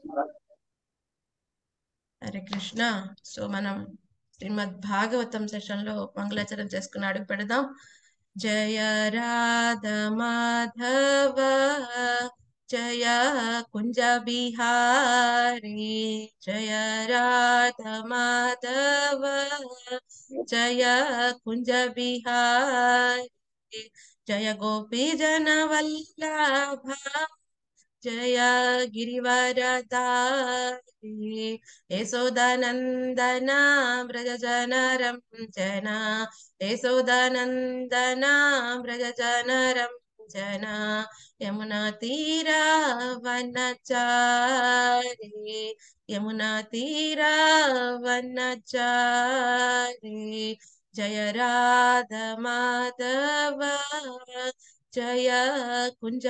Hare Krishna so మనం శ్రీమద్ Bhagavatam session లో మంగళాచరణ చేసుకుని అడుగు పెడదాం జయ రాధ మాధవ జయ కుంజ బిహారీ జయ రాధ మాధవ జయ కుంజ బిహారీ జయ గోపీ జన వల్లభ జయ గిరివరదారి యశోదానందన వ్రజనరం జన యశోదానందన వ్రజనరం జన యమునా తీరా వనచారి యమునా తీరా వనచారి జయ రాధ మాధవ జయ కుంజ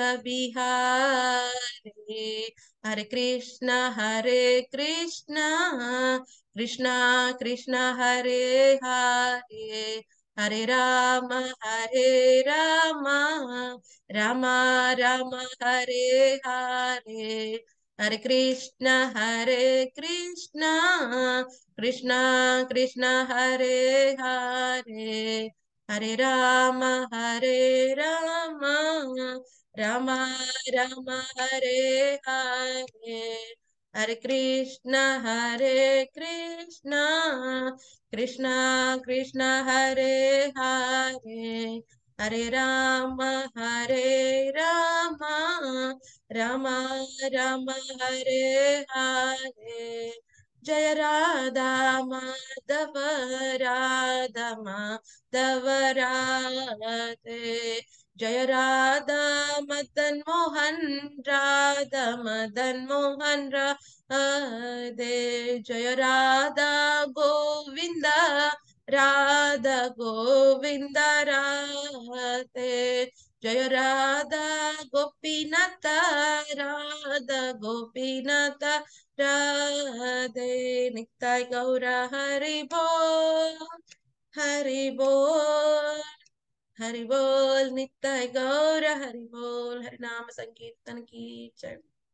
బిహారీ హరే కృష్ణ హరే కృష్ణ కృష్ణ కృష్ణ హరే హరే హరే రామ హరే రామ రామ రామ హరే హరే హరే కృష్ణ హరే కృష్ణ కృష్ణ కృష్ణ హరే హరే హరే రామ హరే రామ రామ రామ హరే హరే హరే కృష్ణ హరే కృష్ణ కృష్ణ కృష్ణ హరే హరే హరే రామ హరే రామ రామ రామ హరే హరే జయ రాధా మాధవ రాధ మాధవ రాధే జయ రాధా మదన్ మోహన్ రాధ మదన్ మోహన్ రాధే జయ రాధా గోవింద రాధ గోవింద రాధే జయ రాధా గోపీనాథ రాధ గోపీనాథ రాధే నిత్య గౌర హరి బోల్ హరి బోల్ హరి బోల్ నిత్య గౌర హరి బోల్ హరినామ సంకీర్తన की जय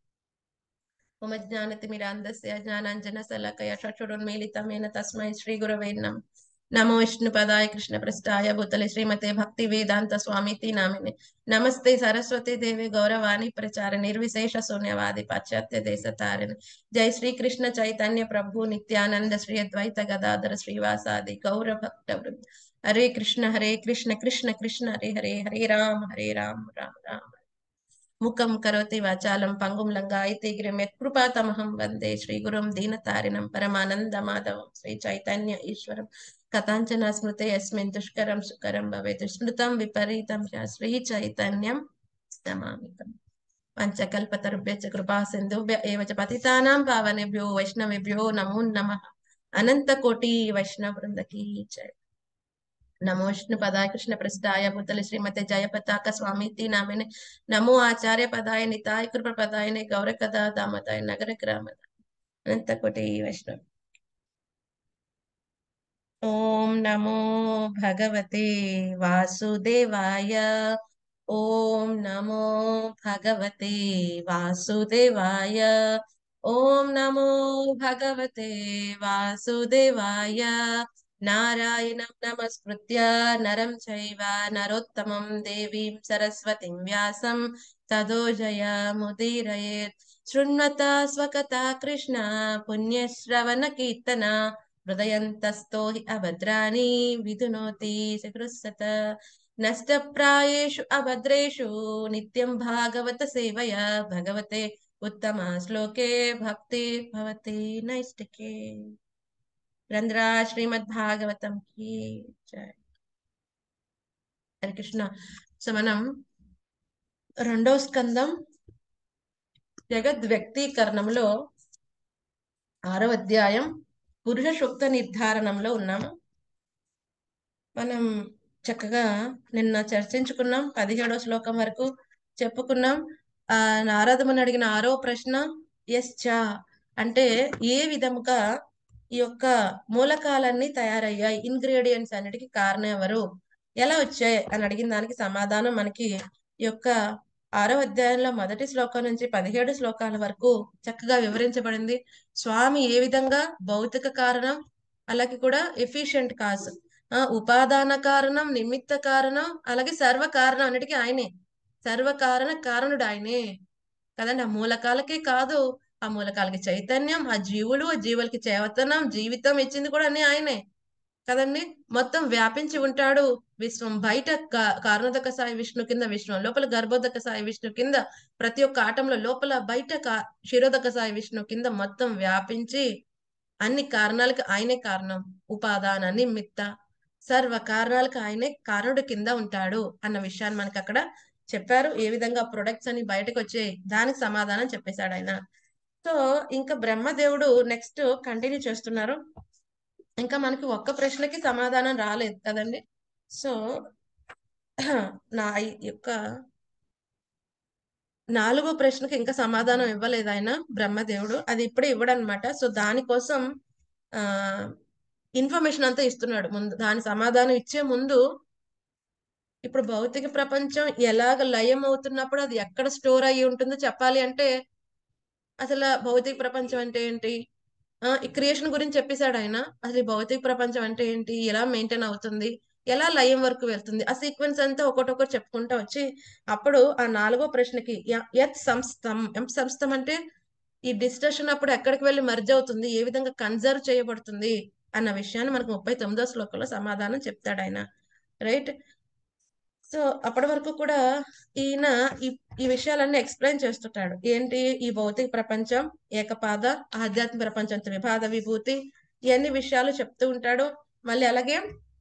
ओम ज्ञानतिमिरान्धस्य ज्ञानाञ्जन शलाकया चक्षुरुन्मीलितमेन तस्मै श्रीगुरवे नमः नमो विष्णुपदाय कृष्णप्रस्थाय भूतले श्रीमते भक्ति वेदांत स्वामीति नामिने नमस्ते सरस्वती देवी गौरवाणी प्रचार निर्विशेष शून्यवादी पाश्चात्य देश तारिण जय श्री कृष्ण चैतन्य प्रभु नित्यानंद श्री अद्वैत गदाधर श्रीवासादि गौर भक्त वृंद हरे कृष्ण हरे कृष्ण कृष्ण कृष्ण हरे हरे हरे राम हरे राम राम राम ముఖం కరోతి వాచాలం పంగుం లంగాయితే గిరిం యత్కృపాతమహం వందే శ్రీగురుం దీనతారిణం పరమానందమాధవం శ్రీ చైతన్య ఈశ్వరం కథాంచన స్మృతే యస్మిన్ దుష్కరం సుకరం భవేత్ స్మృతం విపరీతం చ శ్రీ చైతన్యం నమామితం పంచకల్పతరుభ్య చ కృపా సింధుభ్య ఏవ చ పతితానాం పావనేభ్యో వైష్ణవేభ్యో నమో నమః అనంత కోటి వైష్ణవ బృందకి జయ నమో విష్ణు పదాయ కృష్ణ ప్రస్థాయ భూతల శ్రీమతి జయ పతాక స్వామి నామిని నమో ఆచార్య పదాయ నితాయ కృప పదాయని గౌర కథా దామదాయ నగర గ్రామ అనంత కోటి వైష్ణవ్ ఓం నమో భగవతే వాసుదేవాయ ఓం నమో భగవతే వాసుదేవాయ ఓం నమో భగవతే వాసుదేవాయ నారాయణం నమస్కృత్య నరం చైవ నరోత్తమం దేవీం సరస్వతిం వ్యాసం తదో జయముదీరయేత్ శృణ్వత స్వకథా కృష్ణ పుణ్యశ్రవణ కీర్తన హృదయంతస్థో హి అభద్రాణి విధునోతి సకృత్సత నష్టప్రాయేషు అభద్రేషు నిత్యం భాగవత సేవయ భగవతే ఉత్తమ శ్లోకే భక్తి భవతి నైష్టికే గ్రంథరా శ్రీమద్ భాగవతం కి జయ హరే కృష్ణ సో మనం రెండో స్కందం జగద్ వ్యక్తీకరణంలో ఆరో అధ్యాయం పురుష సూక్త నిర్ధారణంలో ఉన్నాము మనం చక్కగా నిన్న చర్చించుకున్నాం పదిహేడో శ్లోకం వరకు చెప్పుకున్నాం ఆ నారదముని అడిగిన ఆరో ప్రశ్న ఎస్ చా అంటే ఏ విధముగా ఈ యొక్క మూలకాలన్నీ తయారయ్యాయి ఇంగ్రీడియంట్స్ అన్నిటికీ కారణం ఎవరు ఎలా వచ్చాయి అని అడిగిన దానికి సమాధానం మనకి ఈ యొక్క ఆరో అధ్యాయంలో మొదటి శ్లోకం నుంచి పదిహేడు శ్లోకాల వరకు చక్కగా వివరించబడింది స్వామి ఏ విధంగా భౌతిక కారణం అలాగే కూడా ఎఫిషియెంట్ కాజ్ ఆ ఉపాదాన కారణం నిమిత్త కారణం అలాగే సర్వ కారణం అన్నిటికీ ఆయనే సర్వ కారణ కారణుడు ఆయనే కదండి ఆ మూలకాలకే కాదు ఆ మూలకాలకి చైతన్యం ఆ జీవులు ఆ జీవులకి చేతనం జీవితం ఇచ్చింది కూడా అన్ని ఆయనే కదండి మొత్తం వ్యాపించి ఉంటాడు విశ్వం బయట కా- కారణోదక సాయి విష్ణు కింద విష్ణు లోపల గర్భోదక సాయి విష్ణు కింద ప్రతి ఒక్క ఆటంలో లోపల బయట కా క్షీరోదక సాయి విష్ణు కింద మొత్తం వ్యాపించి అన్ని కారణాలకు ఆయనే కారణం ఉపాదాన నిమిత్త సర్వ కారణాలకు ఆయనే కారణుడు కింద ఉంటాడు అన్న విషయాన్ని మనకి అక్కడ చెప్పారు ఏ విధంగా ప్రొడక్ట్స్ అని బయటకు వచ్చాయి దానికి సమాధానం చెప్పేశాడు ఆయన సో ఇంకా బ్రహ్మదేవుడు నెక్స్ట్ కంటిన్యూ చేస్తున్నారు ఇంకా మనకి ఒక్క ప్రశ్నకి సమాధానం రాలేదు కదండి సో నా ఈ యొక్క నాలుగో ప్రశ్నకి ఇంకా సమాధానం ఇవ్వలేదు ఆయన బ్రహ్మదేవుడు అది ఇప్పుడే ఇవ్వడనమాట సో దానికోసం ఆ ఇన్ఫర్మేషన్ అంతా ఇస్తున్నాడు ముందు దాని సమాధానం ఇచ్చే ముందు ఇప్పుడు భౌతిక ప్రపంచం ఎలాగ లయం అవుతున్నప్పుడు అది ఎక్కడ స్టోర్ అయ్యి ఉంటుందో చెప్పాలి అంటే అసలు భౌతిక ప్రపంచం అంటే ఏంటి ఆ ఈ క్రియేషన్ గురించి చెప్పేశాడు ఆయన అసలు ఈ భౌతిక ప్రపంచం అంటే ఏంటి ఎలా మెయింటైన్ అవుతుంది ఎలా లయం వరకు వెళ్తుంది ఆ సీక్వెన్స్ అంతా ఒకటొకటి చెప్పుకుంటూ వచ్చి అప్పుడు ఆ నాలుగో ప్రశ్నకి య- యత్ సంస్థం ఎం సంస్థం అంటే ఈ డిస్కషన్ అప్పుడు ఎక్కడికి వెళ్ళి మర్జ్ అవుతుంది ఏ విధంగా కన్జర్వ్ చేయబడుతుంది అన్న విషయాన్ని మనకు ముప్పై తొమ్మిదో శ్లోకంలో సమాధానం చెప్తాడు ఆయన రైట్ సో అప్పటి వరకు కూడా ఈయన ఈ ఈ విషయాలన్నీ ఎక్స్ప్లెయిన్ చేస్తుంటాడు ఏంటి ఈ భౌతిక ప్రపంచం ఏకపాద ఆధ్యాత్మిక ప్రపంచం త్రిపాద విభూతి ఇవన్నీ విషయాలు చెప్తూ ఉంటాడు మళ్ళీ అలాగే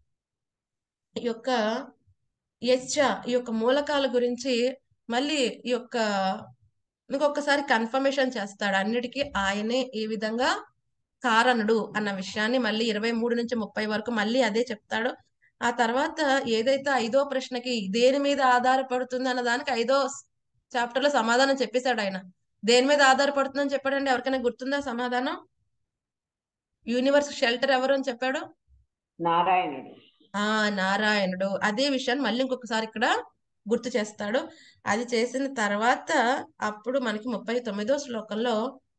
ఈ యొక్క యచ్చ ఈ యొక్క మూలకాల గురించి మళ్ళీ ఈ యొక్క ఇంకొకసారి కన్ఫర్మేషన్ చేస్తాడు అన్నిటికీ ఆయనే ఈ విధంగా కారణుడు అన్న విషయాన్ని మళ్ళీ ఇరవై మూడు నుంచి ముప్పై వరకు మళ్ళీ అదే చెప్తాడు ఆ తర్వాత ఏదైతే ఐదో ప్రశ్నకి దేని మీద ఆధారపడుతుంది అన్న దానికి ఐదో చాప్టర్ లో సమాధానం చెప్పేశాడు ఆయన దేని మీద ఆధారపడుతుందని చెప్పాడండి ఎవరికైనా గుర్తుందా సమాధానం యూనివర్స్ షెల్టర్ ఎవరు అని చెప్పాడు నారాయణుడు ఆ నారాయణుడు అదే విషయాన్ని మళ్ళీ ఇంకొకసారి ఇక్కడ గుర్తు చేస్తాడు అది చేసిన తర్వాత అప్పుడు మనకి ముప్పై తొమ్మిదో శ్లోకంలో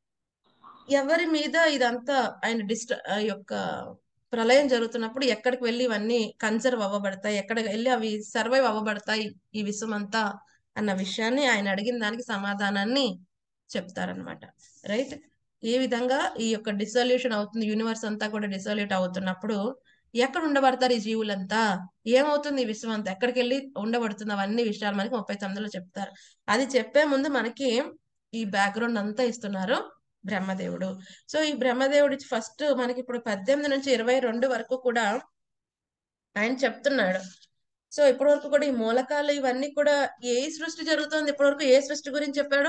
ఎవరి మీద ఇదంతా ఆయన డిస్ట ఆ యొక్క ప్రళయం జరుగుతున్నప్పుడు ఎక్కడికి వెళ్ళి ఇవన్నీ కన్సర్వ్ అవ్వబడతాయి ఎక్కడికి వెళ్ళి అవి సర్వైవ్ అవ్వబడతాయి ఈ విశ్వం అంతా అన్న విషయాన్ని ఆయన అడిగిన దానికి సమాధానాన్ని చెప్తారనమాట రైట్ ఏ విధంగా ఈ యొక్క డిసల్యూషన్ అవుతుంది యూనివర్స్ అంతా కూడా డిసల్యూట్ అవుతున్నప్పుడు ఎక్కడ ఉండబడతారు ఈ జీవులంతా ఏమవుతుంది ఈ విశ్వం అంతా ఎక్కడికి వెళ్ళి ఉండబడుతుంది అవన్నీ విషయాలు మనకి ముప్పై తొమ్మిదిలో చెప్తారు అది చెప్పే ముందు మనకి ఈ బ్యాక్గ్రౌండ్ అంతా ఇస్తున్నారు బ్రహ్మదేవుడు సో ఈ బ్రహ్మదేవుడి ఫస్ట్ మనకి ఇప్పుడు పద్దెనిమిది నుంచి ఇరవై రెండు వరకు కూడా ఆయన చెప్తున్నాడు సో ఇప్పటి వరకు కూడా ఈ మూలకాలు ఇవన్నీ కూడా ఏ సృష్టి జరుగుతోంది ఇప్పటి వరకు ఏ సృష్టి గురించి చెప్పాడు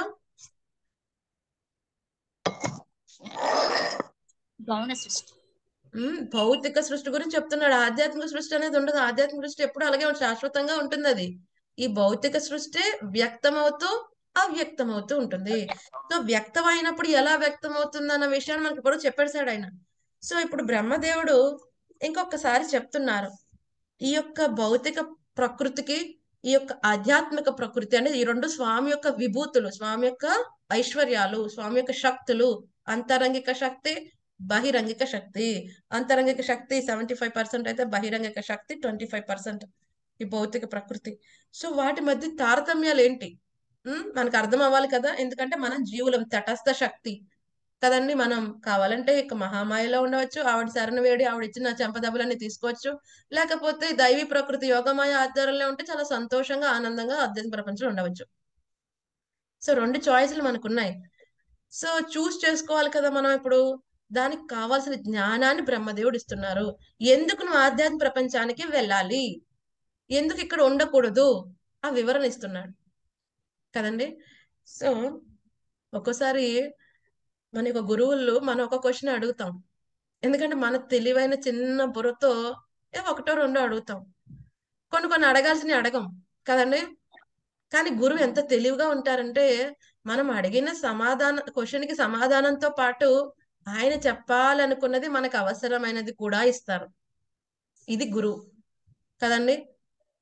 గౌణ సృష్టి ఉమ్, భౌతిక సృష్టి గురించి చెప్తున్నాడు ఆధ్యాత్మిక సృష్టి అనేది ఉండదు ఆధ్యాత్మిక సృష్టి ఎప్పుడు అలాగే ఉంటుంది, శాశ్వతంగా ఉంటుంది అది ఈ భౌతిక సృష్టి వ్యక్తమవుతూ అవ్యక్తమవుతూ ఉంటుంది సో వ్యక్తమైనప్పుడు ఎలా వ్యక్తం అవుతుంది అన్న విషయాన్ని మనకి ఇప్పుడు చెప్పేశాడు ఆయన సో ఇప్పుడు బ్రహ్మదేవుడు ఇంకొకసారి చెప్తున్నారు ఈ యొక్క భౌతిక ప్రకృతికి ఈ యొక్క ఆధ్యాత్మిక ప్రకృతి అనేది ఈ రెండు స్వామి యొక్క విభూతులు స్వామి యొక్క ఐశ్వర్యాలు స్వామి యొక్క శక్తులు అంతరంగిక శక్తి బహిరంగిక శక్తి అంతరంగిక శక్తి సెవెంటీ ఫైవ్ పర్సెంట్ అయితే బహిరంగిక శక్తి ట్వంటీ ఫైవ్ పర్సెంట్ ఈ భౌతిక ప్రకృతి సో వాటి మధ్య తారతమ్యాలు ఏంటి ఉమ్, మనకు అర్థం అవ్వాలి కదా ఎందుకంటే మనం జీవులం తటస్థ శక్తి కదండి మనం కావాలంటే ఇక మహామాయలో ఉండవచ్చు ఆవిడ శరణ వేడి ఆవిడ ఇచ్చిన చెంపదెబ్బలన్నీ తీసుకోవచ్చు లేకపోతే దైవీ ప్రకృతి యోగమాయ ఆధ్వర్యంలో ఉంటే చాలా సంతోషంగా ఆనందంగా అధ్యాత్మ ప్రపంచంలో ఉండవచ్చు సో రెండు చాయిస్లు మనకున్నాయి సో చూస్ చేసుకోవాలి కదా మనం ఇప్పుడు దానికి కావాల్సిన జ్ఞానాన్ని బ్రహ్మదేవుడు ఇస్తున్నారు ఎందుకు నువ్వు ఆధ్యాత్మిక ప్రపంచానికి వెళ్ళాలి ఎందుకు ఇక్కడ ఉండకూడదు ఆ వివరణ ఇస్తున్నాడు కదండి సో ఒక్కోసారి మన యొక్క గురువులు మనం ఒక క్వశ్చన్ అడుగుతాం ఎందుకంటే మన తెలివైన చిన్న బుర్రతో ఏ ఒకటో రెండో అడుగుతాం కొన్ని కొన్ని అడగాల్సినవి అడగం కదండి కానీ గురువు ఎంత తెలివిగా ఉంటారంటే మనం అడిగిన సమాధాన క్వశ్చన్ కి సమాధానంతో పాటు ఆయన చెప్పాలనుకున్నది మనకు అవసరమైనది కూడా ఇస్తారు ఇది గురువు కదండి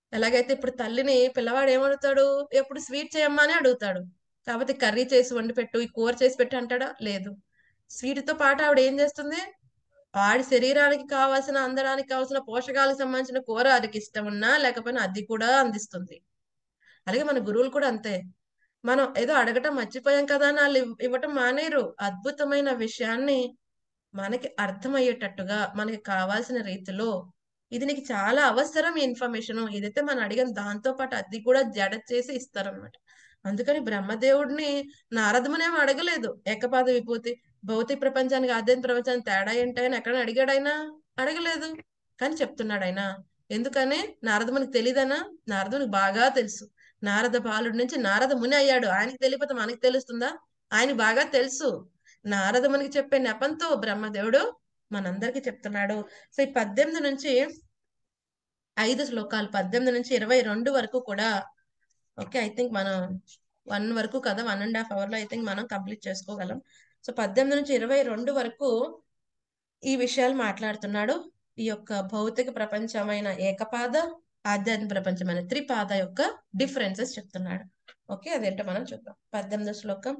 ఎలాగైతే ఇప్పుడు తల్లిని పిల్లవాడు ఏమడుగుతాడు ఎప్పుడు స్వీట్ చేయమ్మా అని అడుగుతాడు కాకపోతే కర్రీ చేసి వండి పెట్టు ఈ కూర చేసి పెట్టు అంటాడా లేదు స్వీట్ తో పాటు ఆవిడ ఏం చేస్తుంది వాడి శరీరానికి కావాల్సిన అందడానికి కావాల్సిన పోషకాలకు సంబంధించిన కూర వాడికి ఇష్టం ఉన్నా లేకపోయినా అది కూడా అందిస్తుంది అలాగే మన గురువులు కూడా అంతే మనం ఏదో అడగటం మర్చిపోయాం కదా అని వాళ్ళు ఇవ్- ఇవ్వటం మానేరు అద్భుతమైన విషయాన్ని మనకి అర్థమయ్యేటట్టుగా మనకి కావాల్సిన రీతిలో ఇది నీకు చాలా అవసరం ఈ ఇన్ఫర్మేషన్ ఏదైతే మనం అడిగాం దాంతో పాటు అది కూడా జడ చేసి ఇస్తారనమాట అందుకని బ్రహ్మదేవుడిని నారదమునేం అడగలేదు ఏకపాద విభూతి భౌతిక ప్రపంచానికి ఆధ్యాత్మిక ప్రపంచానికి తేడా ఏంటి అని ఎక్కడ అడిగాడు ఆయన అడగలేదు కానీ చెప్తున్నాడు ఆయన ఎందుకని నారదమునికి తెలియదనా నారదునికి బాగా తెలుసు నారద బాలుడి నుంచి నారద ముని అయ్యాడు ఆయనకి తెలియకపోతే మనకి తెలుస్తుందా ఆయన బాగా తెలుసు నారద మునికి చెప్పే నెపంతో బ్రహ్మదేవుడు మనందరికి చెప్తున్నాడు సో ఈ పద్దెనిమిది నుంచి ఐదు శ్లోకాలు పద్దెనిమిది నుంచి ఇరవై రెండు వరకు కూడా ఓకే ఐ థింక్ మనం వన్ వరకు కదా వన్ అండ్ హాఫ్ అవర్ లో ఐ థింక్ మనం కంప్లీట్ చేసుకోగలం సో పద్దెనిమిది నుంచి ఇరవై రెండు వరకు ఈ విషయాలు మాట్లాడుతున్నాడు ఈ యొక్క భౌతిక ప్రపంచమైన ఏకపాద ఆధ్యాత్మిక ప్రపంచమైన త్రిపాద యొక్క డిఫరెన్సెస్ చెప్తున్నాడు ఓకే అదేంటో మనం చూద్దాం పద్దెనిమిదో శ్లోకం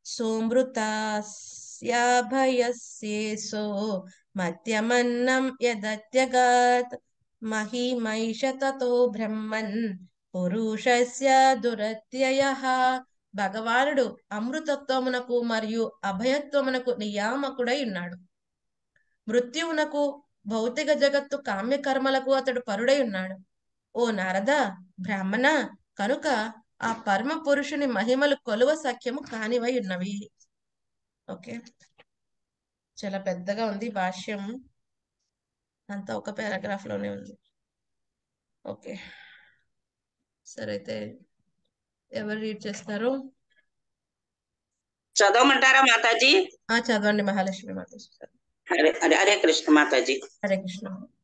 సోమృతాస్యాభయస్యేసో మధ్యమన్నం యదత్యగాత్ మహిమైష తతో బ్రహ్మన్ పురుషస్య దురత్యయ భగవానుడు అమృతత్వమునకు మరియు అభయత్వమునకు నియామకుడై ఉన్నాడు మృత్యువునకు భౌతిక జగత్తు కామ్యకర్మలకు అతడు పరుడై ఉన్నాడు ఓ నారద బ్రాహ్మణ కనుక ఆ పరమ పురుషుని మహిమలు కొలువ సఖ్యము కానివై ఉన్నవి ఓకే చాలా పెద్దగా ఉంది భాష్యం అంతా ఒక పారాగ్రాఫ్ లోనే ఉంది ఓకే సరే అయితే ఎవరు రీడ్ చేస్తారు చదవమంటారా మాతాజీ ఆ చదవండి మహాలక్ష్మి మాత హరే హరే హరే కృష్ణ మాతాజీ హరే కృష్ణ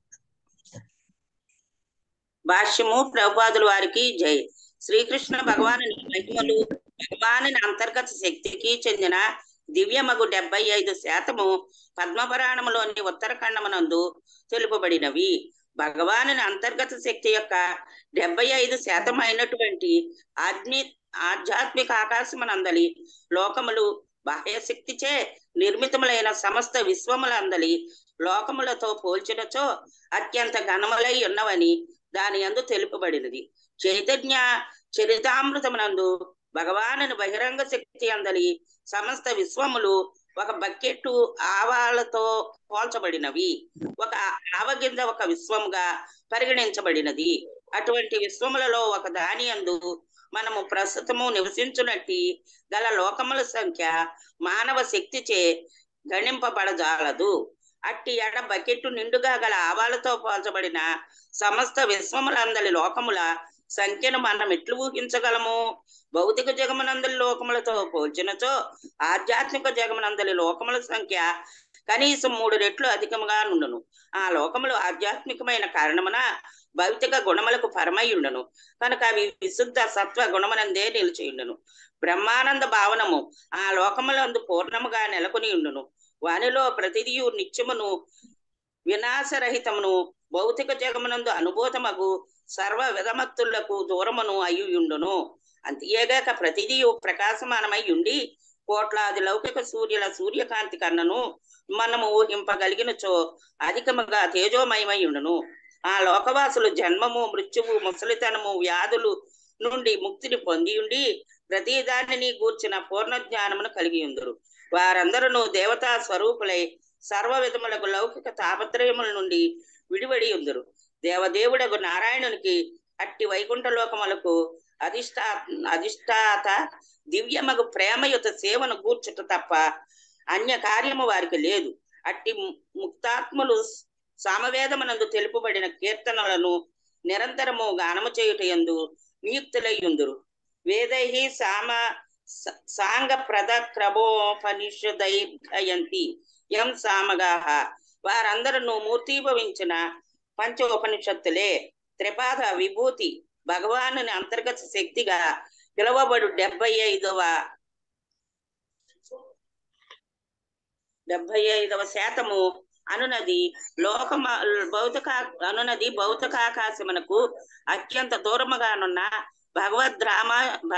భాష్యము ప్రభుపాదుల వారికి జై శ్రీకృష్ణ భగవాను మహిమలు భగవాను అంతర్గత శక్తికి చెందిన దివ్యమగు డెబ్బై ఐదు శాతము పద్మపురాణములోని ఉత్తరఖండమునందు తెలుపబడినవి భగవాను అంతర్గత శక్తి యొక్క డెబ్బై ఐదు శాతం అయినటువంటి ఆధ్మి ఆధ్యాత్మిక ఆకాశమునందలి లోకములు బాహ్యశక్తిచే నిర్మితములైన సమస్త విశ్వములందలి లోకములతో పోల్చినచో అత్యంత ఘనములై ఉన్నవని దాని యందు తెలుపబడినది చైతన్య చరితామృతమునందు భగవానుని బహిరంగ శక్తి అందలి సమస్త విశ్వములు ఒక బకెట్టు ఆవాలతో పోల్చబడినవి ఒక ఆవగింజ ఒక విశ్వముగా పరిగణించబడినది అటువంటి విశ్వములలో ఒక దాని అందు మనము ప్రస్తుతము నివసించునట్టి గల లోకముల సంఖ్య మానవ శక్తిచే గణింపబడజాలదు అట్టి ఎడ బకెట్టు నిండుగా గల ఆవాలతో పోల్చబడిన సమస్త విశ్వములందలి లోకముల సంఖ్యను మనం ఎట్లు ఊహించగలము భౌతిక జగమునందలి లోకములతో పోల్చినచో ఆధ్యాత్మిక జగమునందలి లోకముల సంఖ్య కనీసం మూడు రెట్లు అధికముగా నుండును ఆ లోకములు ఆధ్యాత్మికమైన కారణమున భౌతిక గుణములకు పరమై ఉండును కనుక అవి విశుద్ధ సత్వ గుణమునందే నిలిచి ఉండును బ్రహ్మానంద భావనము ఆ లోకములందు పూర్ణముగా నెలకొని ఉండును వానిలో ప్రతిదియు నిత్యమును వినాశరహితమును భౌతిక జగమునందు అనుభూతమగు సర్వ విధమత్తులకు దూరమును అయ్యుండును అంతేగాక ప్రతిదియు ప్రకాశమానమై ఉండి కోట్లాది లౌకిక సూర్యుల సూర్యకాంతి కన్నను మనము ఊహింపగలిగినచో అధికముగా తేజోమయమై ఉండును ఆ లోకవాసులు జన్మము మృత్యువు ముసలితనము వ్యాధులు నుండి ముక్తిని పొంది ఉండి ప్రతి దానిని గూర్చిన పూర్ణ జ్ఞానమును కలిగి ఉందరు వారందరూ దేవతా స్వరూపులై సర్వ విధములకు లౌకిక తాపత్రయముల నుండి విడివడి ఉందరు దేవదేవుడకు నారాయణునికి అట్టి వైకుంఠ లోకములకు అధిష్టా అధిష్టాత దివ్యమగు ప్రేమయుత సేవను గూర్చుట తప్ప అన్య కార్యము వారికి లేదు అట్టి ముక్తాత్ములు సామవేదమునందు తెలుపబడిన కీర్తనలను నిరంతరము గానము చేయుట ఎందు నియుక్తులై ఉందురు వేదై సామ సాంగ ప్రద క్రమోపనిషదైర్ఘయంతి ఎం సామగాహ వారందరూ మూర్తీభవించిన పంచ ఉపనిషత్తులే త్రిపాద విభూతి భగవానుని అంతర్గత శక్తిగా పిలువబడు డెబ్బై ఐదవ డెబ్బై ఐదవ శాతము అనునది లోకమ భౌతిక అనునది భౌతికాకాశమునకు అత్యంత దూరముగానున్న భగవద్రామ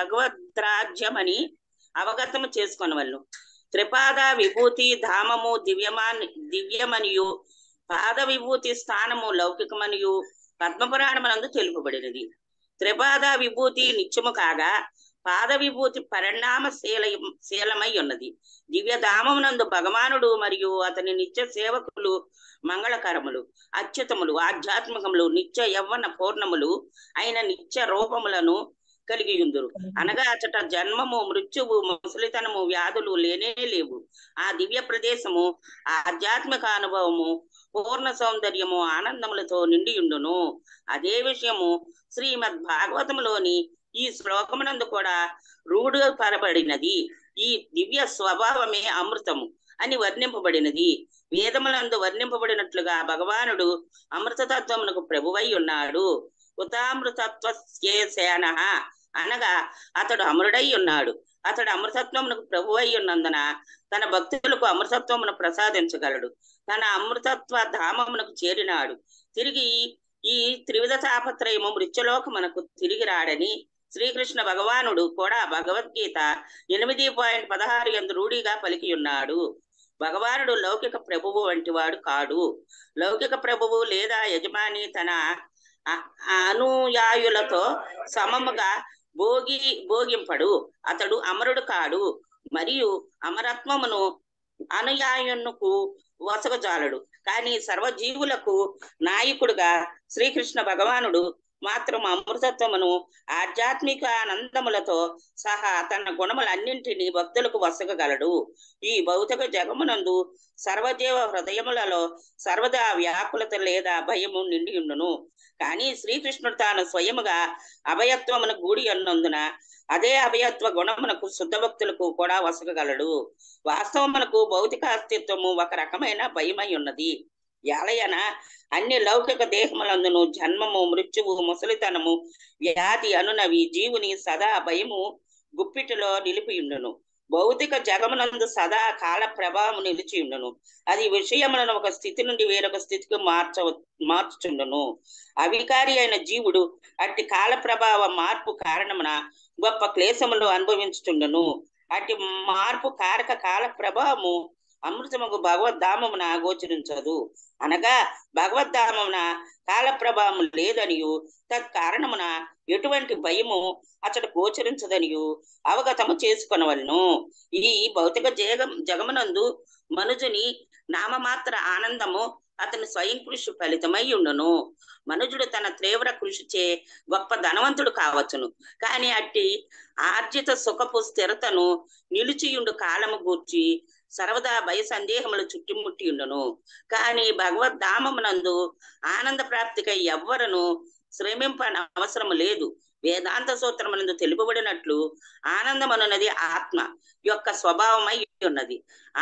భగవద్రాజ్యమని అవగతము చేసుకొనవలను త్రిపాద విభూతి ధామము దివ్యమాన్ దివ్యమనియు పాద విభూతి స్థానము లౌకికమనియు పద్మపురాణమునందు తెలుపబడినది త్రిపాద విభూతి నిత్యము కాగా పాద విభూతి పరిణామ శీల శీలమై ఉన్నది దివ్య ధామమునందు భగవానుడు మరియు అతని నిత్య సేవకులు మంగళకరములు అత్యుతములు ఆధ్యాత్మికములు నిత్య యవ్వన పూర్ణములు అయిన నిత్య రూపములను కలిగి ఉందురు అనగా అచట జన్మము మృత్యువు ముసలితనము వ్యాధులు లేనే లేవు ఆ దివ్య ప్రదేశము ఆధ్యాత్మిక అనుభవము పూర్ణ సౌందర్యము ఆనందములతో నిండియుండును అదే విషయము శ్రీమద్ భాగవతములోని ఈ శ్లోకమునందు కూడా రూఢ పరబడినది ఈ దివ్య స్వభావమే అమృతము అని వర్ణింపబడినది వేదములందు వర్ణింపబడినట్లుగా భగవానుడు అమృతతత్వమునకు ప్రభువై ఉన్నాడు ఉతామృతత్వ సేన అనగా అతడు అమరుడై ఉన్నాడు అతడు అమృతత్వమునకు ప్రభువై ఉన్నందున తన భక్తులకు అమృతత్వమును ప్రసాదించగలడు తన అమృతత్వ ధామమునకు చేరినాడు తిరిగి ఈ త్రివిధ తాపత్రయము మృత్యులోకమునకు తిరిగి రాడని శ్రీకృష్ణ భగవానుడు కూడా భగవద్గీత ఎనిమిది పాయింట్ పదహారు ఎందు రూఢిగా పలికి ఉన్నాడు భగవానుడు లౌకిక ప్రభువు వంటి వాడు కాడు లౌకిక ప్రభువు లేదా యజమాని తన అ- అనుయాయులతో సమముగా భోగి భోగింపడు అతడు అమరుడు కాడు మరియు అమరత్వమును అనుయాయునకు వసగజాలడు కానీ సర్వజీవులకు నాయకుడుగా శ్రీకృష్ణ భగవానుడు మాత్రం అమృతత్వమును ఆధ్యాత్మిక ఆనందములతో సహా తన గుణములన్నింటినీ భక్తులకు వసగగలడు ఈ భౌతిక జగమునందు సర్వజీవ హృదయములలో సర్వదా వ్యాకులత లేదా భయము నిండి ఉండును కానీ శ్రీకృష్ణుడు తాను స్వయముగా అభయత్వమును గూడి అన్నందున అదే అభయత్వ గుణమునకు శుద్ధ భక్తులకు కూడా వసగగలడు వాస్తవమునకు భౌతిక అస్తిత్వము ఒక రకమైన భయమై ఉన్నది ఎలయన అన్ని లౌకిక దేహములందును జన్మము మృత్యువు ముసలితనము వ్యాధి అనునవి జీవుని సదా భయము గుప్పిటిలో నిలిపి ఉండును భౌతిక జగమునందు సదా కాల ప్రభావము నిలిచి ఉండును అది విషయములను ఒక స్థితి నుండి వేరొక స్థితికి మార్చ మార్చుచుండును అవికారి అయిన జీవుడు అట్టి కాల ప్రభావ మార్పు కారణమున గొప్ప క్లేశములు అనుభవించుచుండును అట్టి మార్పు కారక కాల ప్రభావము అమృతముకు భగవద్ధామమున గోచరించదు అనగా భగవద్ధామమున కాల ప్రభావము లేదనియు తత్కారణమున ఎటువంటి భయము అతడు గోచరించదనియు అవగతము చేసుకొనవలను ఈ భౌతిక జగ జగమునందు మనుజుని నామమాత్ర ఆనందము అతని స్వయం కృషి ఫలితమై ఉండును మనుజుడు తన తీవ్ర కృషిచే గొప్ప ధనవంతుడు కావచ్చును కానీ అట్టి ఆర్జిత సుఖపు స్థిరతను నిలిచియుండు కాలము గూర్చి సర్వదా భయ సందేహములు చుట్టుముట్టి ఉండును కానీ భగవద్ధామమునందు ఆనంద ప్రాప్తికై ఎవ్వరను శ్రమింపన అవసరము లేదు వేదాంత సూత్రమునందు తెలుపబడినట్లు ఆనందమనున్నది ఆత్మ యొక్క స్వభావమై ఉన్నది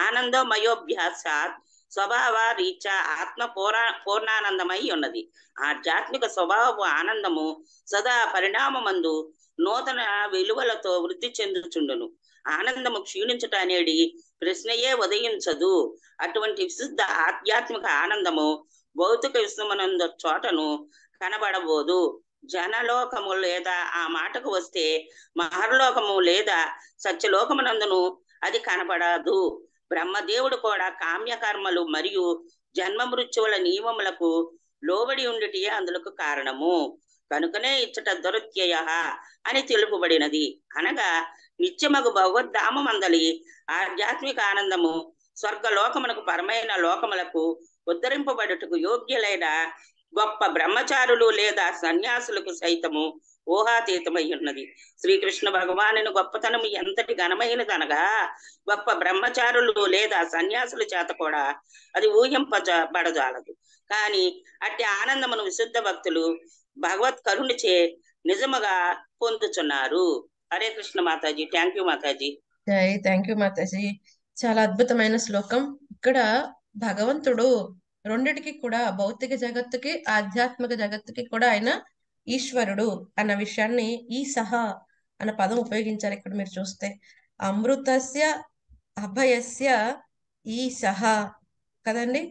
ఆనందమయోభ్యాసాత్ స్వభావ రీత్యా ఆత్మ పూర్ణ పూర్ణానందమై ఉన్నది ఆధ్యాత్మిక స్వభావపు ఆనందము సదా పరిణామమందు నూతన విలువలతో వృద్ధి చెందుచుండును ఆనందము క్షీణించుట అనేది ప్రశ్నయే ఉదయించదు అటువంటి విశుద్ధ ఆధ్యాత్మిక ఆనందము భౌతిక విశ్వమునందు చోటను కనబడబోదు జనలోకము లేదా ఆ మాటకు వస్తే మహర్లోకము లేదా సత్యలోకమునందును అది కనబడదు బ్రహ్మదేవుడు కూడా కామ్యకర్మలు మరియు జన్మ మృత్యువుల నియమములకు లోబడి ఉండిటియే అందులకు కారణము కనుకనే ఇచ్చట దురత్యయ అని తెలుపబడినది అనగా నిత్యమగు భగవద్ధామమందలి ఆధ్యాత్మిక ఆనందము స్వర్గలోకమునకు పరమైన లోకములకు ఉద్ధరింపబడుటకు యోగ్యులైన గొప్ప బ్రహ్మచారులు లేదా సన్యాసులకు సైతము ఊహాతీతమై ఉన్నది శ్రీకృష్ణ భగవానుని గొప్పతనము ఎంతటి ఘనమైనదనగా గొప్ప బ్రహ్మచారులు లేదా సన్యాసుల చేత కూడా అది ఊహింపబడజాలదు కానీ అట్టి ఆనందమును విశుద్ధ భక్తులు భగవత్ కరుణిచే నిజముగా పొందుచున్నారు హరే కృష్ణ మాతాజీ థ్యాంక్ యూ మాతాజీ జై థ్యాంక్ యూ మాతాజీ చాలా అద్భుతమైన శ్లోకం ఇక్కడ భగవంతుడు రెండిటికి కూడా భౌతిక జగత్తుకి ఆధ్యాత్మిక జగత్తుకి కూడా ఆయన ఈశ్వరుడు అన్న విషయాన్ని ఈ సహా అన్న పదం ఉపయోగించారు ఇక్కడ మీరు చూస్తే అమృతస్య అభయస్య ఈ సహా కదండి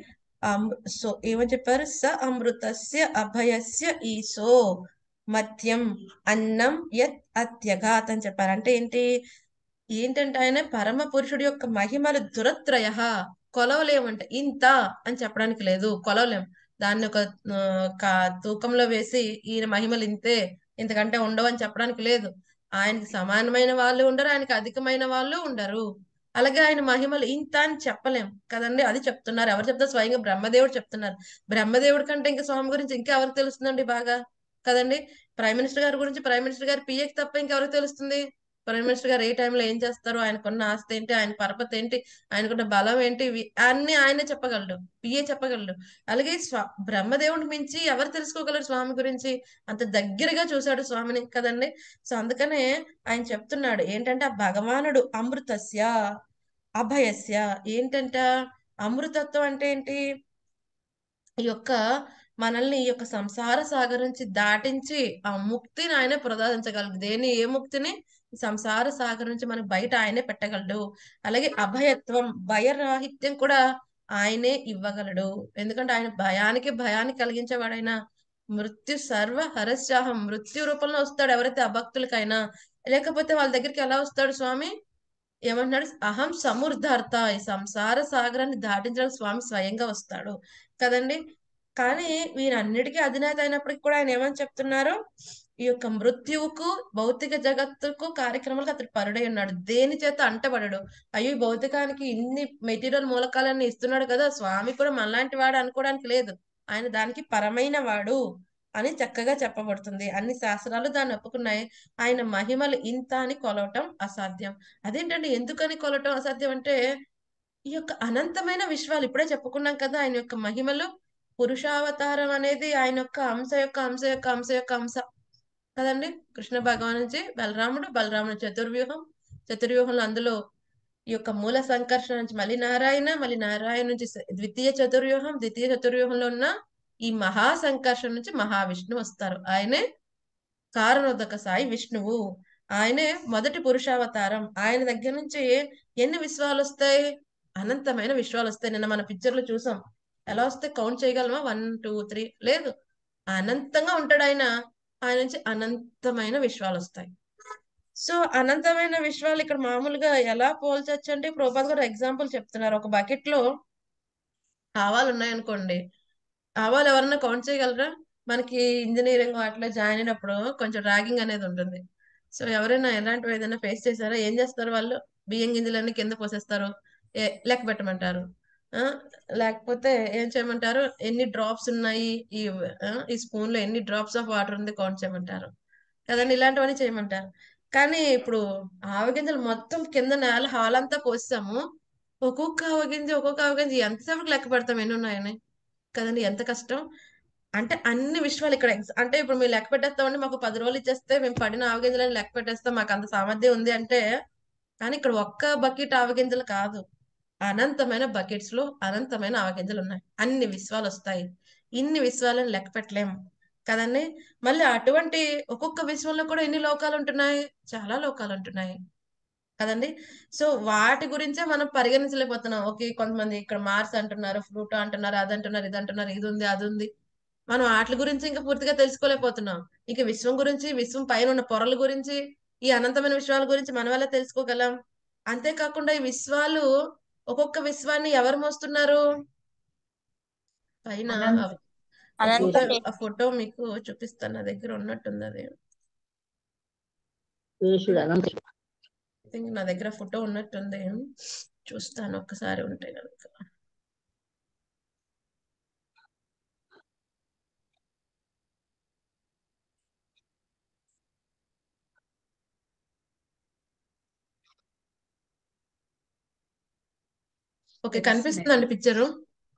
అమ్- సో ఏమని చెప్పారు స అమృతస్య అభయస్య ఈశో మత్యం అన్నం యత్ అత్యగాత్ అని చెప్పారు అంటే ఏంటి ఏంటంటే ఆయన పరమ పురుషుడి యొక్క మహిమలు దురత్రయ కొలవలేమంట ఇంత అని చెప్పడానికి లేదు కొలవలేం దాన్ని ఒక ఆ, కా- తూకంలో వేసి ఈయన మహిమలు ఇంతే ఇంతకంటే ఉండవు అని చెప్పడానికి లేదు ఆయనకి సమానమైన వాళ్ళు ఉండరు ఆయనకి అధికమైన వాళ్ళు ఉండరు అలాగే ఆయన మహిమలు ఇంత అని చెప్పలేం కదండి అది చెప్తున్నారు ఎవరు చెప్తారు స్వయంగా బ్రహ్మదేవుడు చెప్తున్నారు బ్రహ్మదేవుడి కంటే ఇంకా స్వామి గురించి ఇంకా ఎవరికి తెలుస్తుందండి బాగా కదండి ప్రైమ్ మినిస్టర్ గారి గురించి ప్రైమ్ మినిస్టర్ గారి పిఏకి తప్ప ఇంకెవరికి తెలుస్తుంది ప్రైమ్ మినిస్టర్ గారు ఏ టైంలో ఏం చేస్తారు ఆయనకున్న ఆస్తి ఏంటి ఆయన పరపతి ఏంటి ఆయనకున్న బలం ఏంటి ఇవి అన్ని ఆయనే చెప్పగలడు పిఏ చెప్పగలడు అలాగే స్వా బ్రహ్మదేవుడిని మించి ఎవరు తెలుసుకోగలరు స్వామి గురించి అంత దగ్గరగా చూశాడు స్వామిని కదండి సో అందుకనే ఆయన చెప్తున్నాడు ఏంటంటే ఆ భగవానుడు అమృతస్య అభయస్య ఏంటంట అమృతత్వం అంటే ఏంటి ఈ యొక్క మనల్ని ఈ యొక్క సంసార సాగర్ నుంచి దాటించి ఆ ముక్తిని ఆయనే ప్రసాదించగలడు దేని ఏ ముక్తిని ఈ సంసార సాగర్ నుంచి మనకు బయట ఆయనే పెట్టగలడు అలాగే అభయత్వం భయరాహిత్యం కూడా ఆయనే ఇవ్వగలడు ఎందుకంటే ఆయన భయానికి భయాన్ని కలిగించేవాడు ఆయన మృత్యు సర్వ హరస్యాహం మృత్యు రూపంలో వస్తాడు ఎవరైతే అభక్తులకైనా లేకపోతే వాళ్ళ దగ్గరికి ఎలా వస్తాడు స్వామి ఏమంటున్నాడు అహం సమృద్ధార్థ ఈ సంసార సాగరాన్ని దాటించడానికి స్వామి స్వయంగా వస్తాడు కదండి కానీ వీరన్నిటికీ అధినేత అయినప్పటికీ కూడా ఆయన ఏమని చెప్తున్నారు ఈ యొక్క మృత్యువుకు భౌతిక జగత్తుకు కార్యక్రమాలకు అతడు పరుడై ఉన్నాడు దేని చేత అంటబడడు అయ్యో ఈ భౌతికానికి ఇన్ని మెటీరియల్ మూలకాలన్నీ ఇస్తున్నాడు కదా స్వామి కూడా మనలాంటి వాడు అనుకోవడానికి లేదు ఆయన దానికి పరమైన వాడు అని చక్కగా చెప్పబడుతుంది అన్ని శాస్త్రాలు దాన్ని ఒప్పుకున్నాయి ఆయన మహిమలు ఇంత అని కొలవటం అసాధ్యం అదేంటండి ఎందుకని కొలవటం అసాధ్యం అంటే ఈ యొక్క అనంతమైన విశ్వాలు ఇప్పుడే చెప్పుకున్నాం కదా ఆయన యొక్క మహిమలు పురుషావతారం అనేది ఆయన యొక్క అంశ యొక్క అంశ యొక్క అంశ యొక్క అంశ కదండి కృష్ణ భగవాన్ నుంచి బలరాముడు బలరాముడు చతుర్వ్యూహం చతుర్వ్యూహంలో అందులో ఈ యొక్క మూల సంకర్షణ నుంచి మళ్ళీ నారాయణ మళ్ళీ నారాయణ నుంచి స- ద్వితీయ చతుర్వ్యూహం ద్వితీయ చతుర్వ్యూహంలో ఉన్న ఈ మహా సంకర్షణ నుంచి మహావిష్ణువు వస్తారు ఆయనే కారణోదక సాయి విష్ణువు ఆయనే మొదటి పురుషావతారం ఆయన దగ్గర నుంచి ఎన్ని విశ్వాలు వస్తాయి అనంతమైన విశ్వాలు వస్తాయి నిన్న మన పిక్చర్ లో చూసాం ఎలా వస్తే కౌంట్ చేయగలమా వన్ టూ త్రీ లేదు అనంతంగా ఉంటాడు ఆయన ఆయన నుంచి అనంతమైన విశ్వాలు వస్తాయి సో అనంతమైన విశ్వాలు ఇక్కడ మామూలుగా ఎలా పోల్చొచ్చు అంటే ప్రభుపాద్ గారు ఎగ్జాంపుల్ చెప్తున్నారు ఒక బకెట్ లో ఆవాలు ఉన్నాయనుకోండి ఆవాలు ఎవరన్నా కౌంట్ చేయగలరా మనకి ఇంజనీరింగ్ వాటిలో జాయిన్ అయినప్పుడు కొంచెం ర్యాగింగ్ అనేది ఉంటుంది సో ఎవరైనా ఎలాంటివి ఏదైనా ఫేస్ చేశారో ఏం చేస్తారు వాళ్ళు బియ్యం గింజలన్నీ కింద పోసేస్తారు ఏ లెక్క పెట్టమంటారు ఆ, లేకపోతే ఏం చేయమంటారు ఎన్ని డ్రాప్స్ ఉన్నాయి ఈ ఆ, ఈ స్పూన్ లో ఎన్ని డ్రాప్స్ ఆఫ్ వాటర్ ఉంది కౌంట్ చేయమంటారు కదండి ఇలాంటివన్నీ చేయమంటారు కానీ ఇప్పుడు ఆవగింజలు మొత్తం కింద నేల హాల్ అంతా పోసాము ఒక్కొక్క ఆవగింజ ఒక్కొక్క ఆవగింజ ఎంతసేపు లెక్క పెడతాం ఎన్ని ఉన్నాయని కదండి ఎంత కష్టం అంటే అన్ని విషయాలు ఇక్కడ ఎగ్జ- అంటే ఇప్పుడు మేము లెక్క పెట్టేస్తామండి మాకు పది రోజులు ఇచ్చేస్తే మేము పడిన ఆవగింజలని లెక్క పెట్టేస్తాం మాకు అంత సామర్థ్యం ఉంది అంటే కానీ ఇక్కడ ఒక్క బకెట్ ఆవగింజలు కాదు అనంతమైన బకెట్స్ లో అనంతమైన ఆవగింజలు ఉన్నాయి అన్ని విశ్వాలు వస్తాయి ఇన్ని విశ్వాలను లెక్క పెట్టలేం కదండి మళ్ళీ అటువంటి ఒక్కొక్క విశ్వంలో కూడా ఎన్ని లోకాలు ఉంటున్నాయి చాలా లోకాలు ఉంటున్నాయి కదండి సో వాటి గురించే మనం పరిగణించలేకపోతున్నాం ఓకే కొంతమంది ఇక్కడ మార్స్ అంటున్నారు ఫ్లూటో అంటున్నారు అది అంటున్నారు ఇది అంటున్నారు ఇది ఉంది అది ఉంది మనం వాటి గురించి ఇంకా పూర్తిగా తెలుసుకోలేకపోతున్నాం ఇంకా విశ్వం గురించి విశ్వం పైన ఉన్న పొరల గురించి ఈ అనంతమైన విశ్వాల గురించి మనం ఎలా తెలుసుకోగలం అంతేకాకుండా ఈ విశ్వాలు ఒక్కొక్క విశ్వాన్ని ఎవరు మోస్తున్నారు పైన అనంత ఆ అనంత ఫోటో శక్తి. ఆ ఫోటో మీకు చూపిస్తాను నా దగ్గర ఉన్నట్టుంది అది శేషుడు అనంత I think నా దగ్గర ఫోటో ఉన్నట్టుంది చూస్తాను ఒక్కసారి ఉంటే కనుక ఓకే కనిపిస్తుందండి పిక్చరు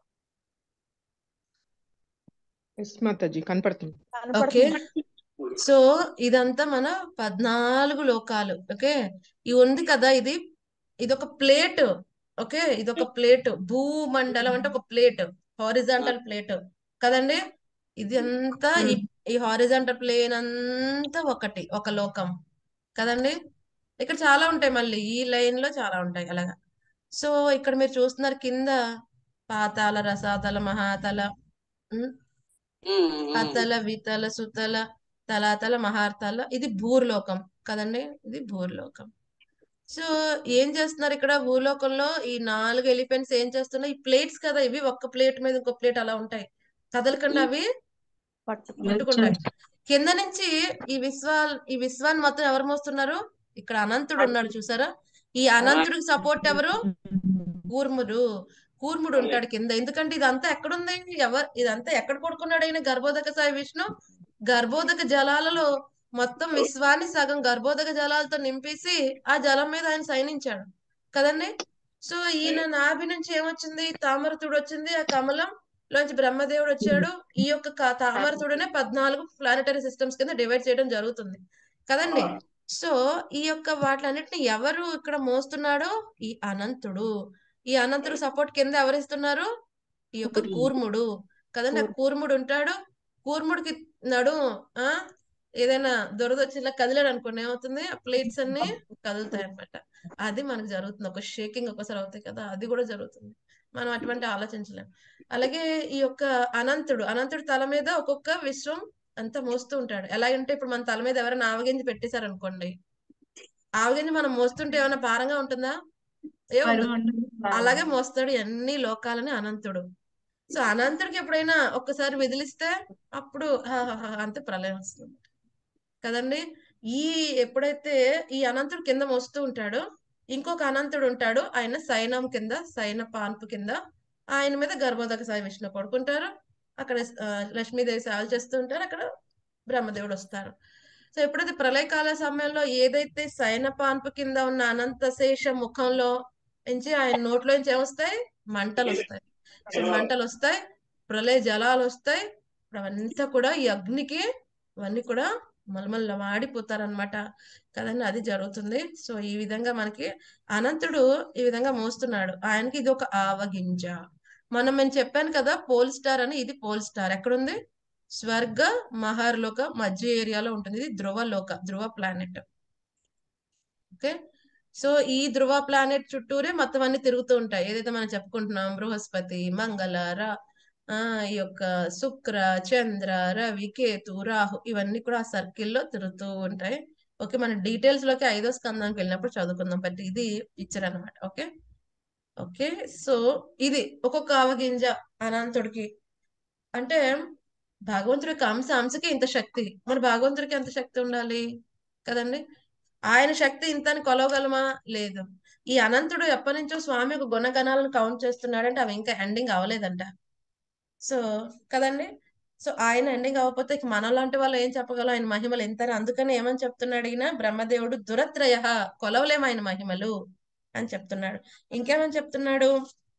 ఎస్ మాతాజీ కనపడుతుంది ఓకే కనపడుతుంది సో ఇదంతా మన పద్నాలుగు లోకాలు ఓకే ఇది ఉంది కదా ఇది ఇది ఒక ప్లేట్ ఓకే ఇది ఒక ప్లేట్ భూమండలం అంటే ఒక ప్లేట్ హారిజాంటల్ ప్లేట్ కదండి ఇది అంతా ఈ ఈ హారిజాంటల్ ప్లేన్ అంతా ఒకటి ఒక లోకం కదండి ఇక్కడ చాలా ఉంటాయి మళ్ళీ ఈ లైన్ లో చాలా ఉంటాయి అలాగా సో ఇక్కడ మీరు చూస్తున్నారు కింద పాతాల రసాతల మహాతల ఉమ్, ఉమ్, ఉమ్. అతల వితల సుతల తలాతల మహార్తల ఇది భూర్లోకం కదండి ఇది భూర్లోకం సో ఏం చేస్తున్నారు ఇక్కడ భూలోకంలో ఈ నాలుగు ఎలిఫెంట్స్ ఏం చేస్తున్నాయి ఈ ప్లేట్స్ కదా ఇవి ఒక్క ప్లేట్ మీద ఇంకో ప్లేట్ అలా ఉంటాయి కదలకుండా అవి పట్టుకుంటాయి కింద నుంచి ఈ విశ్వా ఈ విశ్వాన్ని మొత్తం ఎవరు మోస్తున్నారు ఇక్కడ అనంతుడు ఉన్నాడు చూసారా ఈ అనంతుడికి సపోర్ట్ ఎవరు కూర్ముడు కూర్ముడు ఉంటాడు కింద ఎందుకంటే ఇదంతా ఎక్కడుంది ఎవరు ఇదంతా ఎక్కడ పడుకున్నాడు ఆయన గర్భోదక సాయి విష్ణు గర్భోదక జలాలలో మొత్తం విశ్వాన్ని సగం గర్భోదక జలాలతో నింపేసి ఆ జలం మీద ఆయన శయనించాడు కదండి సో ఈయన నాభి నుంచి ఏమొచ్చింది తామరతుడు వచ్చింది ఆ కమలం లోంచి బ్రహ్మదేవుడు వచ్చాడు ఈ యొక్క క- తామరతుడనే పద్నాలుగు ప్లానటరీ సిస్టమ్స్ కింద డివైడ్ చేయడం జరుగుతుంది కదండి సో ఈ యొక్క వాటిలన్నిటిని ఎవరు ఇక్కడ మోస్తున్నాడో ఈ అనంతుడు ఈ అనంతుడు సపోర్ట్ కింద ఎవరిస్తున్నారు ఈ యొక్క కూర్ముడు కదండి ఆ కూర్ముడు ఉంటాడు కూర్ముడికి నడు ఆ ఏదైనా దొరద వచ్చి ఇలా కదిలాడు అనుకోండి ఏమవుతుంది ఆ ప్లేట్స్ అన్ని కదులుతాయి అన్నమాట అది మనకు జరుగుతుంది ఒక షేకింగ్ ఒకసారి అవుతాయి కదా అది కూడా జరుగుతుంది మనం అటువంటి ఆలోచించలేం అలాగే ఈ యొక్క అనంతుడు అనంతుడి తల మీద ఒక్కొక్క విశ్వం అంతా మోస్తూ ఉంటాడు ఎలాగంటే ఇప్పుడు మన తల మీద ఎవరైనా ఆవగింజ పెట్టేశారు అనుకోండి ఆవగింజ మనం మోస్తుంటే ఏమైనా భారంగా ఉంటుందా ఏ ఉండదు అలాగే మోస్తాడు అన్ని లోకాలని అనంతుడు సో అనంతుడికి ఎప్పుడైనా ఒక్కసారి విదిలిస్తే అప్పుడు హాహాహా అంతే ప్రళయం వస్తుంది కదండి ఈ ఎప్పుడైతే ఈ అనంతుడు కింద మోస్తూ ఉంటాడో ఇంకొక అనంతుడు ఉంటాడు ఆయన సైనం కింద సైన పాన్పు కింద ఆయన మీద గర్భోదక సాయి విష్ణు పడుకుంటారు అక్కడ ఆ, లక్ష్మీదేవి సేవలు చేస్తూ ఉంటారు అక్కడ బ్రహ్మదేవుడు వస్తారు సో ఎప్పుడైతే ప్రళయకాల సమయంలో ఏదైతే సైన పాన్పు కింద ఉన్న అనంత శేష ముఖంలో నుంచి ఆయన నోట్లో నుంచి ఏమొస్తాయి మంటలు వస్తాయి సో మంటలు వస్తాయి ప్రళయ జలాలు వస్తాయి ఇప్పుడు అవంతా కూడా ఈ అగ్నికి అవన్నీ కూడా మలమల్ల వాడిపోతారనమాట కదండి అది జరుగుతుంది సో ఈ విధంగా మనకి అనంతుడు ఈ విధంగా మోస్తున్నాడు ఆయనకి ఇది ఒక ఆవగింజ మనం నేను చెప్పాను కదా పోల్ స్టార్ అని ఇది పోల్ స్టార్ ఎక్కడుంది స్వర్గ మహర్లోక మధ్య ఏరియాలో ఉంటుంది ఇది ధ్రువ లోక ధ్రువ ప్లానెట్ ఓకే సో ఈ ధ్రువ ప్లానెట్ చుట్టూరే మొత్తం అన్ని తిరుగుతూ ఉంటాయి ఏదైతే మనం చెప్పుకుంటున్నాం బృహస్పతి మంగళ రా ఆ ఈ యొక్క శుక్ర చంద్ర రవి కేతు రాహు ఇవన్నీ కూడా ఆ సర్కిల్లో తిరుగుతూ ఉంటాయి ఓకే మన డీటెయిల్స్ లోకి ఐదో స్కందానికి వెళ్ళినప్పుడు చదువుకుందాం బట్ ఇది ఇచ్చారనమాట ఓకే ఓకే సో ఇది ఒక్కొక్క ఆవగింజ అనంతుడికి అంటే భగవంతుడి యొక్క అంశ అంశకి ఇంత శక్తి మరి భగవంతుడికి ఎంత శక్తి ఉండాలి కదండి ఆయన శక్తి ఇంత అని కొలవగలమా లేదు ఈ అనంతుడు ఎప్పటి నుంచో స్వామి యొక్క గుణగణాలను కౌంట్ చేస్తున్నాడంటే అవి ఇంకా ఎండింగ్ అవ్వలేదంట సో కదండి సో ఆయన ఎండింగ్ అవ్వకపోతే ఇక మనలాంటి వాళ్ళు ఏం చెప్పగలం ఆయన మహిమలు ఎంతని అందుకని ఏమని చెప్తున్నాడు ఈయన బ్రహ్మదేవుడు దురత్రయ కొలవలేము ఆయన మహిమలు అని చెప్తున్నాడు ఇంకేమని చెప్తున్నాడు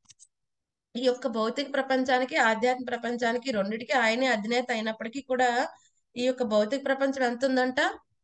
ఈ యొక్క భౌతిక ప్రపంచానికి ఆధ్యాత్మిక ప్రపంచానికి రెండిటికి ఆయనే అధినేత అయినప్పటికీ కూడా ఈ యొక్క భౌతిక ప్రపంచం ఎంత ఉందంట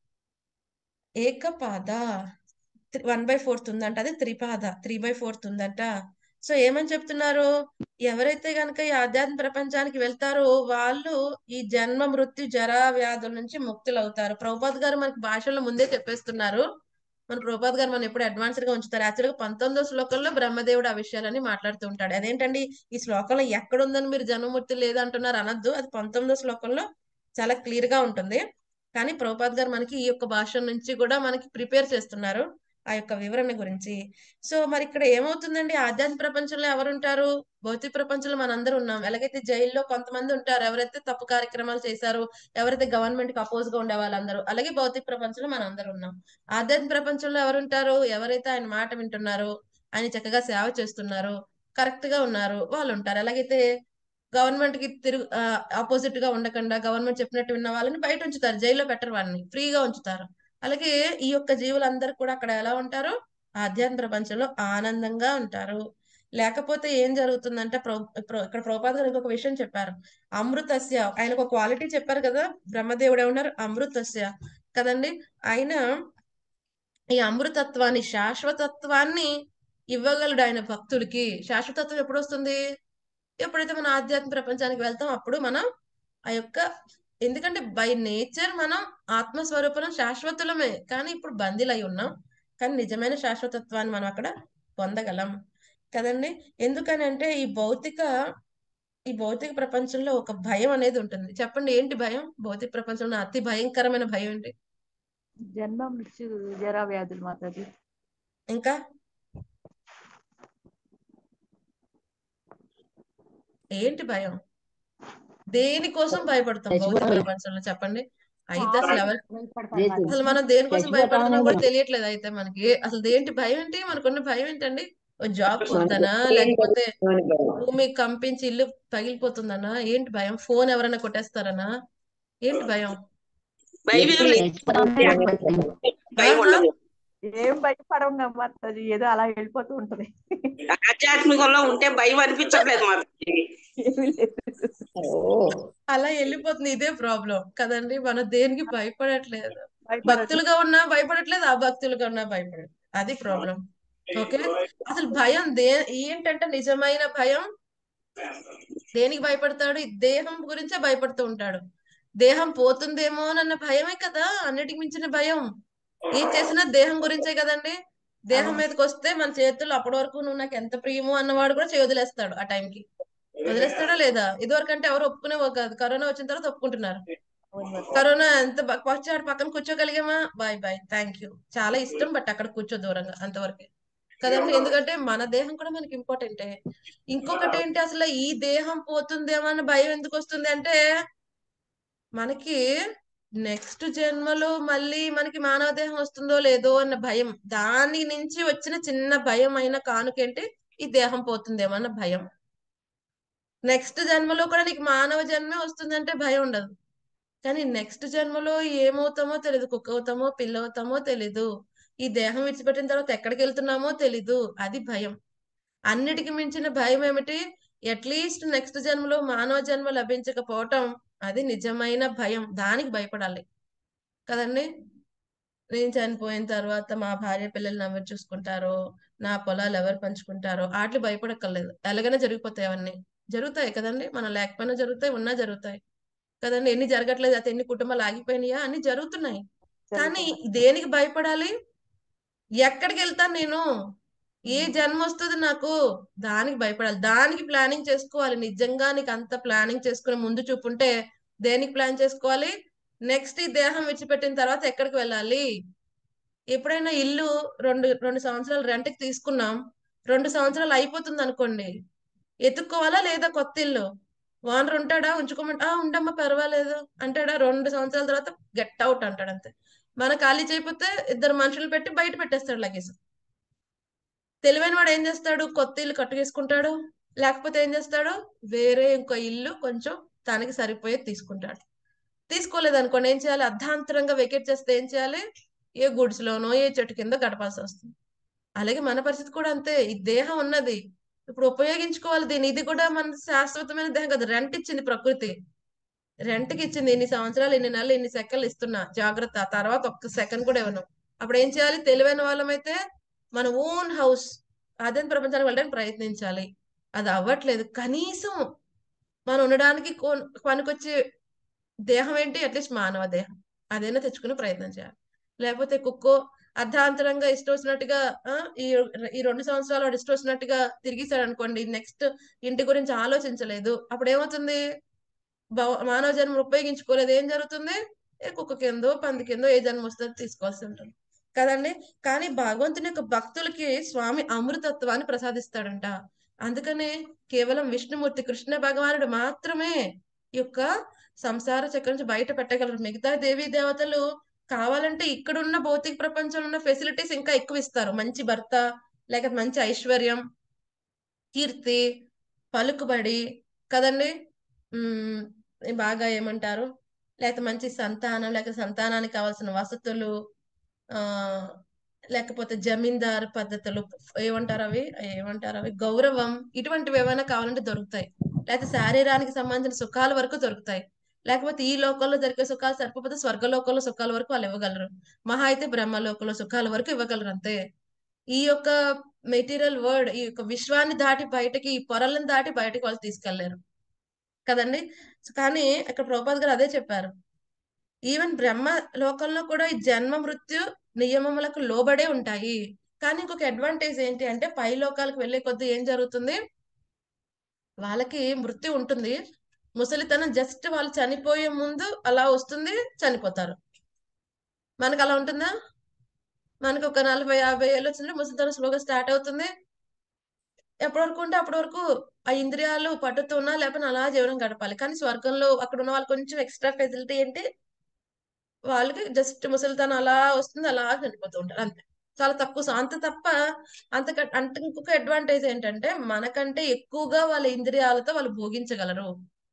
ఏకపాద వన్ బై ఫోర్త్ ఉందంట అది త్రిపాద త్రీ బై ఫోర్త్ ఉందంట సో ఏమని చెప్తున్నారు ఎవరైతే గనక ఈ ఆధ్యాత్మిక ప్రపంచానికి వెళ్తారో వాళ్ళు ఈ జన్మ మృత్యు జరా వ్యాధుల నుంచి ముక్తులు అవుతారు ప్రభుపాద్ గారు మనకి భాషల్లో ముందే చెప్పేస్తున్నారు మన ప్రభుపాద్ గారు మనం ఎప్పుడు అడ్వాన్స్డ్ గా ఉంచుతారు యాక్చువల్ గా పంతొమ్మిదో శ్లోకంలో బ్రహ్మదేవుడు ఆ విషయాలని మాట్లాడుతూ ఉంటాడు అదేంటండి ఈ శ్లోకంలో ఎక్కడ ఉందని మీరు జన్మమూర్తి లేదంటున్నారు అనొద్దు అది పంతొమ్మిదో శ్లోకంలో చాలా క్లియర్ గా ఉంటుంది కానీ ప్రభుపాద్ గారు మనకి ఈ యొక్క భాష నుంచి కూడా మనకి ప్రిపేర్ చేస్తున్నారు ఆ యొక్క వివరణ గురించి సో మరి ఇక్కడ ఏమవుతుందండి ఆధ్యాత్మిక ప్రపంచంలో ఎవరుంటారు భౌతిక ప్రపంచంలో మనందరూ ఉన్నాం ఎలాగైతే జైల్లో కొంతమంది ఉంటారు ఎవరైతే తప్పు కార్యక్రమాలు చేశారో ఎవరైతే గవర్నమెంట్ కి అపోజ్ గా ఉండే వాళ్ళందరూ అలాగే భౌతిక ప్రపంచంలో మనం అందరూ ఉన్నాం ఆధ్యాత్మిక ప్రపంచంలో ఎవరుంటారు ఎవరైతే ఆయన మాట వింటున్నారో ఆయన చక్కగా సేవ చేస్తున్నారో కరెక్ట్ గా ఉన్నారు వాళ్ళు ఉంటారు ఎలాగైతే గవర్నమెంట్ కి తిరుగు ఆపోజిట్ గా ఉండకుండా గవర్నమెంట్ చెప్పినట్టు విన్న వాళ్ళని బయట ఉంచుతారు జైల్లో పెట్టరు వాళ్ళని ఫ్రీగా ఉంచుతారు అలాగే ఈ యొక్క జీవులందరూ కూడా అక్కడ ఎలా ఉంటారు ఆధ్యాత్మిక ప్రపంచంలో ఆనందంగా ఉంటారు లేకపోతే ఏం జరుగుతుందంటే ప్రో ప్రో- ఇక్కడ ప్రభుపాద గారు ఇంకొక విషయం చెప్పారు అమృతస్య ఆయన ఒక క్వాలిటీ చెప్పారు కదా బ్రహ్మదేవుడు ఏమన్నారు అమృతస్య కదండి ఆయన ఈ అమృతత్వాన్ని శాశ్వతత్వాన్ని ఇవ్వగలడు ఆయన భక్తులకి శాశ్వతత్వం ఎప్పుడు వస్తుంది ఎప్పుడైతే మనం ఆధ్యాత్మిక ప్రపంచానికి వెళ్తాం అప్పుడు మనం ఆ యొక్క ఎందుకంటే బై నేచర్ మనం ఆత్మస్వరూపం శాశ్వతులమే కానీ ఇప్పుడు బందీలై ఉన్నాం కానీ నిజమైన శాశ్వతత్వాన్ని మనం అక్కడ పొందగలం కదండి ఎందుకని అంటే ఈ భౌతిక ఈ భౌతిక ప్రపంచంలో ఒక భయం అనేది ఉంటుంది చెప్పండి ఏంటి భయం భౌతిక ప్రపంచంలో అతి భయంకరమైన భయం ఏంటి జన్మ మృత్యు జరా వ్యాధులు మాతాజీ ఇంకా ఏంటి భయం దేనికోసం భయపడతాం భౌతిక చచ్చిపోతాం. ప్రపంచంలో చెప్పండి అయితే అసలు ఎవరు లేదు. అసలు మనం దేనికోసం చచ్చిపోతామని భయపడుతున్నాం కూడా కూడా. తెలియట్లేదు అయితే మనకి అసలు దేంటి భయం ఏంటి మనకున్న భయం ఏంటండి ఓ జాబ్ మనకి పోతానా ఏం లేకపోతే అని భయం. భూమి కంపించి ఇల్లు పగిలిపోతుందనా ఏంటి భయం ఫోన్ ఎవరైనా కొట్టేస్తారనా ఏంటి భయం బైబిల్ భయం ఉండదు ఏం భయపడం మాతాజీ ఏదో అలా వెళ్ళిపోతూ ఉంటది ఆధ్యాత్మికంలో ఉంటే భయం అనిపించట్లేదు మాకు ఏమీ లేదు ఓ, అలా వెళ్ళిపోతుంది ఇదే ప్రాబ్లం కదండి మనం దేనికి భయపడట్లేదు భయపడదు భక్తులుగా ఉన్నా భయపడట్లేదు అభక్తులుగా ఉన్నా భయపడట్లేదు అది ప్రాబ్లం ఓకే అసలు భయం దే ఏంటంటే నిజమైన భయం దేనికి భయపడతాడు ఈ దేహం గురించే భయపడుతూ ఉంటాడు దేహం పోతుందేమో అన్న భయమే కదా అన్నిటికి మించిన భయం ఏది చేసినా దేహం గురించే కదండి దేహం అవును. మీదకి వస్తే మన చేతుల్లో అప్పటి వరకు నువ్వు నాకు ఎంత ప్రియము అన్నవాడు కూడా చేయి వదిలేస్తాడు ఆ టైంకి వదిలేస్తాడా లేదా ఇదివరకు అంటే ఎవరు ఒప్పుకునేవో కాదు కరోనా వచ్చిన తర్వాత ఒప్పుకుంటున్నారు అవును మాతాజీ. కరోనా ఎంత బ- వచ్చాడు పక్కన కూర్చోగలిగామా బాయ్ బాయ్ థ్యాంక్ యూ చాలా ఇష్టం బట్ అక్కడ కూర్చో దూరంగా అంతవరకే కదండి ఎందుకంటే మన దేహం కూడా మనకి ఇంపార్టెంటే ఇంకొకటి ఏంటి అసలు ఈ దేహం పోతుందేమో అన్న భయం ఎందుకు వస్తుంది అంటే మనకి నెక్స్ట్ జన్మలో మళ్ళీ మనకి మానవ దేహం వస్తుందో లేదో అన్న భయం దాని నుంచి వచ్చిన చిన్న భయం అయిన కానుకేంటి ఈ దేహం పోతుందేమో అన్న భయం నెక్స్ట్ జన్మలో కూడా నీకు మానవ జన్మే వస్తుందంటే భయం ఉండదు కానీ నెక్స్ట్ జన్మలో ఏమవుతామో తెలియదు కుక్క అవుతామో పిల్ల అవుతామో తెలీదు ఈ దేహం విడిచిపెట్టిన తర్వాత ఎక్కడికి వెళ్తున్నామో తెలీదు అది భయం అన్నిటికి మించిన భయం ఏమిటి అట్లీస్ట్ నెక్స్ట్ జన్మలో మానవ జన్మ లభించకపోవటం అది నిజమైన భయం దానికి భయపడాలి కదండి నేను చనిపోయిన తర్వాత మా భార్య పిల్లల్ని ఎవరు చూసుకుంటారో నా పొలాలు ఎవరు పంచుకుంటారో వాటికి భయపడక్కర్లేదు ఎలాగైనా జరిగిపోతాయి అవన్నీ జరుగుతాయి కదండి మనం లేకపోయినా జరుగుతాయి ఉన్నా జరుగుతాయి కదండి ఎన్ని జరగట్లేదు అయితే ఎన్ని కుటుంబాలు ఆగిపోయినాయా అన్ని జరుగుతున్నాయి కానీ దేనికి భయపడాలి ఎక్కడికి వెళ్తాను నేను ఏ జన్మ వస్తుంది నాకు దానికి భయపడాలి దానికి ప్లానింగ్ చేసుకోవాలి నిజంగా నీకు అంత ప్లానింగ్ చేసుకుని ముందు చూపుంటే దేనికి ప్లాన్ చేసుకోవాలి నెక్స్ట్ ఈ దేహం విడిచిపెట్టిన తర్వాత ఎక్కడికి వెళ్ళాలి ఎప్పుడైనా ఇల్లు రెండు రెండు సంవత్సరాలు రెంట్కి తీసుకున్నాం రెండు సంవత్సరాలు అయిపోతుంది అనుకోండి ఎత్తుక్కోవాలా లేదా కొత్త ఇల్లు ఓనర్ ఉంటాడా ఉంచుకోమంటా ఆ ఉండమ్మా పర్వాలేదు అంటాడా రెండు సంవత్సరాల తర్వాత గెట్ అవుట్ అంటాడు అంతే మన ఖాళీ చేయకపోతే ఇద్దరు మనుషులు పెట్టి బయట పెట్టేస్తాడు లగేజ్ తెలివైన వాడు ఏం చేస్తాడు కొత్త ఇల్లు కట్టుకేసుకుంటాడు లేకపోతే ఏం చేస్తాడు వేరే ఇంకో ఇల్లు కొంచెం తనకి సరిపోయేది తీసుకుంటాడు తీసుకోలేదు అనుకోండి ఏం చేయాలి అర్ధాంతరంగా వెకేట్ చేస్తే ఏం చేయాలి ఏ గుడిసెలోనో ఏ చెట్టు కింద గడపాల్సి వస్తుంది అలాగే మన పరిస్థితి కూడా అంతే ఈ దేహం ఉన్నది ఇప్పుడు ఉపయోగించుకోవాలి దీన్ని ఇది కూడా మన శాశ్వతమైన దేహం కదా రెంట్ ఇచ్చింది ప్రకృతి రెంట్కి ఇచ్చింది ఇన్ని సంవత్సరాలు ఇన్ని నెలలు ఇన్ని సెకండ్లు ఇస్తున్నా జాగ్రత్త ఆ తర్వాత ఒక్క సెకండ్ కూడా ఇవ్వను అప్పుడు ఏం చేయాలి తెలివైన వాళ్ళమైతే మన ఓన్ హౌస్ అదే ప్రపంచానికి వెళ్ళడానికి ప్రయత్నించాలి అది అవ్వట్లేదు కనీసం మనం ఉండడానికి కొన్- పనికొచ్చే దేహం ఏంటి అట్లీస్ట్ మానవ దేహం అదైనా తెచ్చుకునే ప్రయత్నం చేయాలి లేకపోతే కుక్కో అర్ధాంతరంగా ఇష్టం వచ్చినట్టుగా ఆ, ఈ ఈ రెండు సంవత్సరాలు వాడు ఇష్టం వచ్చినట్టుగా తిరిగిస్తాడు అనుకోండి నెక్స్ట్ ఇంటి గురించి ఆలోచించలేదు అప్పుడు ఏమవుతుంది భవ- మానవ జన్మ ఉపయోగించుకోలేదు ఏం జరుగుతుంది ఏ కుక్క కిందో పంది కిందో ఏ జన్మ వస్తుందో తీసుకోవాల్సి ఉంటుంది కదండి కానీ భగవంతుని యొక్క భక్తులకి స్వామి అమృతత్వాన్ని ప్రసాదిస్తాడంట అందుకనే కేవలం విష్ణుమూర్తి కృష్ణ భగవానుడు మాత్రమే ఈ యొక్క సంసార చక్రం నుంచి బయట పెట్టగలరు మిగతా దేవీ దేవతలు కావాలంటే ఇక్కడున్న భౌతిక ప్రపంచంలో ఉన్న ఫెసిలిటీస్ ఇంకా ఎక్కువ ఇస్తారు మంచి భర్త లేక మంచి ఐశ్వర్యం కీర్తి పలుకుబడి కదండి ఉమ్ బాగా ఏమంటారు లేకపోతే మంచి సంతానం లేక సంతానానికి కావాల్సిన వసతులు ఆ లేకపోతే జమీందారు పద్ధతులు ఏమంటారు అవి ఏమంటారు అవి గౌరవం ఇటువంటివి ఏమైనా కావాలంటే దొరుకుతాయి లేకపోతే శారీరానికి సంబంధించిన సుఖాల వరకు దొరుకుతాయి లేకపోతే ఈ లోకంలో దొరికే సుఖాలు సరిపోతే స్వర్గలోకంలో సుఖాల వరకు వాళ్ళు ఇవ్వగలరు మహా అయితే బ్రహ్మలోకంలో సుఖాల వరకు ఇవ్వగలరు అంతే ఈ యొక్క మెటీరియల్ వరల్డ్ ఈ యొక్క విశ్వాన్ని దాటి బయటకి ఈ పొరలను దాటి బయటకి వాళ్ళు తీసుకెళ్లారు కదండి సో కానీ అక్కడ ప్రభుపాద్ గారు అదే చెప్పారు ఈవెన్ బ్రహ్మ లోకంలో కూడా ఈ జన్మ మృత్యు నియమములకు లోబడే ఉంటాయి కానీ ఇంకొక అడ్వాంటేజ్ ఏంటి అంటే పై లోకాలకు వెళ్ళే కొద్దీ ఏం జరుగుతుంది వాళ్ళకి మృత్యు ఉంటుంది ముసలితనం జస్ట్ వాళ్ళు చనిపోయే ముందు అలా వస్తుంది చనిపోతారు మనకు అలా ఉంటుందా మనకు ఒక నలభై యాభై ఏళ్ళు వచ్చినప్పుడు ముసలితనం స్లోగా స్టార్ట్ అవుతుంది ఎప్పటి వరకు ఉంటే అప్పటి వరకు ఆ ఇంద్రియాలు పట్టుతున్నా లేకపోతే అలా జీవనం గడపాలి కానీ స్వర్గంలో అక్కడ ఉన్న వాళ్ళు కొంచెం ఎక్స్ట్రా ఫెసిలిటీ ఏంటి వాళ్ళకి జస్ట్ ముసలితనం అలా వస్తుంది అలా చనిపోతూ ఉంటారు అంతే చాలా తక్కువ స- అంత తప్ప అంత అంటే ఇంకొక అడ్వాంటేజ్ ఏంటంటే మనకంటే ఎక్కువగా వాళ్ళ ఇంద్రియాలతో వాళ్ళు భోగించగలరు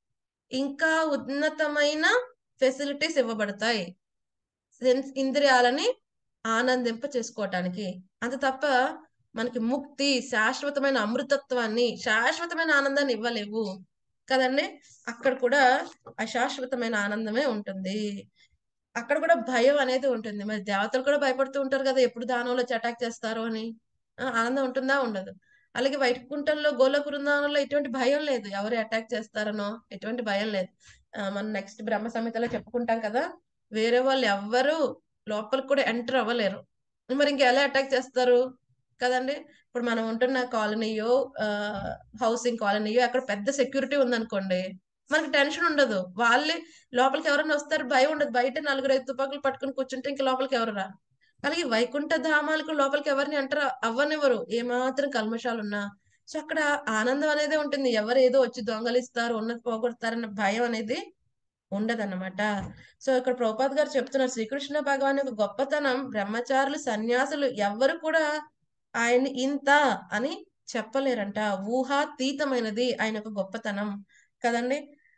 ఇంకా ఉన్నతమైన ఫెసిలిటీస్ ఇవ్వబడతాయి సెన్స్ ఇంద్రియాలని ఆనందింప చేసుకోవటానికి అంత తప్ప మనకి ముక్తి శాశ్వతమైన అమృతత్వాన్ని శాశ్వతమైన ఆనందాన్ని ఇవ్వలేవు కదండి అక్కడ కూడా అశాశ్వతమైన ఆనందమే ఉంటుంది అక్కడ కూడా భయం అనేది ఉంటుంది మరి దేవతలు కూడా భయపడుతూ ఉంటారు కదా ఎప్పుడు దానంలో వచ్చి అటాక్ చేస్తారో అని ఆ, ఆనందం ఉంటుందా ఉండదు అలాగే వైకుంఠంలో గోలోక బృందావనంలో ఎటువంటి భయం లేదు ఎవరు అటాక్ చేస్తారనో ఎటువంటి భయం లేదు ఆ, మనం నెక్స్ట్ బ్రహ్మ సంహితలో చెప్పుకుంటాం కదా వేరే వాళ్ళు ఎవ్వరు లోపలికి కూడా ఎంటర్ అవ్వలేరు మరి ఇంకా ఎలా అటాక్ చేస్తారు కదండి ఇప్పుడు మనం ఉంటున్న కాలనీయో హౌసింగ్ కాలనీయో అక్కడ పెద్ద సెక్యూరిటీ ఉందనుకోండి మనకి టెన్షన్ ఉండదు వాళ్ళే లోపలికి ఎవరైనా వస్తారు భయం ఉండదు బయట నలుగురు ఐదు తుపాకులు పట్టుకుని కూర్చుంటే ఇంక లోపలికి ఎవరు రా అలాగే వైకుంఠ ధామాలకు లోపలికి ఎవరిని ఎంటర్ అవ్వనివ్వరు ఏమాత్రం కల్మషాలు ఉన్నా సో అక్కడ ఆనందం అనేది ఉంటుంది ఎవరు ఏదో వచ్చి దొంగలిస్తారు ఉన్నది పోగొడతారన్న భయం అనేది ఉండదన్నమాట సో ఇక్కడ ప్రభుపాద్ గారు చెప్తున్నారు శ్రీకృష్ణ భగవాన్ యొక్క గొప్పతనం బ్రహ్మచారులు సన్యాసులు ఎవ్వరు కూడా ఆయన ఇంత అని చెప్పలేరంట ఊహాతీతమైనది ఆయన యొక్క గొప్పతనం కదండి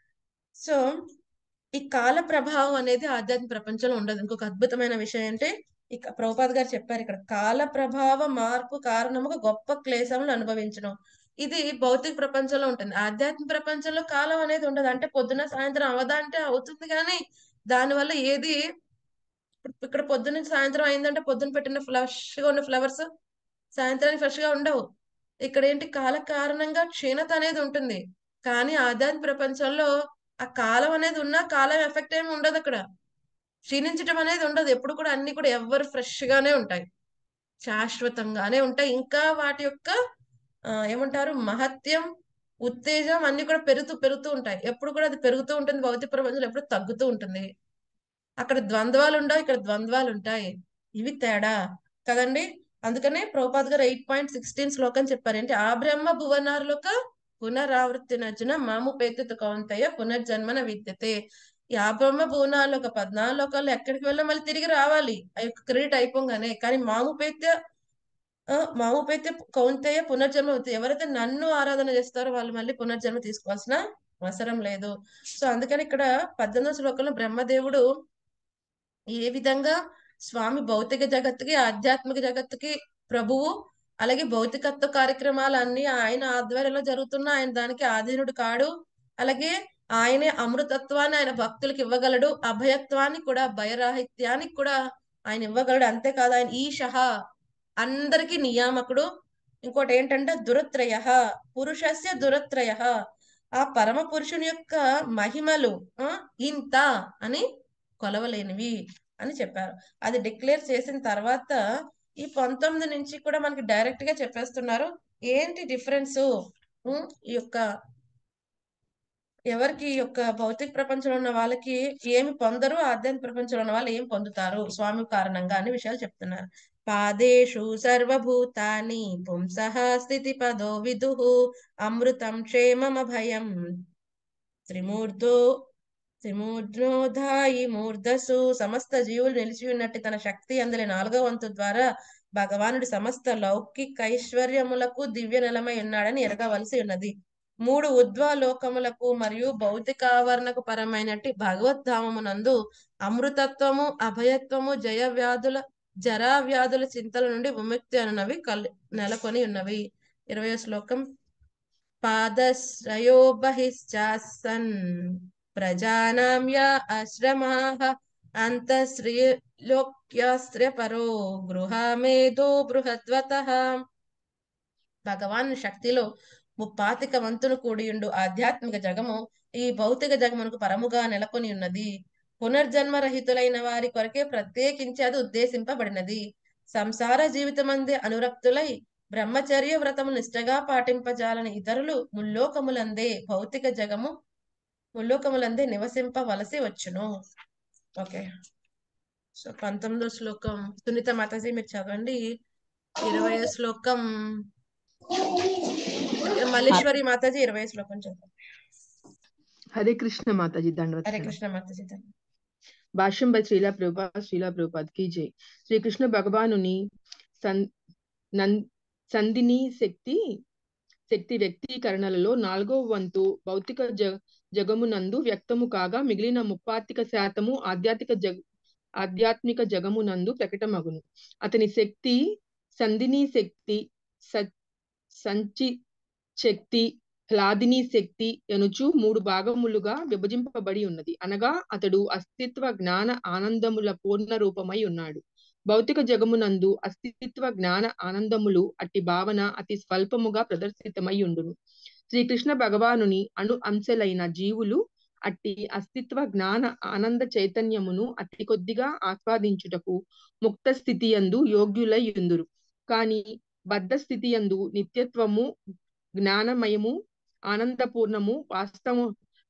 సో ఈ కాల ప్రభావం అనేది ఆధ్యాత్మిక ప్రపంచంలో ఉండదు ఇంకొక అద్భుతమైన విషయం ఏంటి ఇక ప్రభుపాద్ గారు చెప్పారు ఇక్కడ కాల ప్రభావ మార్పు కారణముగా గొప్ప క్లేశములు అనుభవించడం ఇది భౌతిక ప్రపంచంలో ఉంటుంది ఆధ్యాత్మిక ప్రపంచంలో కాలం అనేది ఉండదు అంటే పొద్దున సాయంత్రం అవదా అంటే అవుతుంది కానీ దానివల్ల ఏది ఇప్పుడు ఇక్కడ పొద్దున్న నుంచి సాయంత్రం అయిందంటే పొద్దున పెట్టిన ఫ్లష్ గా ఉన్న ఫ్లవర్స్ సాయంత్రానికి ఫ్రెష్ గా ఉండవు ఇక్కడ ఏంటి కాల కారణంగా క్షీణత అనేది ఉంటుంది కానీ ఆధ్యాత్మిక ప్రపంచంలో ఆ కాలం అనేది ఉన్నా కాలం ఎఫెక్ట్ ఏమి ఉండదు అక్కడ క్షీణించడం అనేది ఉండదు ఎప్పుడు కూడా అన్ని కూడా ఎవ్వరు ఫ్రెష్ గానే ఉంటాయి శాశ్వతంగానే ఉంటాయి ఇంకా వాటి యొక్క ఆ, ఏమంటారు మహత్యం ఉత్తేజం అన్ని కూడా పెరుగుతూ పెరుగుతూ ఉంటాయి ఎప్పుడు కూడా అది పెరుగుతూ ఉంటుంది భౌతిక ప్రపంచంలో ఎప్పుడు తగ్గుతూ ఉంటుంది అక్కడ ద్వంద్వాలు ఉండవు ఇక్కడ ద్వంద్వాలు ఉంటాయి ఇవి తేడా కదండి అందుకనే ప్రభుపాద్ గారు ఎయిట్ పాయింట్ సిక్స్టీన్ శ్లోకం చెప్పారు ఏంటి ఆ బ్రహ్మ భువనార్లోక పునరావృత్తి నచ్చిన మాము పేతుత కౌంతయ్య పునర్జన్మన విద్యతే ఈ ఆ బ్రహ్మ భువనాలు ఒక పద్నాలుగు లోకాల్లో ఎక్కడికి వెళ్ళా మళ్ళీ తిరిగి రావాలి ఆ యొక్క క్రెడిట్ అయిపోగానే కానీ మాము పేత్య ఆ, మాము పేత్య కౌంతయ్య పునర్జన్మ అవుతుంది ఎవరైతే నన్ను ఆరాధన చేస్తారో వాళ్ళు మళ్ళీ పునర్జన్మ తీసుకోవాల్సిన అవసరం లేదు సో అందుకని ఇక్కడ పద్దెనిమిదవ శ్లోకంలో బ్రహ్మదేవుడు ఏ విధంగా స్వామి భౌతిక జగత్తుకి ఆధ్యాత్మిక జగత్తుకి ప్రభువు అలాగే భౌతికత్వ కార్యక్రమాలన్నీ ఆయన ఆధ్వర్యంలో జరుగుతున్న ఆయన దానికి ఆధీనుడు కాడు అలాగే ఆయనే అమృతత్వాన్ని ఆయన భక్తులకు ఇవ్వగలడు అభయత్వాన్ని కూడా భయరాహిత్యానికి కూడా ఆయన ఇవ్వగలడు అంతేకాదు ఆయన ఈశహ అందరికీ నియామకుడు ఇంకోటి ఏంటంటే దురత్రయ పురుషస్య దురత్రయ ఆ పరమ పురుషుని యొక్క మహిమలు ఆ ఇంత అని కొలవలేనివి అని చెప్పారు అది డిక్లేర్ చేసిన తర్వాత ఈ పంతొమ్మిది నుంచి కూడా మనకి డైరెక్ట్ గా చెప్పేస్తున్నారు ఏంటి డిఫరెన్స్ ఈ యొక్క ఎవరికి ఈ యొక్క భౌతిక ప్రపంచంలో ఉన్న వాళ్ళకి ఏమి పొందరు ఆధ్యాత్మిక ప్రపంచంలో ఉన్న వాళ్ళు ఏం పొందుతారు స్వామి కారణంగా అనే విషయాలు చెప్తున్నారు పాదేషు సర్వభూతాని పుంసః స్థితి పదో విదుః అమృతం క్షేమమభయం త్రిమూర్ధో త్రిమూర్ధ్నోధాయి మూర్ధసు సమస్త జీవులు నిలిచి ఉన్నట్టు తన శక్తి అందలి నాలుగో వంతు ద్వారా భగవానుడు సమస్త లౌకిక ఐశ్వర్యములకు దివ్య నిలమై ఉన్నాడని ఎరగవలసి ఉన్నది మూడు ఉద్వాలోకములకు మరియు భౌతికావరణకు పరమైనట్టి భగవద్ధామమునందు అమృతత్వము అభయత్వము జయ వ్యాధుల జరా వ్యాధుల చింతల నుండి విముక్తి అనునవి కల్ నెలకొని ఉన్నవి ఇరవై శ్లోకం పాదశ్రయో బహిశ్చాసన్ ప్రజానాం యా ఆశ్రమాః అంతశ్రీలోక్యాస్త్ర పరో గృహమేధో బృహద్వతః భగవాన్ శక్తిలో ముప్పాతిక వంతులు కూడియుండు ఆధ్యాత్మిక జగము ఈ భౌతిక జగమునకు పరముగా నెలకొని ఉన్నది పునర్జన్మ రహితులైన వారి కొరకే ప్రత్యేకించి అది ఉద్దేశింపబడినది సంసార జీవితమందే అనురక్తులై బ్రహ్మచర్య వ్రతము నిష్టగా పాటింపజాలని ఇతరులు ముల్లోకములందే భౌతిక జగము ముల్లోకములందే నివసింపవలసి వచ్చును ఓకే సో పంతొమ్మిదో శ్లోకం సునీత మాతాజీ మీరు చదవండి ఇరవై శ్లోకం మల్లేశ్వరి మాతాజీ ఇరవై శ్లోకం చదవండి హరే కృష్ణ మాతాజీ హరే దండవత్ కృష్ణ మాతాజీ ధన్యవాదాలు. భాష్యం బై శ్రీలా ప్రభుపాద్ శ్రీలా ప్రభుపాద్ కీ జై శ్రీకృష్ణ భగవానుని సన్ నం సంధిని శక్తి శక్తి వ్యక్తీకరణలలో నాలుగో వంతు భౌతిక జ జగమునందు వ్యక్తము కాగా మిగిలిన ముప్పాతిక శాతము ఆధ్యాత్మిక జగ ఆధ్యాత్మిక జగమునందు ప్రకటమగును అతని శక్తి సంధిని శక్తి స సంచి శక్తి హ్లాదిని శక్తి ఎనుచు మూడు భాగములుగా విభజింపబడి ఉన్నది అనగా అతడు అస్తిత్వ జ్ఞాన ఆనందముల పూర్ణ రూపమై ఉన్నాడు భౌతిక జగమునందు అస్తిత్వ జ్ఞాన ఆనందములు అట్టి భావన అతి స్వల్పముగా ప్రదర్శితమై ఉండును శ్రీకృష్ణ భగవానుని అణు అంశలైన జీవులు అట్టి అస్తిత్వ జ్ఞాన ఆనంద చైతన్యమును అతి కొద్దిగా ఆస్వాదించుటకు ముక్త స్థితి యందు యోగ్యులై ఉందురు కాని బద్ధ స్థితి యందు నిత్యత్వము జ్ఞానమయము ఆనందపూర్ణము వాస్తవ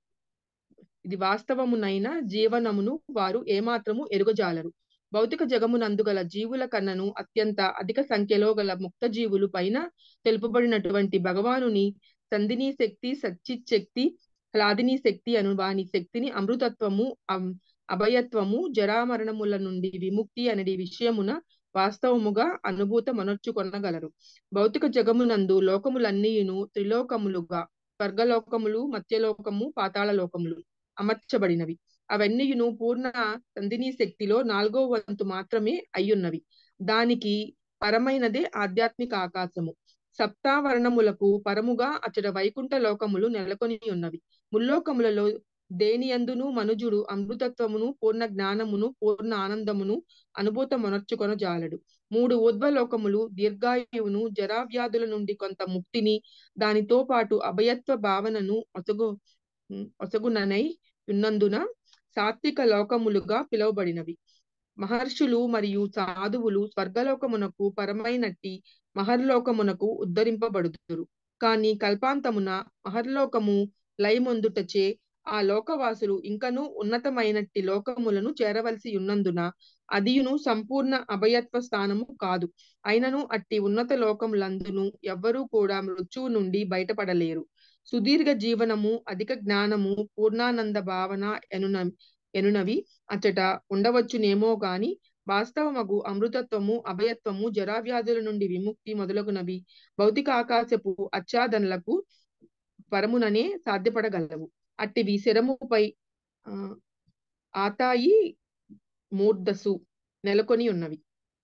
ఇది వాస్తవమునైన జీవనమును వారు ఏమాత్రము ఎరుగజాలరు భౌతిక జగమునందు గల జీవుల కన్నను అత్యంత అధిక సంఖ్యలో గల ముక్త జీవులు పైన తెలుపబడినటువంటి భగవానుని సంధిని శక్తి సచ్చిత్ శక్తి హ్లాదిని శక్తి అను వాని శక్తిని అమృతత్వము అం- అభయత్వము జరామరణముల నుండి విముక్తి అనేది విషయమున వాస్తవముగా అనుభూత మనర్చుకొనగలరు భౌతిక జగమునందు లోకములన్నీయును త్రిలోకములుగా స్వర్గలోకములు మత్స్యలోకము పాతాళ లోకములు అమర్చబడినవి అవన్నీయును పూర్ణ సంధిని శక్తిలో నాలుగో వంతు మాత్రమే అయ్యున్నవి దానికి పరమైనదే ఆధ్యాత్మిక ఆకాశము సప్తావరణములకు పరముగా అచట వైకుంఠ లోకములు నెలకొని ఉన్నవి ముల్లోకములలో దేనియందును మనుజుడు అమృతత్వమును పూర్ణ జ్ఞానమును పూర్ణ ఆనందమును అనుభూత మొనర్చుకొన జాలడు మూడు ఊర్ధ్వలోకములు దీర్ఘాయువును జరావ్యాధుల నుండి కొంత ముక్తిని దానితో పాటు అభయత్వ భావనను ఒసగు ఉమ్, ఒసగుననై ఉన్నందున సాత్విక లోకములుగా పిలువబడినవి మహర్షులు మరియు సాధువులు స్వర్గలోకమునకు పరమైనట్టి మహర్లోకమునకు ఉద్ధరింపబడుదురు కాని కల్పాంతమున మహర్లోకము లయమొందుటచే ఆ లోకవాసులు ఇంకనూ ఉన్నతమైనట్టి లోకములను చేరవలసి ఉన్నందున అదియును సంపూర్ణ అభయత్వ స్థానము కాదు అయినను అట్టి ఉన్నత లోకములందును ఎవ్వరూ కూడా మృత్యువు నుండి బయటపడలేరు సుదీర్ఘ జీవనము అధిక జ్ఞానము పూర్ణానంద భావన ఎనున ఎనునవి అచ్చట ఉండవచ్చునేమో గాని వాస్తవమగు అమృతత్వము అభయత్వము జరావ్యాధుల నుండి విముక్తి మొదలగునవి భౌతిక ఆకాశపు అచ్చాదనలకు పరముననే సాధ్యపడగలవు అట్టివి శరముపై ఆ, ఆతాయి మూర్ధసు నెలకొని ఉన్నవి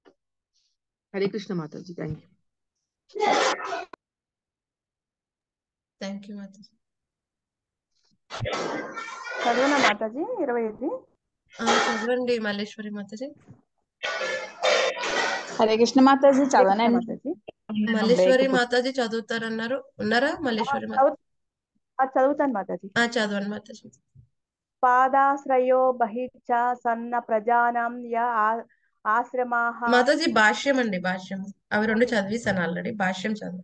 Hare Krishna Mataji thank you thank you Mataji చదువునా మాతాజీ ఇరవై ఐదు ఆ, చదవండి మల్లేశ్వరి మాతాజీ హరే కృష్ణ మాతాజీ చదవనండి మాతాజీ మల్లేశ్వరి మాతాజీ చదువుతారన్నారు ఉన్నారా మల్లేశ్వరి మాతాజీ చదువు- ఆ, చదువుతాను మాతాజీ ఆ చదవండి మాతాజీ పాదాశ్రయో బహిర్చ సన్న ప్రజానం య ఆ- ఆశ్రమాః మాతాజీ భాష్యం అండి భాష్యం అవి రెండు చదివేశాను ఆల్రెడీ భాష్యం చదువు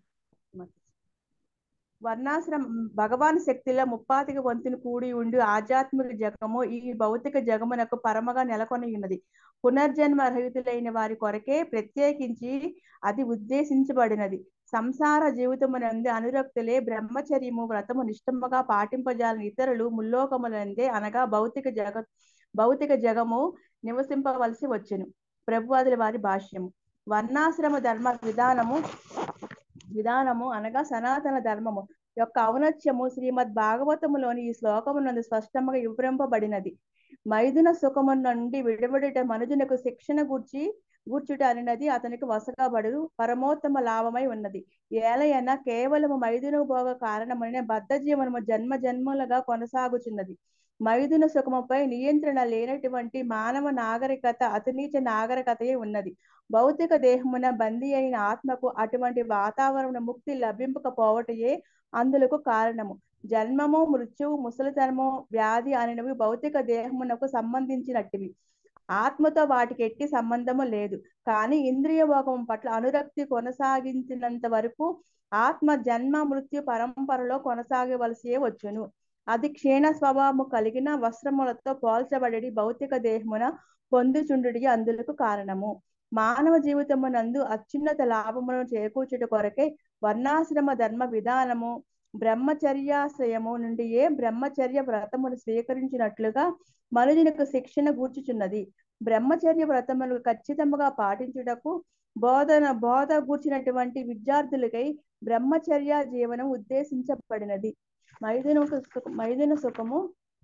వర్ణాశ్రమ భగవాన్ శక్తిలో ముప్పాతిక వంతుని కూడి ఉండి ఆధ్యాత్మిక జగము ఈ భౌతిక జగమునకు పరమగా నెలకొని ఉన్నది పునర్జన్మ రహితులైన వారి కొరకే ప్రత్యేకించి అది ఉద్దేశించబడినది సంసార జీవితమునందు అనురక్తులే బ్రహ్మచర్యము వ్రతము నిష్టముగా పాటింపజాలని ఇతరులు ముల్లోకములందే అనగా భౌతిక జగ భౌతిక జగము నివసింపవలసి వచ్చును ప్రభువాదుల వారి భాష్యము వర్ణాశ్రమ ధర్మ విధానము విధానము అనగా సనాతన ధర్మము యొక్క ఔన్నత్యము శ్రీమద్ భాగవతములోని ఈ శ్లోకమునందు స్పష్టంగా వివరింపబడినది మైదున సుఖము నుండి విడబడుట మనుజునకు శిక్షణ గూర్చి గూర్చుట అనినది అతనికి వసగబడు పరమోత్తమ లాభమై ఉన్నది ఏలయన కేవలము మైదున భోగ కారణమైన బద్ధ జీవనము జన్మ జన్మలుగా కొనసాగుచున్నది మైదున సుఖముపై నియంత్రణ లేనటువంటి మానవ నాగరికత అతినీచ నాగరికతయే ఉన్నది భౌతిక దేహమున బందీ అయిన ఆత్మకు అటువంటి వాతావరణ ముక్తి లభింపకపోవటయే అందులకు కారణము జన్మము మృత్యువు ముసలితనము వ్యాధి అనేవి భౌతిక దేహమునకు సంబంధించినట్టివి ఆత్మతో వాటికి ఎట్టి సంబంధము లేదు కానీ ఇంద్రియ భోగం పట్ల అనురక్తి కొనసాగించినంత వరకు ఆత్మ జన్మ మృత్యు పరంపరలో కొనసాగవలసి వచ్చును అది క్షీణ స్వభావము కలిగిన వస్త్రములతో పోల్చబడి భౌతిక దేహమున పొందుచుండుడి అందులకు కారణము మానవ జీవితమునందు అత్యున్నత లాభమును చేకూర్చుట కొరకే వర్ణాశ్రమ ధర్మ విధానము బ్రహ్మచర్యాశ్రయము నుండి ఏ బ్రహ్మచర్య వ్రతమును స్వీకరించినట్లుగా మనుజునికి శిక్షణ గూర్చుచున్నది బ్రహ్మచర్య వ్రతములు ఖచ్చితముగా పాటించుటకు బోధన బోధ గూర్చినటువంటి విద్యార్థులకై బ్రహ్మచర్య జీవనం ఉద్దేశించబడినది మైదున సుఖ- మైదున సుఖము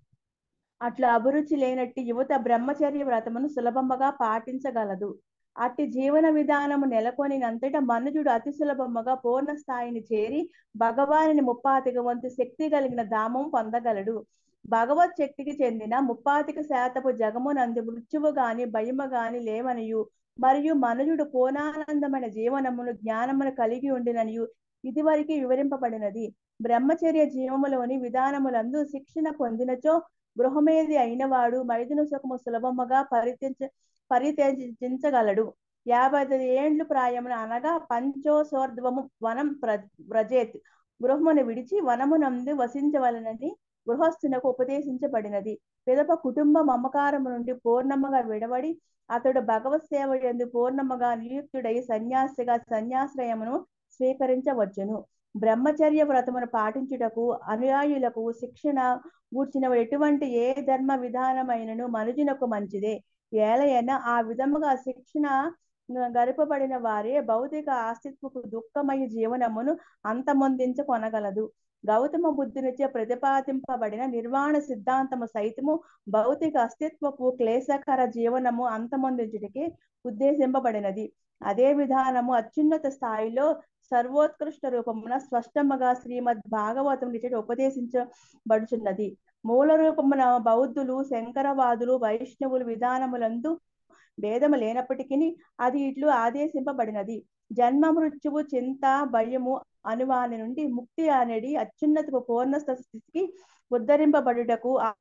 అట్లా అభిరుచి లేనట్టి యువత బ్రహ్మచర్య వ్రతమును సులభముగా పాటించగలదు అట్టి జీవన విధానము నెలకొనినంతట మనుజుడు అతి సులభముగా పూర్ణ స్థాయిని చేరి భగవాని ముప్పాతిక వంతు శక్తి కలిగిన ధామం పొందగలడు భగవత్ శక్తికి చెందిన ముప్పాతిక శాతపు జగమునందు మృత్యువు గాని భయము గాని లేవనియు మరియు మనుజుడు పూర్ణానందమైన జీవనమును జ్ఞానమును కలిగి ఉండిననియు ఇదివరకు వివరింపబడినది బ్రహ్మచర్య జీవములోని విధానములందు శిక్షణ పొందినచో గృహమేది అయినవాడు మైదున సుఖము సులభముగా పరిత్యజ పరిత్యజించగలడు యాభై ఐదు ఏండ్లు ప్రాయమున అనగా పంచోసోర్ధ్వము వనం ప్ర వ్రజేత్ గృహమును విడిచి వనమునందు వసించవలనని గృహస్థునకు ఉపదేశించబడినది పిదప కుటుంబ మమకారము నుండి పూర్ణముగా విడవడి అతడు భగవత్ సేవ ఎందు పూర్ణముగా నియుక్తుడై సన్యాసిగా సన్యాశ్రయమును స్వీకరించవచ్చును బ్రహ్మచర్య వ్రతమును పాటించుటకు అనుయాయులకు శిక్షణ గూర్చిన ఎటువంటి ఏ ధర్మ విధానమైనను మనుజునకు మంచిదే ఏలయన ఆ విధముగా శిక్షణ గరపబడిన వారే భౌతిక అస్తిత్వపు దుఃఖమయ జీవనమును అంతమొందించుకొనగలదు గౌతమ బుద్ధునిచే ప్రతిపాదింపబడిన నిర్వాణ సిద్ధాంతము సైతము భౌతిక అస్తిత్వపు క్లేశకర జీవనము అంతమొందించుటకే ఉద్దేశింపబడినది అదే విధానము అత్యున్నత స్థాయిలో సర్వోత్కృష్ట రూపమున స్పష్టముగా శ్రీమద్ భాగవతం నిచట ఉపదేశించబడుచున్నది మూల రూపమున బౌద్ధులు శంకరవాదులు వైష్ణవులు విధానములందు భేదము లేనప్పటికీ అది ఇట్లు ఆదేశింపబడినది జన్మ మృత్యువు చింత భయము అనువాని నుండి ముక్తి అనేది అత్యున్నత పూర్ణ స్థితికి ఉద్ధరింపబడుటకు ఆ-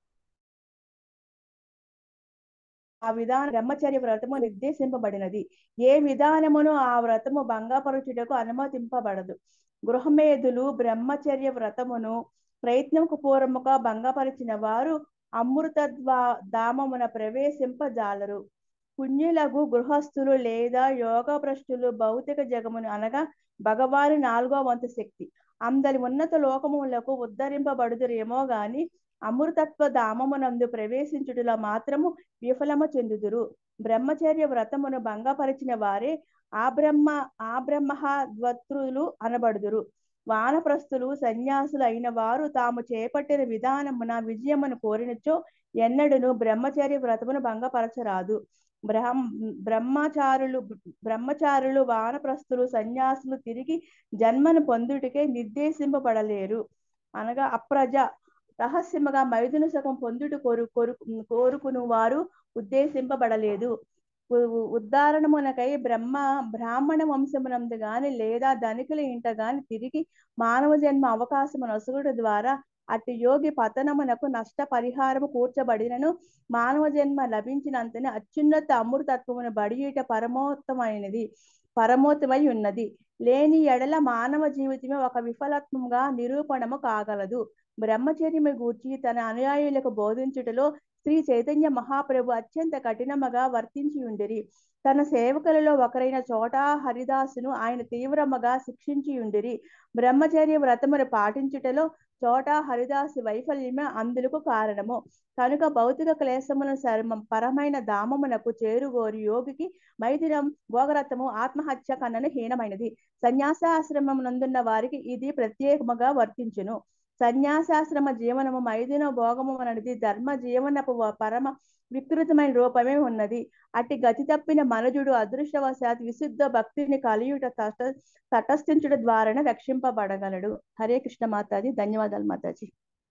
ఆ విధాన బ్రహ్మచర్య వ్రతము నిర్దేశింపబడినది ఏ విధానమును ఆ వ్రతము భంగపరచుటకు అనుమతింపబడదు గృహమేధులు బ్రహ్మచర్య వ్రతమును ప్రయత్నముకు పూర్వముగా భంగపరిచిన వారు అమృతద్వా ధామమున ప్రవేశింపజాలరు పుణ్యులకు గృహస్థులు లేదా యోగ భ్రష్టులు భౌతిక జగమును అనగా భగవాని నాలుగో వంతు శక్తి అందరి ఉన్నత లోకములకు ఉద్ధరింపబడుదురేమో గాని అమృతత్వ ధామమునందు ప్రవేశించుటలో మాత్రము విఫలము చెందుదురు బ్రహ్మచర్య వ్రతమును భంగపరిచిన వారే ఆ బ్రహ్మ ఆ బ్రహ్మద్వత్రులు అనబడుదురు వానప్రస్థులు సన్యాసులు అయిన వారు తాము చేపట్టిన విధానమున విజయమును కోరినచో ఎన్నడూను బ్రహ్మచర్య వ్రతమును భంగపరచరాదు బ్రహ్మ బ్రహ్మచారులు బ్రహ్మచారులు వానప్రస్థులు సన్యాసులు తిరిగి జన్మను పొందుటకే నిర్దేశింపబడలేరు అనగా అప్రజ రహస్యముగా మైదున సుఖం పొందుట కోరు కోరు కోరుకును వారు ఉద్దేశింపబడలేదు ఉ- ఉ- ఉద్ధారణమునకై బ్రహ్మ బ్రాహ్మణ వంశమునందు గాని లేదా ధనికుల ఇంట గాని తిరిగి మానవ జన్మ అవకాశము నొసగుట ద్వారా అట్టి యోగి పతనమునకు నష్ట పరిహారము కూర్చబడినను మానవ జన్మ లభించినంతనే అత్యున్నత అమృతత్వమును బడియుట పరమోత్తమైనది పరమోత్తమై ఉన్నది లేని ఎడల మానవ జీవితమే ఒక విఫలత్వంగా నిరూపణము కాగలదు బ్రహ్మచర్యము గూర్చి తన అనుయాయులకు బోధించుటలో శ్రీ చైతన్య మహాప్రభు అత్యంత కఠినముగా వర్తించి ఉండిరి తన సేవకులలో ఒకరైన చోటా హరిదాసును ఆయన తీవ్రముగా శిక్షించి ఉండిరి బ్రహ్మచర్య వ్రతమును పాటించుటలో చోటా హరిదాసు వైఫల్యమే అందులకు కారణము కనుక భౌతిక క్లేశములను సర్మ పరమైన ధామమునకు చేరుగోరి యోగికి మైథునం భోగరథము ఆత్మహత్య కన్నను హీనమైనది సన్యాసాశ్రమం నందున్న వారికి ఇది ప్రత్యేకముగా వర్తించును సన్యాసాశ్రమ జీవనము మైదిన భోగము అనేది ధర్మ జీవనపు వ- పరమ వికృతమైన రూపమే ఉన్నది అట్టి గతి తప్పిన మనుజుడు అదృష్టవశాత్ విశుద్ధ భక్తిని కలియుట తట తటస్థించుట ద్వారానే రక్షింపబడగలడు హరే కృష్ణ మాతాజీ ధన్యవాదాలు మాతాజీ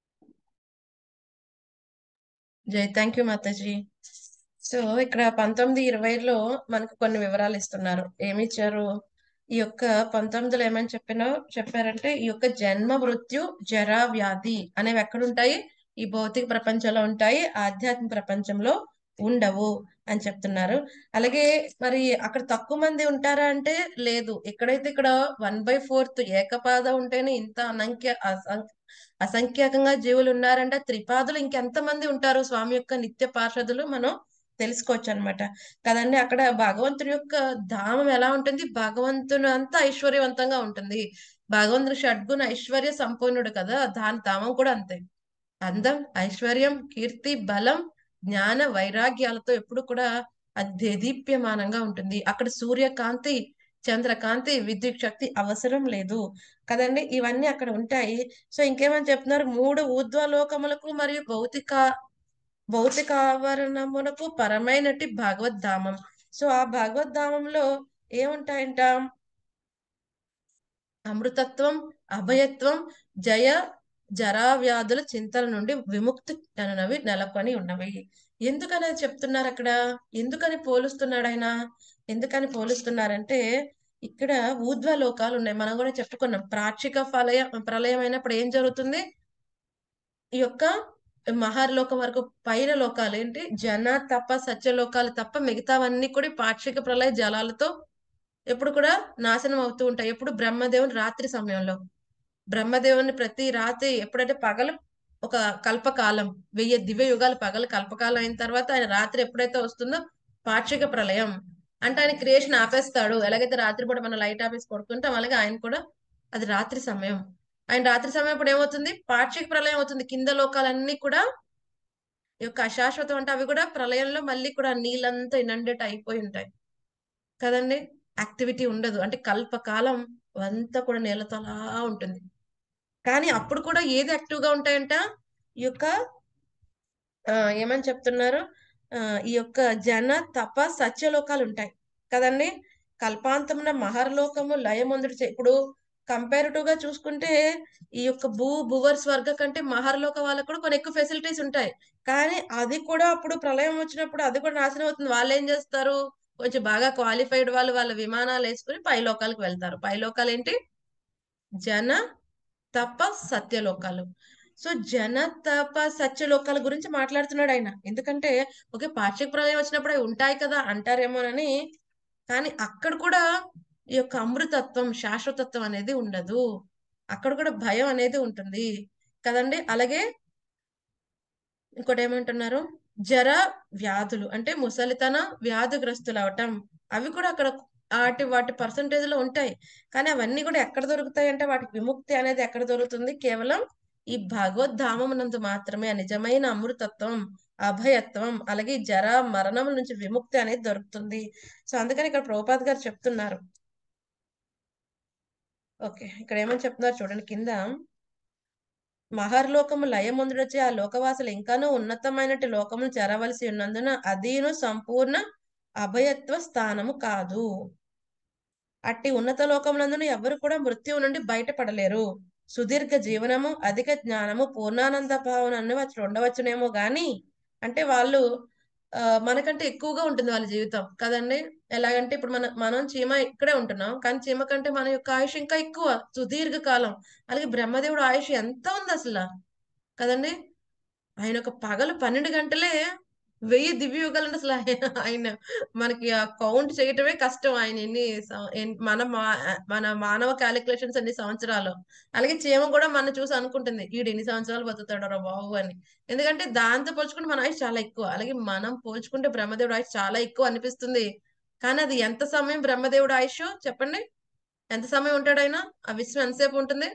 జై థ్యాంక్ యూ మాతాజీ సో ఇక్కడ పంతొమ్మిది ఇరవైలో మనకు కొన్ని వివరాలు ఇస్తున్నారు ఏమి ఇచ్చారు ఈ యొక్క పంతొమ్మిదిలో ఏమని చెప్పినా చెప్పారంటే ఈ యొక్క జన్మ మృత్యు జరా వ్యాధి అనేవి ఎక్కడ ఉంటాయి ఈ భౌతిక ప్రపంచంలో ఉంటాయి ఆధ్యాత్మిక ప్రపంచంలో ఉండవు అని చెప్తున్నారు అలాగే మరి అక్కడ తక్కువ మంది ఉంటారా అంటే లేదు ఎక్కడైతే ఇక్కడ వన్ బై ఫోర్త్ ఏకపాద ఉంటేనే ఇంత అనంఖ్య అసం- అసంఖ్యాకంగా జీవులు ఉన్నారంటే త్రిపాదులు ఇంకెంత మంది ఉంటారు స్వామి యొక్క నిత్య పార్షదులు మనం తెలుసుకోవచ్చు అనమాట కదండి అక్కడ భగవంతుని యొక్క ధామం ఎలా ఉంటుంది భగవంతుని అంతా ఐశ్వర్యవంతంగా ఉంటుంది భగవంతుని షడ్గుణ ఐశ్వర్య సంపూర్ణుడు కదా దాని ధామం కూడా అంతే అందం ఐశ్వర్యం కీర్తి బలం జ్ఞాన వైరాగ్యాలతో ఎప్పుడు కూడా అది దేదీప్యమానంగా ఉంటుంది అక్కడ సూర్యకాంతి చంద్రకాంతి విద్యుత్ శక్తి అవసరం లేదు కదండి ఇవన్నీ అక్కడ ఉంటాయి సో ఇంకేమని చెప్తున్నారు మూడు ఊర్ధ్వలోకములకు మరియు భౌతిక భౌతిక ఆవరణమునకు పరమైనటి భగవద్ధామం సో ఆ భగవద్ధామంలో ఏముంటాయంట అమృతత్వం అభయత్వం జయ జరా వ్యాధుల చింతల నుండి విముక్తి అనేవి నెలకొని ఉన్నవి ఎందుకని అది చెప్తున్నారు అక్కడ ఎందుకని పోలుస్తున్నాడు ఆయన ఎందుకని పోలుస్తున్నారంటే ఇక్కడ ఊర్ధ్వ లోకాలు ఉన్నాయి మనం కూడా చెప్పుకున్నాం ప్రాక్షిక ఫలయ ప్రళయం అయినప్పుడు ఏం జరుగుతుంది ఈ యొక్క మహర్లోకం వరకు పైన లోకాలు ఏంటి జన తప సత్యలోకాలు తప్ప మిగతావన్నీ కూడా ఈ పాక్షిక ప్రళయ జలాలతో ఎప్పుడు కూడా నాశనం అవుతూ ఉంటాయి ఎప్పుడు బ్రహ్మదేవుని రాత్రి సమయంలో బ్రహ్మదేవుని ప్రతి రాత్రి ఎప్పుడంటే పగలు ఒక కల్పకాలం వెయ్యి దివ్య యుగాలు పగలు కల్పకాలం అయిన తర్వాత ఆయన రాత్రి ఎప్పుడైతే వస్తుందో పాక్షిక ప్రళయం అంటే ఆయన క్రియేషన్ ఆపేస్తాడు ఎలాగైతే రాత్రి పూట మనం లైట్ ఆపేసి కొడుతుంటాం అలాగే ఆయన కూడా అది రాత్రి సమయం ఆయన రాత్రి సమయం ఇప్పుడు ఏమవుతుంది పాక్షిక ప్రళయం అవుతుంది కింద లోకాలన్నీ కూడా ఈ యొక్క అశాశ్వతం అంటే అవి కూడా ప్రళయంలో మళ్ళీ కూడా నీళ్ళంతా ఇనండేట్ అయిపోయి ఉంటాయి కదండి యాక్టివిటీ ఉండదు అంటే కల్పకాలం అంతా కూడా నేలతో అలా ఉంటుంది కానీ అప్పుడు కూడా ఏది యాక్టివ్ గా ఉంటాయంట ఈ యొక్క ఆ, ఏమని చెప్తున్నారు ఆ, ఈ యొక్క జన తప సత్యలోకాలు ఉంటాయి కదండి కల్పాంతమున మహర్లోకము లయమొందుడు చే- ఇప్పుడు కంపారిటివ్ గా చూసుకుంటే ఈ యొక్క భూ భువర్ స్వర్గ కంటే మహర్లోక వాళ్ళకు కూడా కొన్ని ఎక్కువ ఫెసిలిటీస్ ఉంటాయి కానీ అది కూడా అప్పుడు ప్రళయం వచ్చినప్పుడు అది కూడా నాశనం అవుతుంది వాళ్ళు ఏం చేస్తారు కొంచెం బాగా క్వాలిఫైడ్ వాళ్ళు వాళ్ళ విమానాలు వేసుకుని పై లోకాలకు వెళ్తారు పై లోకాలు ఏంటి జన తప సత్యలోకాలు సో జన తప సత్యలోకాల గురించి మాట్లాడుతున్నాడు ఆయన ఎందుకంటే ఓకే పాక్షిక ప్రళయం వచ్చినప్పుడు అవి ఉంటాయి కదా అంటారేమోనని కానీ అక్కడ కూడా ఈ యొక్క అమృతత్వం శాశ్వతత్వం అనేది ఉండదు అక్కడ కూడా భయం అనేది ఉంటుంది కదండి అలాగే ఇంకోటి ఏమంటున్నారు జర వ్యాధులు అంటే ముసలితన వ్యాధిగ్రస్తులు అవటం అవి కూడా అక్కడ వాటి వాటి పర్సంటేజ్ లో ఉంటాయి కానీ అవన్నీ కూడా ఎక్కడ దొరుకుతాయి అంటే వాటికి విముక్తి అనేది ఎక్కడ దొరుకుతుంది కేవలం ఈ భగవద్ధామమునందు మాత్రమే ఆ నిజమైన అమృతత్వం అభయత్వం అలాగే ఈ జర మరణం నుంచి విముక్తి అనేది దొరుకుతుంది సో అందుకని ఇక్కడ ప్రభుపాద్ గారు చెప్తున్నారు ఓకే ఇక్కడ ఏమని చెప్తున్నారు చూడండి కింద మహర్లోకము లయముందుడొచ్చి ఆ లోకవాసులు ఇంకానూ ఉన్నతమైనటి లోకమును చేరవలసి ఉన్నందున అదీను సంపూర్ణ అభయత్వ స్థానము కాదు అట్టి ఉన్నత లోకమునందున ఎవరు కూడా మృత్యువు నుండి బయటపడలేరు సుదీర్ఘ జీవనము అధిక జ్ఞానము పూర్ణానంద భావన అన్నవి అసలు ఉండవచ్చునేమో గాని అంటే వాళ్ళు ఆ, మనకంటే ఎక్కువగా ఉంటుంది వాళ్ళ జీవితం కదండి ఎలాగంటే ఇప్పుడు మన మనం చీమ ఇక్కడే ఉంటున్నాం కానీ చీమ కంటే మన యొక్క ఆయుష్ ఇంకా ఎక్కువ సుదీర్ఘ కాలం అలాగే బ్రహ్మదేవుడు ఆయుష్ ఎంత ఉంది అసలు కదండి ఆయన ఒక పగలు పన్నెండు గంటలే వెయ్యి దివ్య యుగాలు అంటే అసలు ఆయన ఆయన మనకి ఆ కౌంట్ చేయటమే కష్టం ఆయన ఎన్ని సం- ఎన్- మన మా- మన మానవ క్యాలిక్యులేషన్స్ ఎన్ని సంవత్సరాలు అలాగే చీమ కూడా మనం చూసి అనుకుంటుంది వీడు ఎన్ని సంవత్సరాలు బతుకుతాడో రా బాబు అని ఎందుకంటే దాంతో పోల్చుకుంటే మన ఆయుష్ చాలా ఎక్కువ అలాగే మనం పోల్చుకుంటే బ్రహ్మదేవుడు ఆయుష్ చాలా ఎక్కువ అనిపిస్తుంది కానీ అది ఎంత సమయం బ్రహ్మదేవుడు ఆయుష్ చెప్పండి ఎంత సమయం ఉంటాడు ఆయన ఆ విశ్వం ఎంతసేపు ఉంటుంది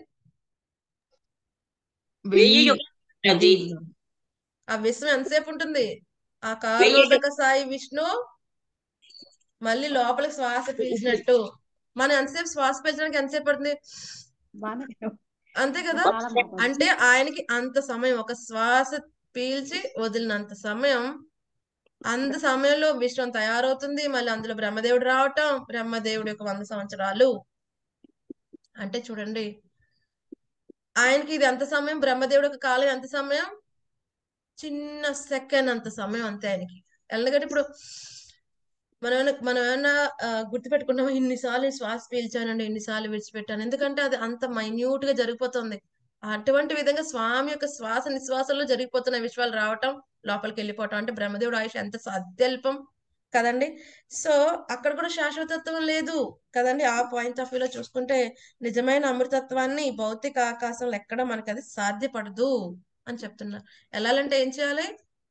వెయ్యి వెయ్యి యుగాలు అది ఆ విశ్వం ఎంతసేపు ఉంటుంది ఆ వెయ్యి కాలోదక సాయి విష్ణు మళ్ళీ లోపలికి శ్వాస పీల్చినట్టు మనం ఎంతసేపు శ్వాస పీల్చడానికి ఎంతసేపు పడుతుంది బాగానే అంతే కదా చాలా బాగుంది అంటే ఆయనకి అంత సమయం ఒక శ్వాస పీల్చి వదిలినంత సమయం అంత సమయంలో విశ్వం తయారవుతుంది మళ్ళీ అందులో బ్రహ్మదేవుడు రావటం బ్రహ్మదేవుడి యొక్క వంద సంవత్సరాలు అంటే చూడండి ఆయనకి ఇది ఎంత సమయం బ్రహ్మదేవుడి యొక్క కాలం ఎంత సమయం చిన్న సెకండ్ అంత సమయం అంతే ఆయనకి ఎందుకంటే ఇప్పుడు మనం ఏమైనా మనం ఏమైనా ఆ, గుర్తుపెట్టుకున్నామా ఇన్నిసార్లు శ్వాస పీల్చానండి ఇన్నిసార్లు విడిచిపెట్టాను ఎందుకంటే అది అంత మైన్యూట్ గా జరిగిపోతుంది అటువంటి విధంగా స్వామి యొక్క శ్వాస నిశ్వాసంలో జరిగిపోతున్న విశ్వాలు రావటం లోపలికి వెళ్ళిపోవటం అంటే బ్రహ్మదేవుడు ఆయుష్ ఎంత అత్యల్పం కదండి సో అక్కడ కూడా శాశ్వతత్వం లేదు కదండి ఆ పాయింట్ ఆఫ్ వ్యూలో చూసుకుంటే నిజమైన అమృతత్వాన్ని భౌతిక ఆకాశంలో ఎక్కడ మనకి అది సాధ్యపడదు అని చెప్తున్నారు వెళ్ళాలంటే ఏం చేయాలి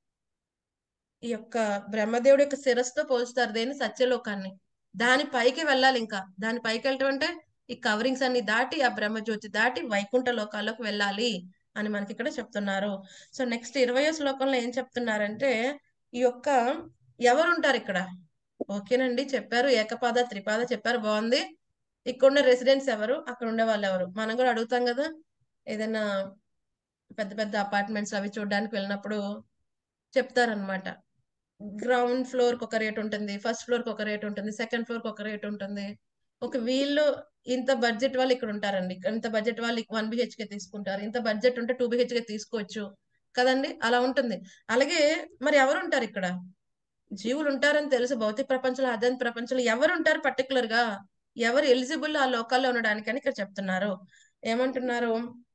ఈ యొక్క బ్రహ్మదేవుడి యొక్క శిరస్సుతో పోల్చుతారు దేన్ని సత్యలోకాన్ని దాని పైకి వెళ్ళాలి ఇంకా దాని పైకి వెళ్ళటం అంటే ఈ కవరింగ్స్ అన్ని దాటి ఆ బ్రహ్మజ్యోతి దాటి వైకుంఠ లోకాల్లోకి వెళ్ళాలి అని మనకి ఇక్కడ చెప్తున్నారు సో నెక్స్ట్ ఇరవయో శ్లోకంలో ఏం చెప్తున్నారంటే ఈ యొక్క ఎవరు ఉంటారు ఇక్కడ ఓకేనండి చెప్పారు ఏకపాద త్రిపాద చెప్పారు బాగుంది ఇక్కడ ఉన్న రెసిడెంట్స్ ఎవరు అక్కడ ఉండే వాళ్ళు ఎవరు మనం కూడా అడుగుతాం కదా ఏదైనా పెద్ద పెద్ద అపార్ట్మెంట్స్ అవి చూడడానికి వెళ్ళినప్పుడు చెప్తారనమాట గ్రౌండ్ ఫ్లోర్ కి ఒక రేట్ ఉంటుంది ఫస్ట్ ఫ్లోర్ కి ఒక రేట్ ఉంటుంది సెకండ్ ఫ్లోర్ కి ఒక రేట్ ఉంటుంది ఒక వీళ్ళు ఇంత బడ్జెట్ వాళ్ళు ఇక్కడ ఉంటారండి ఇంత బడ్జెట్ వాళ్ళు వన్ బిహెచ్కే తీసుకుంటారు ఇంత బడ్జెట్ ఉంటే టూ బిహెచ్కే తీసుకోవచ్చు కదండి అలా ఉంటుంది అలాగే మరి ఎవరు ఉంటారు ఇక్కడ జీవులు ఉంటారని తెలుసు భౌతిక ప్రపంచంలో ఆధ్యాత్మిక ప్రపంచంలో ఎవరు ఉంటారు పర్టికులర్ గా ఎవరు ఎలిజిబుల్ ఆ లోకాల్లో ఉండడానికి అని ఇక్కడ చెప్తున్నారు ఏమంటున్నారు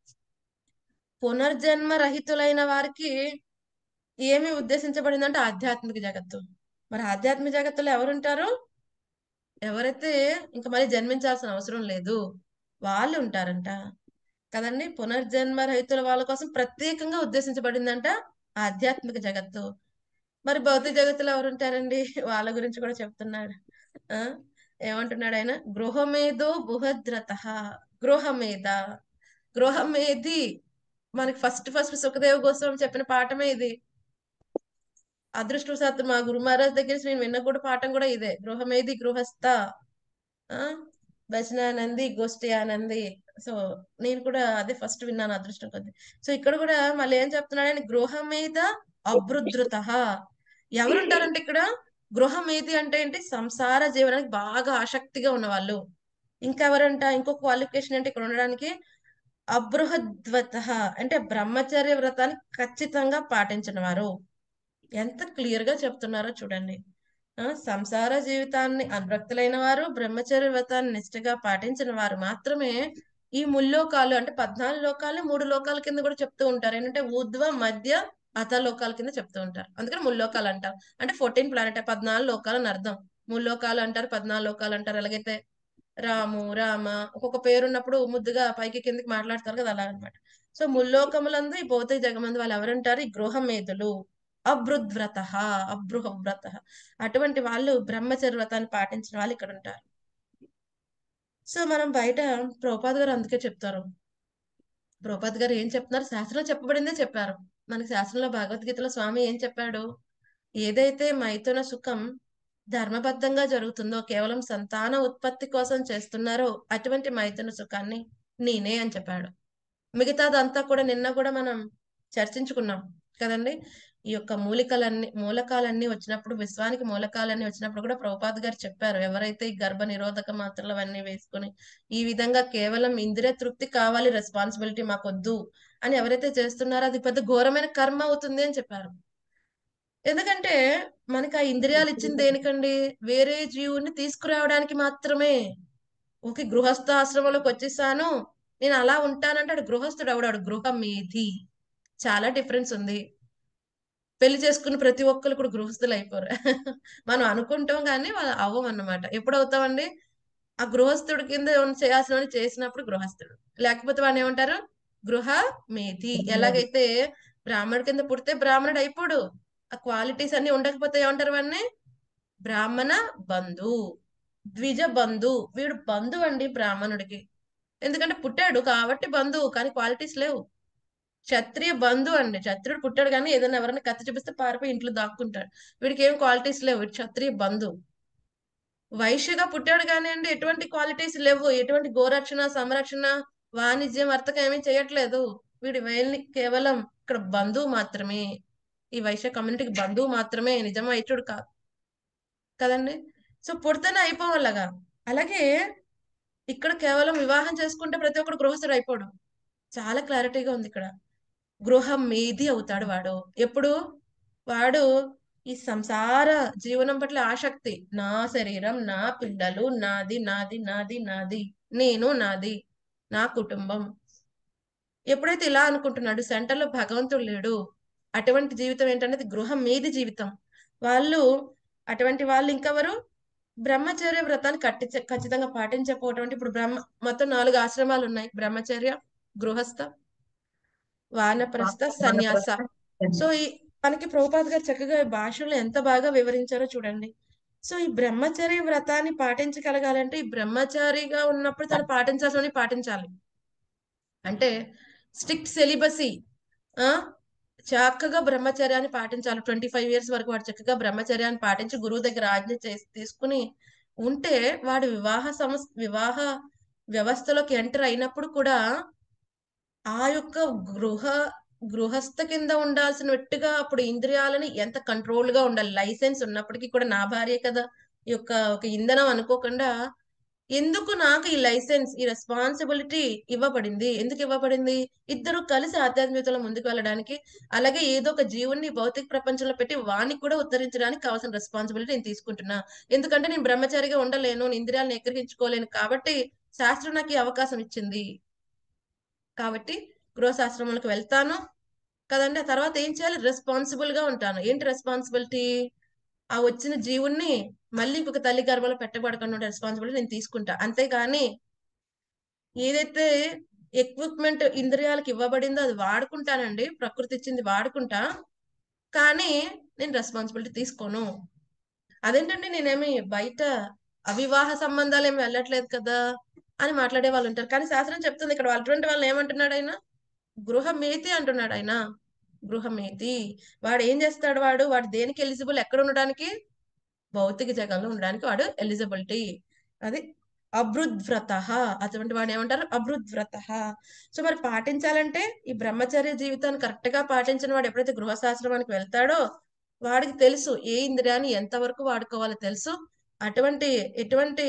పునర్జన్మ రహితులైన వారికి ఏమి ఉద్దేశించబడిందంటే ఆధ్యాత్మిక జగత్తు మరి ఆధ్యాత్మిక జగత్తులో ఎవరుంటారు ఎవరైతే ఇంకా మళ్ళీ జన్మించాల్సిన అవసరం లేదు వాళ్ళు ఉంటారంట కదండి పునర్జన్మ రహితుల వాళ్ళ కోసం ప్రత్యేకంగా ఉద్దేశించబడిందంట ఆధ్యాత్మిక జగత్తు మరి భౌతిక జగత్తులో ఎవరు ఉంటారండి వాళ్ళ గురించి కూడా చెప్తున్నాడు ఆ ఏమంటున్నాడు ఆయన గృహమేదో బృహద్రత గృహమేద గృహమేది మనకి ఫస్ట్ ఫస్ట్ సుఖదేవ గోస్వామి చెప్పిన పాఠమే ఇది అదృష్టవశాత్తు మా గురు మహారాజ్ దగ్గర నుంచి నేను విన్న కూడా పాఠం కూడా ఇదే గృహమేది గృహస్థ ఆ భజనానంది గోష్ఠి ఆనంది సో నేను కూడా అదే ఫస్ట్ విన్నాను అదృష్టం కొద్ది సో ఇక్కడ కూడా మళ్ళీ ఏం చెప్తున్నాడు ఆయన గృహమేద అభృద్రుత ఎవరుంటారంటే ఇక్కడ గృహమేది అంటే ఏంటి సంసార జీవనానికి బాగా ఆసక్తిగా ఉన్నవాళ్ళు ఇంకెవరంట ఇంకో క్వాలిఫికేషన్ అంటే ఇక్కడ ఉండడానికి అబృహద్వత అంటే బ్రహ్మచర్య వ్రతాన్ని ఖచ్చితంగా పాటించిన వారు ఎంత క్లియర్ గా చెప్తున్నారో చూడండి ఆ సంసార జీవితాన్ని అనురక్తులైన వారు బ్రహ్మచర్య వ్రతాన్ని నిష్ఠగా పాటించిన వారు మాత్రమే ఈ ముల్లోకాలు అంటే పద్నాలుగు లోకాలు మూడు లోకాల కింద కూడా చెప్తూ ఉంటారు ఏంటంటే ఊర్ధ్వ మధ్య అధలోకాల కింద చెప్తూ ఉంటారు అందుకని ముల్లోకాలు అంటారు అంటే ఫోర్టీన్ ప్లానెట్ పద్నాలుగు లోకాలు అని అర్థం ముల్లోకాలు అంటారు పద్నాలుగు లోకాలు అంటారు ఎలాగైతే రాము రామ ఒక్కొక్క పేరు ఉన్నప్పుడు ముద్దుగా పైకి కిందకి మాట్లాడతారు కదా అలా అనమాట సో ముల్లోకములందు ఈ భౌతిక జగమందు వాళ్ళు ఎవరంటారు ఈ గృహమేధులు అభృద్వ్రత అభృహవ్రత అటువంటి వాళ్ళు బ్రహ్మచర్య వ్రతాన్ని పాటించిన వాళ్ళు ఇక్కడ ఉంటారు సో మనం బయట ప్రభుపాద్ గారు అందుకే చెప్తారు ప్రభుపాద్ గారు ఏం చెప్తున్నారు శాస్త్రంలో చెప్పబడిందే చెప్పారు మనకి శాస్త్రంలో భగవద్గీతలో స్వామి ఏం చెప్పాడు ఏదైతే మైథున సుఖం ధర్మబద్ధంగా జరుగుతుందో కేవలం సంతాన ఉత్పత్తి కోసం చేస్తున్నారో అటువంటి మైథున సుఖాన్ని నేనే అని చెప్పాడు మిగతాదంతా కూడా నిన్న కూడా మనం చర్చించుకున్నాం కదండి ఈ యొక్క మూలికలన్నీ మూలకాలన్నీ వచ్చినప్పుడు విశ్వానికి మూలకాలన్నీ వచ్చినప్పుడు కూడా ప్రభుపాద్ గారు చెప్పారు ఎవరైతే ఈ గర్భ నిరోధక మాత్రలు అవన్నీ వేసుకుని ఈ విధంగా కేవలం ఇంద్రియ తృప్తి కావాలి రెస్పాన్సిబిలిటీ మాకొద్దు అని ఎవరైతే చేస్తున్నారో అది పెద్ద ఘోరమైన కర్మ అవుతుంది అని చెప్పారు ఎందుకంటే మనకి ఆ ఇంద్రియాలు ఇచ్చింది దేనికండి వేరే జీవుని తీసుకురావడానికి మాత్రమే ఓకే గృహస్థ ఆశ్రమంలోకి వచ్చేసాను నేను అలా ఉంటానంటే అడు గృహస్థుడు అవడాడు గృహమేధి చాలా డిఫరెన్స్ ఉంది పెళ్లి చేసుకున్న ప్రతి ఒక్కరు కూడా గృహస్థులు అయిపోరు మనం అనుకుంటాం కానీ వాళ్ళు అవ్వం అన్నమాట ఎప్పుడు అవుతామండి ఆ గృహస్థుడి కింద ఏమైనా చేయాల్సిన చేసినప్పుడు గృహస్థుడు లేకపోతే వాడిని ఏమంటారు గృహ మేధి ఎలాగైతే బ్రాహ్మణుడి కింద పుడితే బ్రాహ్మణుడు అయిపోడు ఆ క్వాలిటీస్ అన్ని ఉండకపోతే ఏమంటారు వాడిని బ్రాహ్మణ బంధు ద్విజ బంధు వీడు బంధు అండి బ్రాహ్మణుడికి ఎందుకంటే పుట్టాడు కాబట్టి బంధువు కానీ క్వాలిటీస్ లేవు క్షత్రియ బంధు అండి క్షత్రుడు పుట్టాడు కానీ ఏదైనా ఎవరైనా కత్తి చూపిస్తే పారిపోయి ఇంట్లో దాక్కుంటాడు వీడికి ఏం క్వాలిటీస్ లేవు వీడు క్షత్రియ బంధు వైశ్యగా పుట్టాడు కానీ అండి ఎటువంటి క్వాలిటీస్ లేవు ఎటువంటి గోరక్షణ సంరక్షణ వాణిజ్యం వర్తకం ఏమీ చేయట్లేదు వీడి వేల్ని కేవలం ఇక్కడ బంధువు మాత్రమే ఈ వైశ్య కమ్యూనిటీకి బంధువు మాత్రమే నిజం వైశ్యుడు కాదు కదండి సో పుడితేనే అయిపోవాలగా అలాగే ఇక్కడ కేవలం వివాహం చేసుకుంటే ప్రతి ఒక్కడు గృహస్థుడు అయిపోడు చాలా క్లారిటీగా ఉంది ఇక్కడ గృహం మీది అవుతాడు వాడు ఎప్పుడు వాడు ఈ సంసార జీవనం పట్ల ఆసక్తి నా శరీరం నా పిల్లలు నాది నాది నాది నాది నేను నాది నా కుటుంబం ఎప్పుడైతే ఇలా అనుకుంటున్నాడు సెంటర్ లో భగవంతుడు లేడు అటువంటి జీవితం ఏంటనేది గృహం మీది జీవితం వాళ్ళు అటువంటి వాళ్ళు ఇంకెవరు బ్రహ్మచర్య వ్రతాన్ని కట్టి ఖచ్చితంగా పాటించకపోవటం అంటే ఇప్పుడు బ్రహ్మ మొత్తం నాలుగు ఆశ్రమాలు ఉన్నాయి బ్రహ్మచర్య గృహస్థ వానప్రస్థ సన్యాస సో ఈ మనకి ప్రభుపాద్ గారు చక్కగా ఈ భాషలో ఎంత బాగా వివరించారో చూడండి సో ఈ బ్రహ్మచర్య వ్రతాన్ని పాటించగలగాలంటే ఈ బ్రహ్మచారిగా ఉన్నప్పుడు తను పాటించాల్సినవి పాటించాలి అంటే స్ట్రిక్ట్ సెలిబసీ ఆ చక్కగా బ్రహ్మచర్యాన్ని పాటించాలి ట్వంటీ ఫైవ్ ఇయర్స్ వరకు వాడు చక్కగా బ్రహ్మచర్యాన్ని పాటించి గురువు దగ్గర ఆజ్ఞ చేసి తీసుకుని ఉంటే వాడు వివాహ సమస్ వివాహ వ్యవస్థలోకి ఎంటర్ అయినప్పుడు కూడా ఆ యొక్క గృహ గృహస్థ కింద ఉండాల్సినట్టుగా అప్పుడు ఇంద్రియాలని ఎంత కంట్రోల్ గా ఉండాలి లైసెన్స్ ఉన్నప్పటికీ కూడా నా భార్య కదా ఈ యొక్క ఒక ఇంధనం అనుకోకుండా ఎందుకు నాకు ఈ లైసెన్స్ ఈ రెస్పాన్సిబిలిటీ ఇవ్వబడింది ఎందుకు ఇవ్వబడింది ఇద్దరు కలిసి ఆధ్యాత్మికతలో ముందుకు వెళ్ళడానికి అలాగే ఏదో ఒక జీవుని భౌతిక ప్రపంచంలో పెట్టి వానికి కూడా ఉద్ధరించడానికి కావాల్సిన రెస్పాన్సిబిలిటీ నేను తీసుకుంటున్నా ఎందుకంటే నేను బ్రహ్మచారిగా ఉండలేను నేను ఇంద్రియాలను ఎక్కరించుకోలేను కాబట్టి శాస్త్రం నాకు ఈ అవకాశం ఇచ్చింది కాబట్టి గృహశాస్త్రములకు వెళ్తాను కదండి ఆ తర్వాత ఏం చేయాలి రెస్పాన్సిబుల్ గా ఉంటాను ఏంటి రెస్పాన్సిబిలిటీ ఆ వచ్చిన జీవుణ్ణి మళ్ళీ ఇంకొక తల్లి గర్భంలో పెట్టబడకుండా ఉండే రెస్పాన్సిబిలిటీ నేను తీసుకుంటా అంతేగాని ఏదైతే ఎక్విప్మెంట్ ఇంద్రియాలకు ఇవ్వబడిందో అది వాడుకుంటానండి ప్రకృతి ఇచ్చింది వాడుకుంటా కానీ నేను రెస్పాన్సిబిలిటీ తీసుకోను అదేంటండి నేనేమి బయట అవివాహ సంబంధాలు ఏమి వెళ్ళట్లేదు కదా అని మాట్లాడే వాళ్ళు ఉంటారు కానీ శాస్త్రం చెప్తుంది ఇక్కడ అటువంటి వాళ్ళని ఏమంటున్నాడు ఆయన గృహమేతి అంటున్నాడు ఆయన గృహమేతి వాడు ఏం చేస్తాడు వాడు వాడు దేనికి ఎలిజిబుల్ ఎక్కడ ఉండడానికి భౌతిక జగంలో ఉండడానికి వాడు ఎలిజిబిలిటీ అది అభృద్వ్రత అటువంటి వాడు ఏమంటారు అభృద్వ్రత సో మరి పాటించాలంటే ఈ బ్రహ్మచర్య జీవితాన్ని కరెక్ట్ గా పాటించిన వాడు ఎప్పుడైతే గృహశాస్త్రానికి వెళ్తాడో వాడికి తెలుసు ఏ ఇంద్రియాన్ని ఎంతవరకు వాడుకోవాలో తెలుసు అటువంటి ఎటువంటి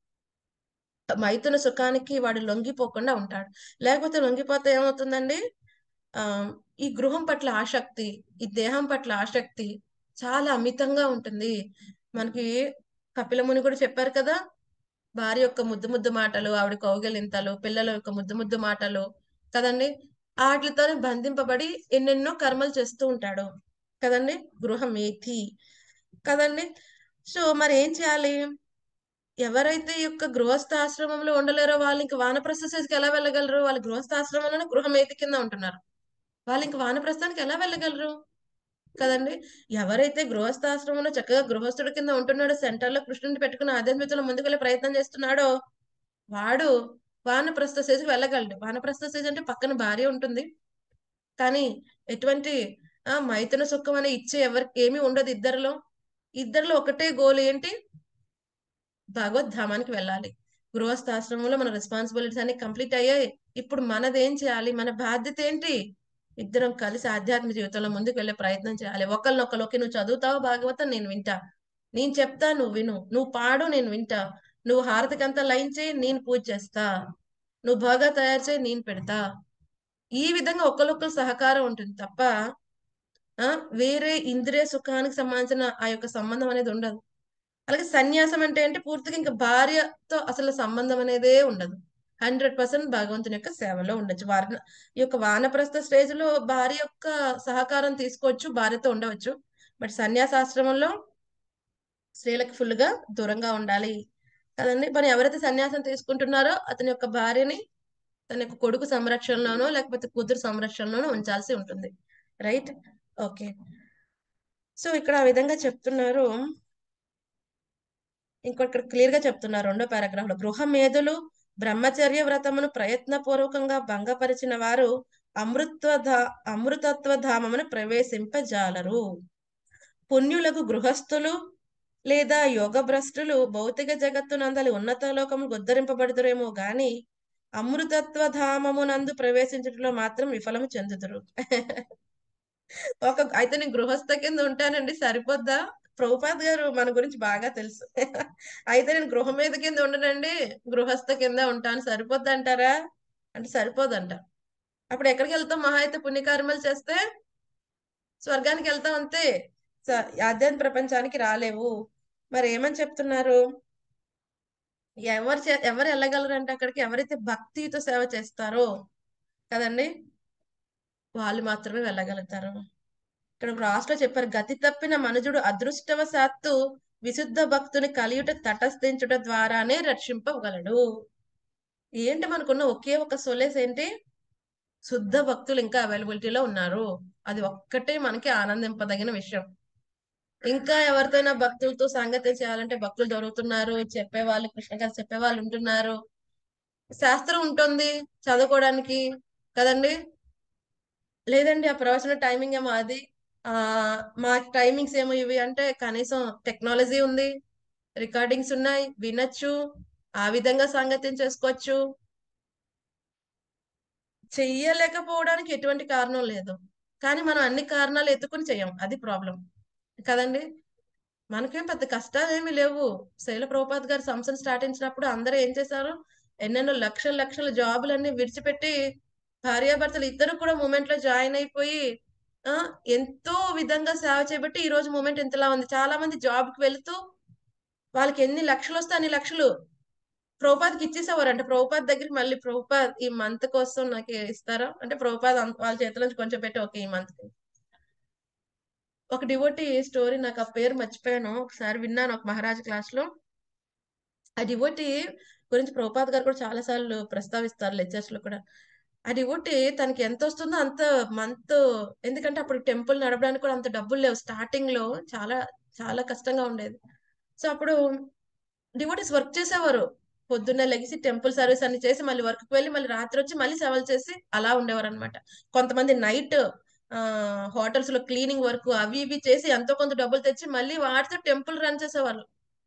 మైథున సుఖానికి వాడు లొంగిపోకుండా ఉంటాడు లేకపోతే లొంగిపోతే ఏమవుతుందండి ఆ ఈ గృహం పట్ల ఆసక్తి ఈ దేహం పట్ల ఆసక్తి చాలా అమితంగా ఉంటుంది మనకి కపిల ముని కూడా చెప్పారు కదా భార్య యొక్క ముద్దు ముద్దు మాటలు ఆవిడ కౌగలింతలు పిల్లల యొక్క ముద్దు ముద్దు మాటలు కదండి వాటితోనే బంధింపబడి ఎన్నెన్నో కర్మలు చేస్తూ ఉంటాడు కదండి గృహమేథి కదండి సో మరి ఏం చేయాలి ఎవరైతే ఈ యొక్క గృహస్థాశ్రమంలో ఉండలేరో వాళ్ళు ఇంక వానప్రస్థకి ఎలా వెళ్ళగలరు వాళ్ళు గృహస్థాశ్రమంలోనే గృహమేతి కింద ఉంటున్నారు వాళ్ళు ఇంక వానప్రస్థానికి ఎలా వెళ్ళగలరు కదండి ఎవరైతే గృహస్థాశ్రమంలో చక్కగా గృహస్థుడి కింద ఉంటున్నాడో సెంటర్ లో కృష్ణుని పెట్టుకుని ఆధ్యాత్మికతలో ముందుకు వెళ్ళే ప్రయత్నం చేస్తున్నాడో వాడు వానప్రస్థ స్టేజ్కి వెళ్ళగలడు వానప్రస్థ స్టేజ్ అంటే పక్కన భార్య ఉంటుంది కానీ ఎటువంటి ఆ మైథున సుఖం అనే ఇచ్చే ఎవరికి ఏమీ ఉండదు ఇద్దరిలో ఇద్దరిలో ఒకటే గోల్ ఏంటి భగవద్ధామానికి వెళ్ళాలి గృహస్థాశ్రమంలో మన రెస్పాన్సిబిలిటీస్ అన్ని కంప్లీట్ అయ్యాయి ఇప్పుడు మనదేం చేయాలి మన బాధ్యత ఏంటి ఇద్దరం కలిసి ఆధ్యాత్మిక జీవితంలో ముందుకు వెళ్ళే ప్రయత్నం చేయాలి ఒకరినొకరు నువ్వు చదువుతావు భాగవతం నేను వింటా నేను చెప్తా నువ్వు విను నువ్వు పాడు నేను వింటా నువ్వు హారతికంతా లైన్ చేయి నేను పూజ చేస్తా నువ్వు బాగా తయారు చేయి నేను పెడతా ఈ విధంగా ఒకరికొకరు సహకారం ఉంటుంది తప్ప ఆ వేరే ఇంద్రియ సుఖానికి సంబంధించిన ఆ యొక్క సంబంధం అనేది ఉండదు అలాగే సన్యాసం అంటే అంటే పూర్తిగా ఇంకా భార్యతో అసలు సంబంధం అనేదే ఉండదు హండ్రెడ్ పర్సెంట్ భగవంతుని యొక్క సేవలో ఉండొచ్చు వారి ఈ యొక్క వానప్రస్థ స్టేజ్ లో భార్య యొక్క సహకారం తీసుకోవచ్చు భార్యతో ఉండవచ్చు బట్ సన్యాసాశ్రమంలో స్త్రీలకు ఫుల్ గా దూరంగా ఉండాలి కదండి మరి ఎవరైతే సన్యాసం తీసుకుంటున్నారో అతని యొక్క భార్యని తన యొక్క కొడుకు సంరక్షణలోనో లేకపోతే కూతురు సంరక్షణలోనో ఉంచాల్సి ఉంటుంది రైట్ ఓకే సో ఇక్కడ ఆ విధంగా చెప్తున్నారు ఇంకో ఇక్కడ క్లియర్ గా చెప్తున్నారు రెండో పారాగ్రాఫ్ లో గృహమేధులు బ్రహ్మచర్య వ్రతమును ప్రయత్నపూర్వకంగా భంగపరిచిన వారు అమృత్వ అమృతత్వ ధామమును ప్రవేశింపజాలరు పుణ్యులకు గృహస్థులు లేదా యోగభ్రష్టులు భౌతిక జగత్తునందలి ఉన్నత లోకము ఉద్ధరింపబడుతురేమో గాని అమృతత్వ ధామమునందు ప్రవేశించడంలో మాత్రం విఫలము చెందుదురు ఒక అయితే నేను గృహస్థ కింద ఉంటానండి సరిపోద్దా ప్రభుపాద్ గారు మన గురించి బాగా తెలుసు అయితే నేను గృహ మీద కింద ఉండనండి గృహస్థ కింద ఉంటాను సరిపోద్ది అంటారా అంటే సరిపోదంట అప్పుడు ఎక్కడికి వెళ్తాం మహా అయితే పుణ్యకార్యములు చేస్తే స్వర్గానికి వెళ్తాం అంతే స- ఆధ్యాత్మిక ప్రపంచానికి రాలేవు మరి ఏమని చెప్తున్నారు ఎవరు చే- ఎవరు వెళ్ళగలరంటే అక్కడికి ఎవరైతే భక్తితో సేవ చేస్తారో కదండి వాళ్ళు మాత్రమే వెళ్ళగలుగుతారు ఇక్కడ లాస్ట్ లో చెప్పారు గతి తప్పిన మనుజుడు అదృష్టవశాత్తు విశుద్ధ భక్తుని కలియుట తటస్థించుట ద్వారానే రక్షింపగలడు ఏంటి మనకున్న ఒకే ఒక సొలేస్ ఏంటి శుద్ధ భక్తులు ఇంకా అవైలబిలిటీలో ఉన్నారు అది ఒక్కటే మనకి ఆనందింపదగిన విషయం ఇంకా ఎవరితోనైనా భక్తులతో సంగతి చేయాలంటే భక్తులు దొరుకుతున్నారు చెప్పేవాళ్ళు కృష్ణ కథ చెప్పేవాళ్ళు ఉంటున్నారు శాస్త్రం ఉంటుంది చదువుకోవడానికి కదండి లేదండి ఆ ప్రవచన టైమింగ్ ఏమో అది ఆ మా టైమింగ్స్ ఏమో ఇవి అంటే కనీసం టెక్నాలజీ ఉంది రికార్డింగ్స్ ఉన్నాయి వినొచ్చు ఆ విధంగా సంగతి చేసుకోవచ్చు చెయ్యలేకపోవడానికి ఎటువంటి కారణం లేదు కానీ మనం అన్ని కారణాలు ఎత్తుకుని చెయ్యం అది ప్రాబ్లం కదండి మనకేం పెద్ద కష్టాలు ఏమీ లేవు శైల ప్రభుపాద్ గారు సంస్థను స్టార్ట్ చేసినప్పుడు అందరూ ఏం చేశారు ఎన్నెన్నో లక్షల లక్షల జాబులన్నీ విడిచిపెట్టి భార్యాభర్తలు ఇద్దరు కూడా మూమెంట్ లో జాయిన్ అయిపోయి ఆ ఎంతో విధంగా సేవ చేయబట్టి ఈ రోజు మూమెంట్ ఇంతలా ఉంది చాలా మంది జాబ్ కి వెళుతూ వాళ్ళకి ఎన్ని లక్షలు వస్తే అన్ని లక్షలు ప్రభుపాద్కి ఇచ్చేసేవారు అంటే ప్రభుపాద్ దగ్గరికి మళ్ళీ ప్రభుపాద్ ఈ మంత్ కోసం నాకు ఇస్తారా అంటే ప్రభుపాద్ అంత- వాళ్ళ చేతిలో నుంచి కొంచెం పెట్టి ఓకే ఈ మంత్ కి ఒక డివోటి స్టోరీ నాకు ఆ పేరు మర్చిపోయాను ఒకసారి విన్నాను ఒక మహారాజ్ క్లాస్ లో ఆ డివోటి గురించి ప్రభుపాద్ గారు కూడా చాలా సార్లు ప్రస్తావిస్తారు లెక్చర్స్ లో కూడా ఆ డివోటి తనకి ఎంత వస్తుందో అంత మంత్ ఎందుకంటే అప్పుడు టెంపుల్ నడపడానికి కూడా అంత డబ్బులు లేవు స్టార్టింగ్ లో చాలా చాలా కష్టంగా ఉండేది సో అప్పుడు డివోటీస్ వర్క్ చేసేవారు పొద్దున్నే లెగిసి టెంపుల్ సర్వీస్ అన్ని చేసి మళ్ళీ వర్క్ కి వెళ్ళి మళ్ళీ రాత్రి వచ్చి మళ్ళీ సేవలు చేసి అలా ఉండేవారు అనమాట కొంతమంది నైట్ ఆ హోటల్స్ లో క్లీనింగ్ వర్క్ అవి ఇవి చేసి ఎంతో కొంత డబ్బులు తెచ్చి మళ్ళీ వాటితో టెంపుల్ రన్ చేసేవాళ్ళు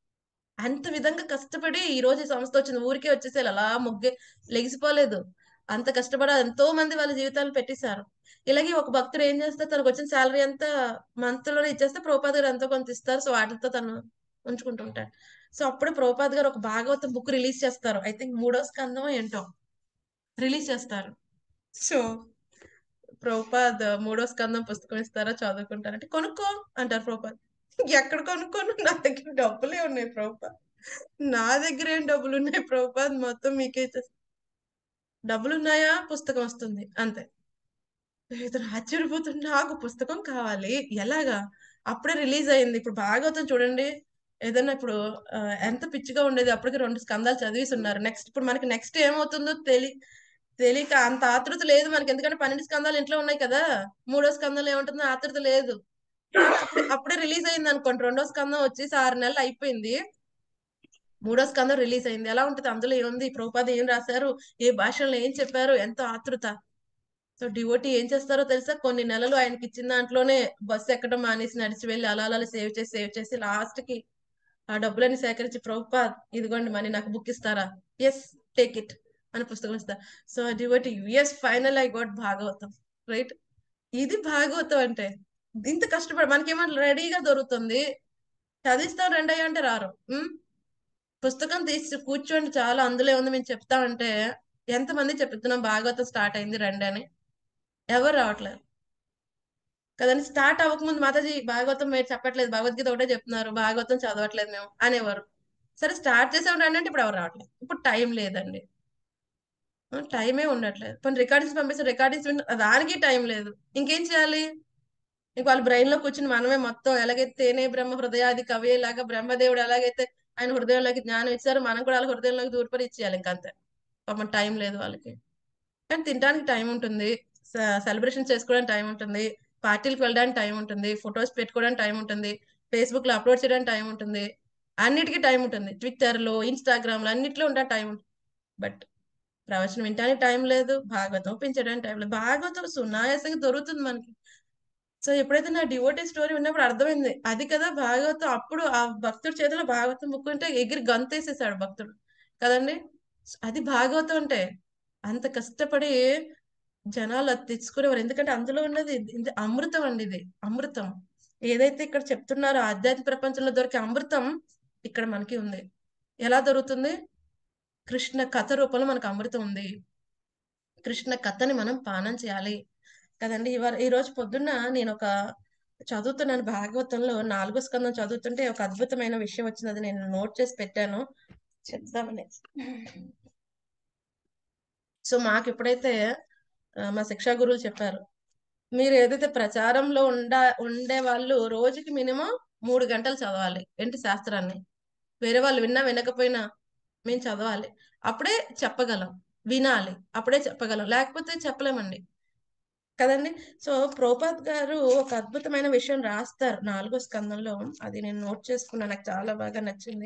అంత విధంగా కష్టపడి ఈ రోజు ఈ సంస్థ వచ్చింది ఊరికే వచ్చేసేయాలి అలా ముగ్గే లెగిసిపోలేదు అంత కష్టపడి ఎంతో మంది వాళ్ళ జీవితాలు పెట్టేశారు ఇలాగే ఒక భక్తుడు ఏం చేస్తే తనకు వచ్చిన శాలరీ అంతా మంత్ లోనే ఇచ్చేస్తే ప్రభుపాద్ గారు ఎంతో కొంత ఇస్తారు సో వాటితో తను ఉంచుకుంటుంటాడు సో అప్పుడు ప్రభుపాద్ గారు ఒక భాగవతం బుక్ రిలీజ్ చేస్తారు ఐ థింక్ మూడో స్కందం ఏంటో రిలీజ్ చేస్తారు సో ప్రభుపాద్ మూడో స్కందం పుస్తకం ఇస్తారా చదువుకుంటారంటే కొనుక్కో అంటారు ప్రభుపాద్ ఎక్కడ కొనుక్కోను నా దగ్గర డబ్బులే ఉన్నాయి ప్రభుపాద్ నా దగ్గర ఏం డబ్బులు ఉన్నాయి ప్రభుపాద్ మొత్తం మీకే ఇచ్చేస్తా డబ్బులు ఉన్నాయా పుస్తకం వస్తుంది అంతే ఇతను ఆశ్చర్యపోతుంది నాకు పుస్తకం కావాలి ఎలాగా అప్పుడే రిలీజ్ అయింది ఇప్పుడు భాగవతం చూడండి ఏదైనా ఇప్పుడు ఆ, ఎంత పిచ్చిగా ఉండేది అప్పటికి రెండు స్కందాలు చదివేసి ఉన్నారు నెక్స్ట్ ఇప్పుడు మనకి నెక్స్ట్ ఏమవుతుందో తెలి తెలియక అంత ఆతృత లేదు మనకి ఎందుకంటే పన్నెండు స్కందాలు ఇంట్లో ఉన్నాయి కదా మూడో స్కందం ఏముంటుందో ఆతృత లేదు కానీ అప్పుడు అప్పుడే రిలీజ్ అయింది అనుకోండి రెండో స్కందం వచ్చేసి ఆరు నెలలు అయిపోయింది మూడో స్కందం రిలీజ్ అయింది ఎలా ఉంటుంది అందులో ఏముంది ప్రభుపాద ఏం రాశారు ఏ భాషలో ఏం చెప్పారు ఎంతో ఆతృత సో డివోటి ఏం చేస్తారో తెలుసా కొన్ని నెలలు ఆయనకి ఇచ్చిన దాంట్లోనే బస్సు ఎక్కడం మానేసి నడిచి వెళ్ళి అలా అలా సేవ్ చేసి సేవ్ చేసి లాస్ట్ కి ఆ డబ్బులన్నీ సేకరించి ప్రభుపాద్ ఇదిగోండి మనీ నాకు బుక్ ఇస్తారా ఎస్ టేక్ ఇట్ అని పుస్తకం ఇస్తా so devotees final I got Bhagavatam right ఇది భాగవతం అంటే ఇంత కష్టపడి మనకేమో రెడీగా దొరుకుతుంది చదివిస్తాం రెండయ్య అంటే రారు ఉమ్? పుస్తకం తీసి కూర్చోండి చాలా అందులో ఉంది మేము చెప్తామంటే ఎంతమంది చెప్తున్నాం భాగవతం స్టార్ట్ అయింది రండి అని ఎవరు రావట్లేదు కదండి స్టార్ట్ అవ్వకముందు మాతాజీ భాగవతం మీరు చెప్పట్లేదు భగవద్గీత ఒకటే చెప్తున్నారు భాగవతం చదవట్లేదు మేము అనేవారు సరే స్టార్ట్ చేసే రండి అంటే ఇప్పుడు ఎవరు రావట్లేదు ఇప్పుడు టైం లేదండి టైమే ఉండట్లేదు కొన్ని రికార్డింగ్స్ పంపిస్తే రికార్డింగ్స్ దానికి టైం లేదు ఇంకేం చేయాలి ఇంక వాళ్ళ బ్రెయిన్ లో కూర్చుని మనమే మొత్తం ఎలాగైతే తేనే బ్రహ్మ హృదయాది కవి లాగా బ్రహ్మదేవుడు ఎలాగైతే ఆయన హృదయంలోకి జ్ఞానం ఇచ్చారు మనం కూడా వాళ్ళ హృదయంలోకి దూరపడి ఇచ్చేయాలి ఇంకంతే పాపం టైం లేదు వాళ్ళకి కానీ తినడానికి టైం ఉంటుంది సెలబ్రేషన్ చేసుకోవడానికి టైం ఉంటుంది పార్టీలకు వెళ్ళడానికి టైం ఉంటుంది ఫొటోస్ పెట్టుకోవడానికి టైం ఉంటుంది ఫేస్బుక్ లో అప్లోడ్ చేయడానికి టైం ఉంటుంది అన్నిటికీ టైం ఉంటుంది ట్విట్టర్ లో ఇన్స్టాగ్రామ్ లో అన్నిట్లో ఉండే టైం ఉంటుంది బట్ ప్రవచనం వినడానికి టైం లేదు భాగవతం పెంచడానికి టైం లేదు భాగవతం సునాయాసంగా దొరుకుతుంది మనకి సో ఎప్పుడైతే నా డివోటీ స్టోరీ ఉన్నప్పుడు అర్థమైంది అది కదా భాగవతం అప్పుడు ఆ భక్తుడి చేతిలో భాగవతం బుక్ ఉంటే ఎగిరి గంతేసేసాడు భక్తుడు కదండి అది భాగవతం అంటే అంత కష్టపడి జనాలు అది తెచ్చుకునేవారు ఎందుకంటే అందులో ఉన్నది ఇది అమృతం అండి ఇది అమృతం ఏదైతే ఇక్కడ చెప్తున్నారో ఆధ్యాత్మిక ప్రపంచంలో దొరికే అమృతం ఇక్కడ మనకి ఉంది ఎలా దొరుకుతుంది కృష్ణ కథ రూపంలో మనకు అమృతం ఉంది కృష్ణ కథని మనం పానం చేయాలి కదండి ఇవాళ ఈ రోజు పొద్దున్న నేను ఒక చదువుతున్నాను భాగవతంలో నాలుగో స్కందం చదువుతుంటే ఒక అద్భుతమైన విషయం వచ్చింది అది నేను నోట్ చేసి పెట్టాను చెప్దామని సో మాకు ఎప్పుడైతే ఆ, మా శిక్షా గురువులు చెప్పారు మీరు ఏదైతే ప్రచారంలో ఉండ ఉండే వాళ్ళు రోజుకి మినిమం మూడు గంటలు చదవాలి ఏంటి శాస్త్రాన్ని వేరే వాళ్ళు విన్నా వినకపోయినా మేము చదవాలి అప్పుడే చెప్పగలం వినాలి అప్పుడే చెప్పగలం లేకపోతే చెప్పలేమండి కదండి సో ప్రోపాత్ గారు ఒక అద్భుతమైన విషయం రాస్తారు నాలుగో స్కందంలో అది నేను నోట్ చేసుకున్నాను నాకు చాలా బాగా నచ్చింది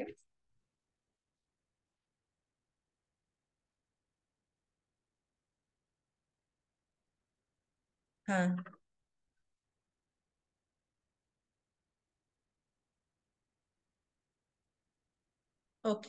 హా. ఓకే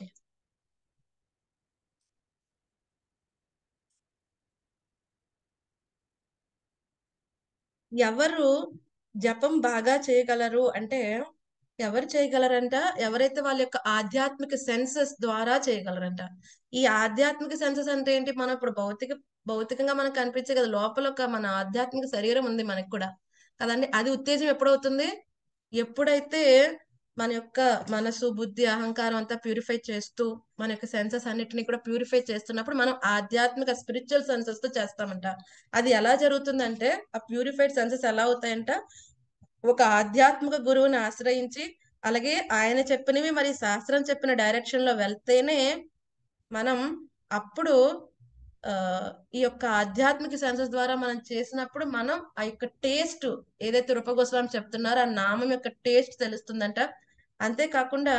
ఎవరు జపం బాగా చేయగలరు అంటే ఎవరు చేయగలరంట ఎవరైతే వాళ్ళ యొక్క ఆధ్యాత్మిక సెన్సెస్ ద్వారా చేయగలరంట ఈ ఆధ్యాత్మిక సెన్సెస్ అంటే ఏంటి మనం ఇప్పుడు భౌతిక భౌతికంగా మనకు కనిపించే కదా లోపల ఒక మన ఆధ్యాత్మిక శరీరం ఉంది మనకి కూడా కదండి అది ఉత్తేజం ఎప్పుడవుతుంది ఎప్పుడైతే మన యొక్క మనసు బుద్ధి అహంకారం అంతా ప్యూరిఫై చేస్తూ మన యొక్క సెన్సెస్ అన్నిటిని కూడా ప్యూరిఫై చేస్తున్నప్పుడు మనం ఆధ్యాత్మిక స్పిరిచువల్ సెన్సెస్ తో చేస్తామంట అది ఎలా జరుగుతుందంటే ఆ ప్యూరిఫైడ్ సెన్సెస్ ఎలా అవుతాయంట ఒక ఆధ్యాత్మిక గురువుని ఆశ్రయించి అలాగే ఆయన చెప్పినవి మరి శాస్త్రం చెప్పిన డైరెక్షన్ లో వెళ్తేనే మనం అప్పుడు ఆ ఈ యొక్క ఆధ్యాత్మిక సెన్సెస్ ద్వారా మనం చేసినప్పుడు మనం ఆ యొక్క టేస్ట్ ఏదైతే రూపగోస్వామి చెప్తున్నారో ఆ నామం యొక్క టేస్ట్ తెలుస్తుందంట అంతేకాకుండా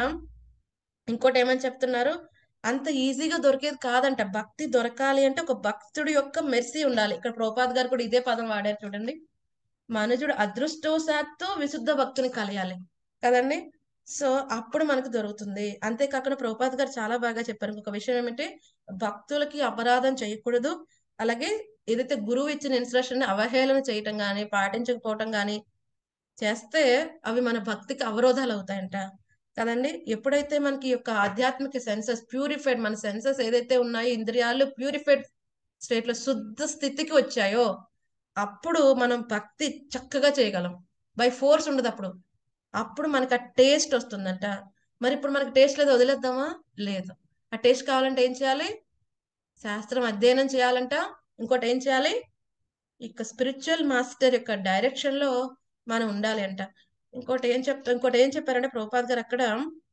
ఇంకోటి ఏమని చెప్తున్నారు అంత ఈజీగా దొరికేది కాదంట భక్తి దొరకాలి అంటే ఒక భక్తుడి యొక్క మెర్సీ ఉండాలి ఇక్కడ ప్రోపాద్ గారు కూడా ఇదే పదం వాడారు చూడండి మనుజుడు అదృష్టవశాత్తు విశుద్ధ భక్తుని కలియాలి కదండి సో అప్పుడు మనకు దొరుకుతుంది అంతేకాకుండా ప్రభుపాద్ గారు చాలా బాగా చెప్పారు ఇంకొక విషయం ఏమంటే భక్తులకి అపరాధం చేయకూడదు అలాగే ఏదైతే గురువు ఇచ్చిన ఇన్స్ట్రక్షన్ అవహేళన చేయటం గాని పాటించకపోవటం గాని చేస్తే అవి మన భక్తికి అవరోధాలు అవుతాయంట కదండి ఎప్పుడైతే మనకి ఈ యొక్క ఆధ్యాత్మిక సెన్సెస్ ప్యూరిఫైడ్ మన సెన్సెస్ ఏదైతే ఉన్నాయో ఇంద్రియాలు ప్యూరిఫైడ్ స్టేట్ లో శుద్ధ స్థితికి వచ్చాయో అప్పుడు మనం భక్తి చక్కగా చేయగలం బై ఫోర్స్ ఉండదు అప్పుడు అప్పుడు మనకి ఆ టేస్ట్ వస్తుందంట మరి ఇప్పుడు మనకి టేస్ట్ లేదు వదిలేద్దామా లేదు ఆ టేస్ట్ కావాలంటే ఏం చేయాలి శాస్త్రం అధ్యయనం చేయాలంట ఇంకోటి ఏం చేయాలి ఇక స్పిరిచువల్ మాస్టర్ యొక్క డైరెక్షన్ లో మనం ఉండాలి అంట ఇంకోటి ఏం చెప్తా ఇంకోటి ఏం చెప్పారంటే ప్రభుపాద్ గారు అక్కడ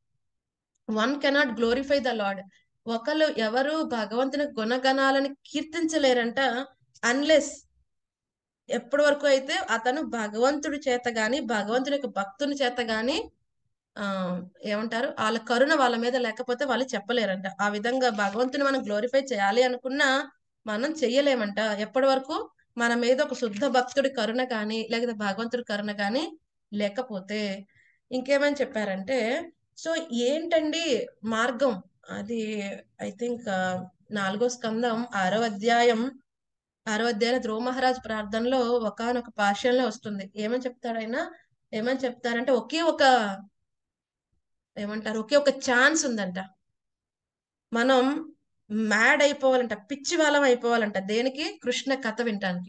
one cannot glorify the lord ఒకళ్ళు ఎవరు భగవంతుని గుణగణాలను కీర్తించలేరంట అన్లెస్ ఎప్పటి వరకు అయితే అతను భగవంతుడి చేత గాని భగవంతుడి యొక్క భక్తుని చేత గాని ఆ ఏమంటారు వాళ్ళ కరుణ వాళ్ళ మీద లేకపోతే వాళ్ళు చెప్పలేరంట ఆ విధంగా భగవంతుని మనం గ్లోరిఫై చేయాలి అనుకున్నా మనం చెయ్యలేమంట ఎప్పటి వరకు మన మీద ఒక శుద్ధ భక్తుడి కరుణ కానీ లేకపోతే భగవంతుడి కరుణ కానీ లేకపోతే ఇంకేమని చెప్పారంటే సో ఏంటండి మార్గం అది ఐ థింక్ నాలుగో స్కందం ఆరో అధ్యాయం ఆరో అధ్యాయం ధ్రువ మహారాజ్ ప్రార్థనలో ఒకనొక పాఠ్యంలో వస్తుంది ఏమని చెప్తాడు ఆయన ఏమని చెప్తారంటే ఒకే ఒక ఏమంటారు ఒకే ఒక ఛాన్స్ ఉందంట మనం మ్యాడ్ అయిపోవాలంట పిచ్చి వాళ్ళం అయిపోవాలంట దేనికి కృష్ణ కథ వినటానికి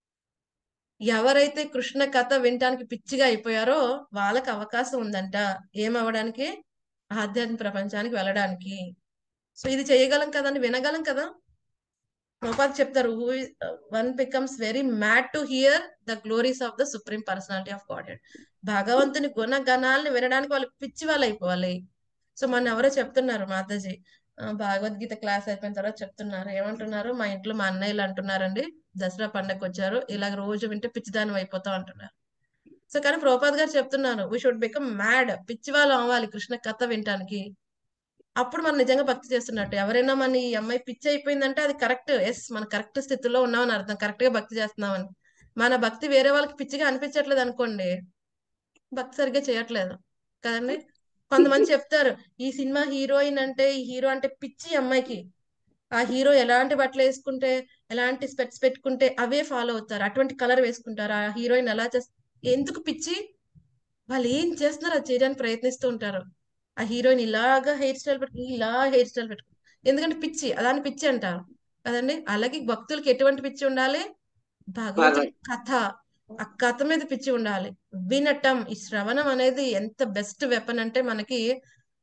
ఎవరైతే కృష్ణ కథ వినటానికి పిచ్చిగా అయిపోయారో వాళ్ళకి అవకాశం ఉందంట ఏమవడానికి ఆధ్యాత్మిక ప్రపంచానికి వెళ్ళడానికి సో ఇది చేయగలం కదండి వినగలం కదా ప్రభుపాద్ చెప్తారు who one becomes very mad to hear the glories of the supreme personality of God భగవంతుని గుణగణాలను వినడానికి వాళ్ళు పిచ్చి వాళ్ళు అయిపోవాలి సో మన ఎవరో చెప్తున్నారు మాతాజీ ఆ, భగవద్గీత క్లాస్ అయిపోయిన తర్వాత చెప్తున్నారు ఏమంటున్నారు మా ఇంట్లో మా అన్నయ్యలు అంటున్నారండి దసరా పండగకి వచ్చారు ఇలాగ రోజు వింటే పిచ్చిదానం అయిపోతాం అంటున్నారు సో కానీ ప్రభుపాద్ గారు చెప్తున్నారు వీ షుడ్ బికమ్ మ్యాడ్ పిచ్చి వాళ్ళు అవ్వాలి కృష్ణ కథ వినటానికి అప్పుడు మనం నిజంగా భక్తి చేస్తున్నట్టు ఎవరైనా మన ఈ అమ్మాయి పిచ్చి అయిపోయిందంటే అది కరెక్ట్ ఎస్ మన కరెక్ట్ స్థితిలో ఉన్నామని అర్థం కరెక్ట్ గా భక్తి చేస్తున్నామని మన భక్తి వేరే వాళ్ళకి పిచ్చిగా అనిపించట్లేదు అనుకోండి భక్తి సరిగ్గా చేయట్లేదు కదండి కొంతమంది చెప్తారు ఈ సినిమా హీరోయిన్ అంటే ఈ హీరో అంటే పిచ్చి ఈ అమ్మాయికి ఆ హీరో ఎలాంటి బట్టలు వేసుకుంటే ఎలాంటి స్పెట్స్ పెట్టుకుంటే అవే ఫాలో అవుతారు అటువంటి కలర్ వేసుకుంటారు ఆ హీరోయిన్ ఎలా చేస్తారు ఎందుకు పిచ్చి వాళ్ళు ఏం చేస్తున్నారు అది చేయడానికి ప్రయత్నిస్తూ ఉంటారు ఆ హీరోయిన్ ఇలాగా హెయిర్ స్టైల్ పెట్టుకుని ఇలా హెయిర్ స్టైల్ పెట్టుకుని ఎందుకంటే పిచ్చి అదాని పిచ్చి అంటారు కదండి అలాగే భక్తులకి ఎటువంటి పిచ్చి ఉండాలి భగవంతుడి కథ ఆ కథ మీద పిచ్చి ఉండాలి వినటం ఈ శ్రవణం అనేది ఎంత బెస్ట్ వెపన్ అంటే మనకి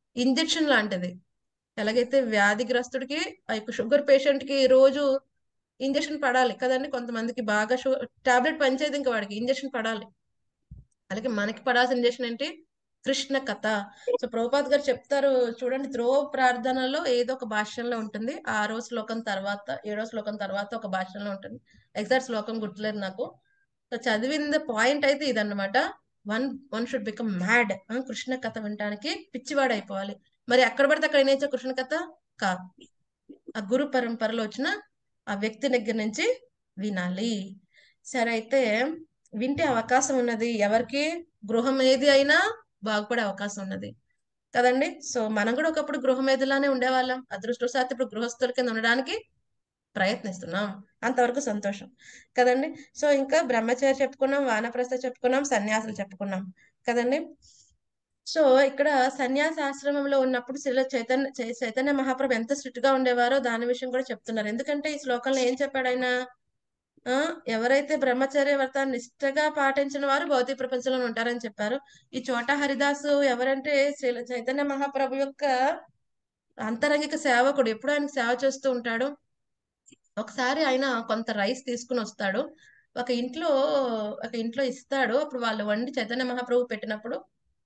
ఇంజెక్షన్ లాంటిది ఎలాగైతే వ్యాధిగ్రస్తుడికి ఆ యొక్క షుగర్ పేషెంట్ కి రోజు ఇంజక్షన్ పడాలి కదండి కొంతమందికి బాగా షు టాబ్లెట్ పనిచేయదు ఇంకా వాడికి ఇంజక్షన్ పడాలి అలాగే మనకి పడాల్సిన ఇంజక్షన్ ఏంటి కృష్ణ కథ సో ప్రభుపాద్ గారు చెప్తారు చూడండి ధ్రువ ప్రార్థనలో ఏదో ఒక భాష్యంలో ఉంటుంది ఆరో శ్లోకం తర్వాత ఏడో శ్లోకం తర్వాత ఒక భాష్యంలో ఉంటుంది ఎగ్జాక్ట్ శ్లోకం గుర్తులేదు నాకు సో చదివిన పాయింట్ అయితే ఇదన్నమాట one one should become mad Krishna కథ వినడానికి పిచ్చివాడు అయిపోవాలి మరి ఎక్కడ పడితే అక్కడ వినేచ్చే కృష్ణ కథ కాదు ఆ గురు పరంపరలో వచ్చిన ఆ వ్యక్తి దగ్గర నుంచి వినాలి సరే అయితే వింటే అవకాశం ఉన్నది ఎవరికి గృహం ఏది అయినా బాగుపడే అవకాశం ఉన్నది కదండి సో మనం కూడా ఒకప్పుడు గృహం ఏదిలానే ఉండేవాళ్ళం అదృష్టవశాత్తు ఇప్పుడు గృహస్థుల కింద ఉండడానికి ప్రయత్నిస్తున్నాం అంతవరకు సంతోషం కదండి సో ఇంకా బ్రహ్మచర్య చెప్పుకున్నాం వానప్రస్థ చెప్పుకున్నాం సన్యాసులు చెప్పుకున్నాం కదండి సో ఇక్కడ సన్యాస ఆశ్రమంలో ఉన్నప్పుడు శ్రీల చైతన్య చై- చైతన్య మహాప్రభు ఎంత స్ట్రిక్ట్ గా ఉండేవారో దాని విషయం కూడా చెప్తున్నారు ఎందుకంటే ఈ శ్లోకంలో ఏం చెప్పాడు ఆయన ఆ ఎవరైతే బ్రహ్మచర్య వ్రతాన్ని నిష్ఠగా పాటించిన వారు భౌతిక ప్రపంచంలో ఉంటారని చెప్పారు ఈ చోట హరిదాసు ఎవరంటే శ్రీల చైతన్య మహాప్రభు యొక్క అంతరంగిక సేవకుడు ఎప్పుడు ఆయనకు సేవ చేస్తూ ఉంటాడు ఒకసారి ఆయన కొంత రైస్ తీసుకుని వస్తాడు ఒక ఇంట్లో ఒక ఇంట్లో ఇస్తాడు అప్పుడు వాళ్ళు వండి చైతన్య మహాప్రభు పెట్టినప్పుడు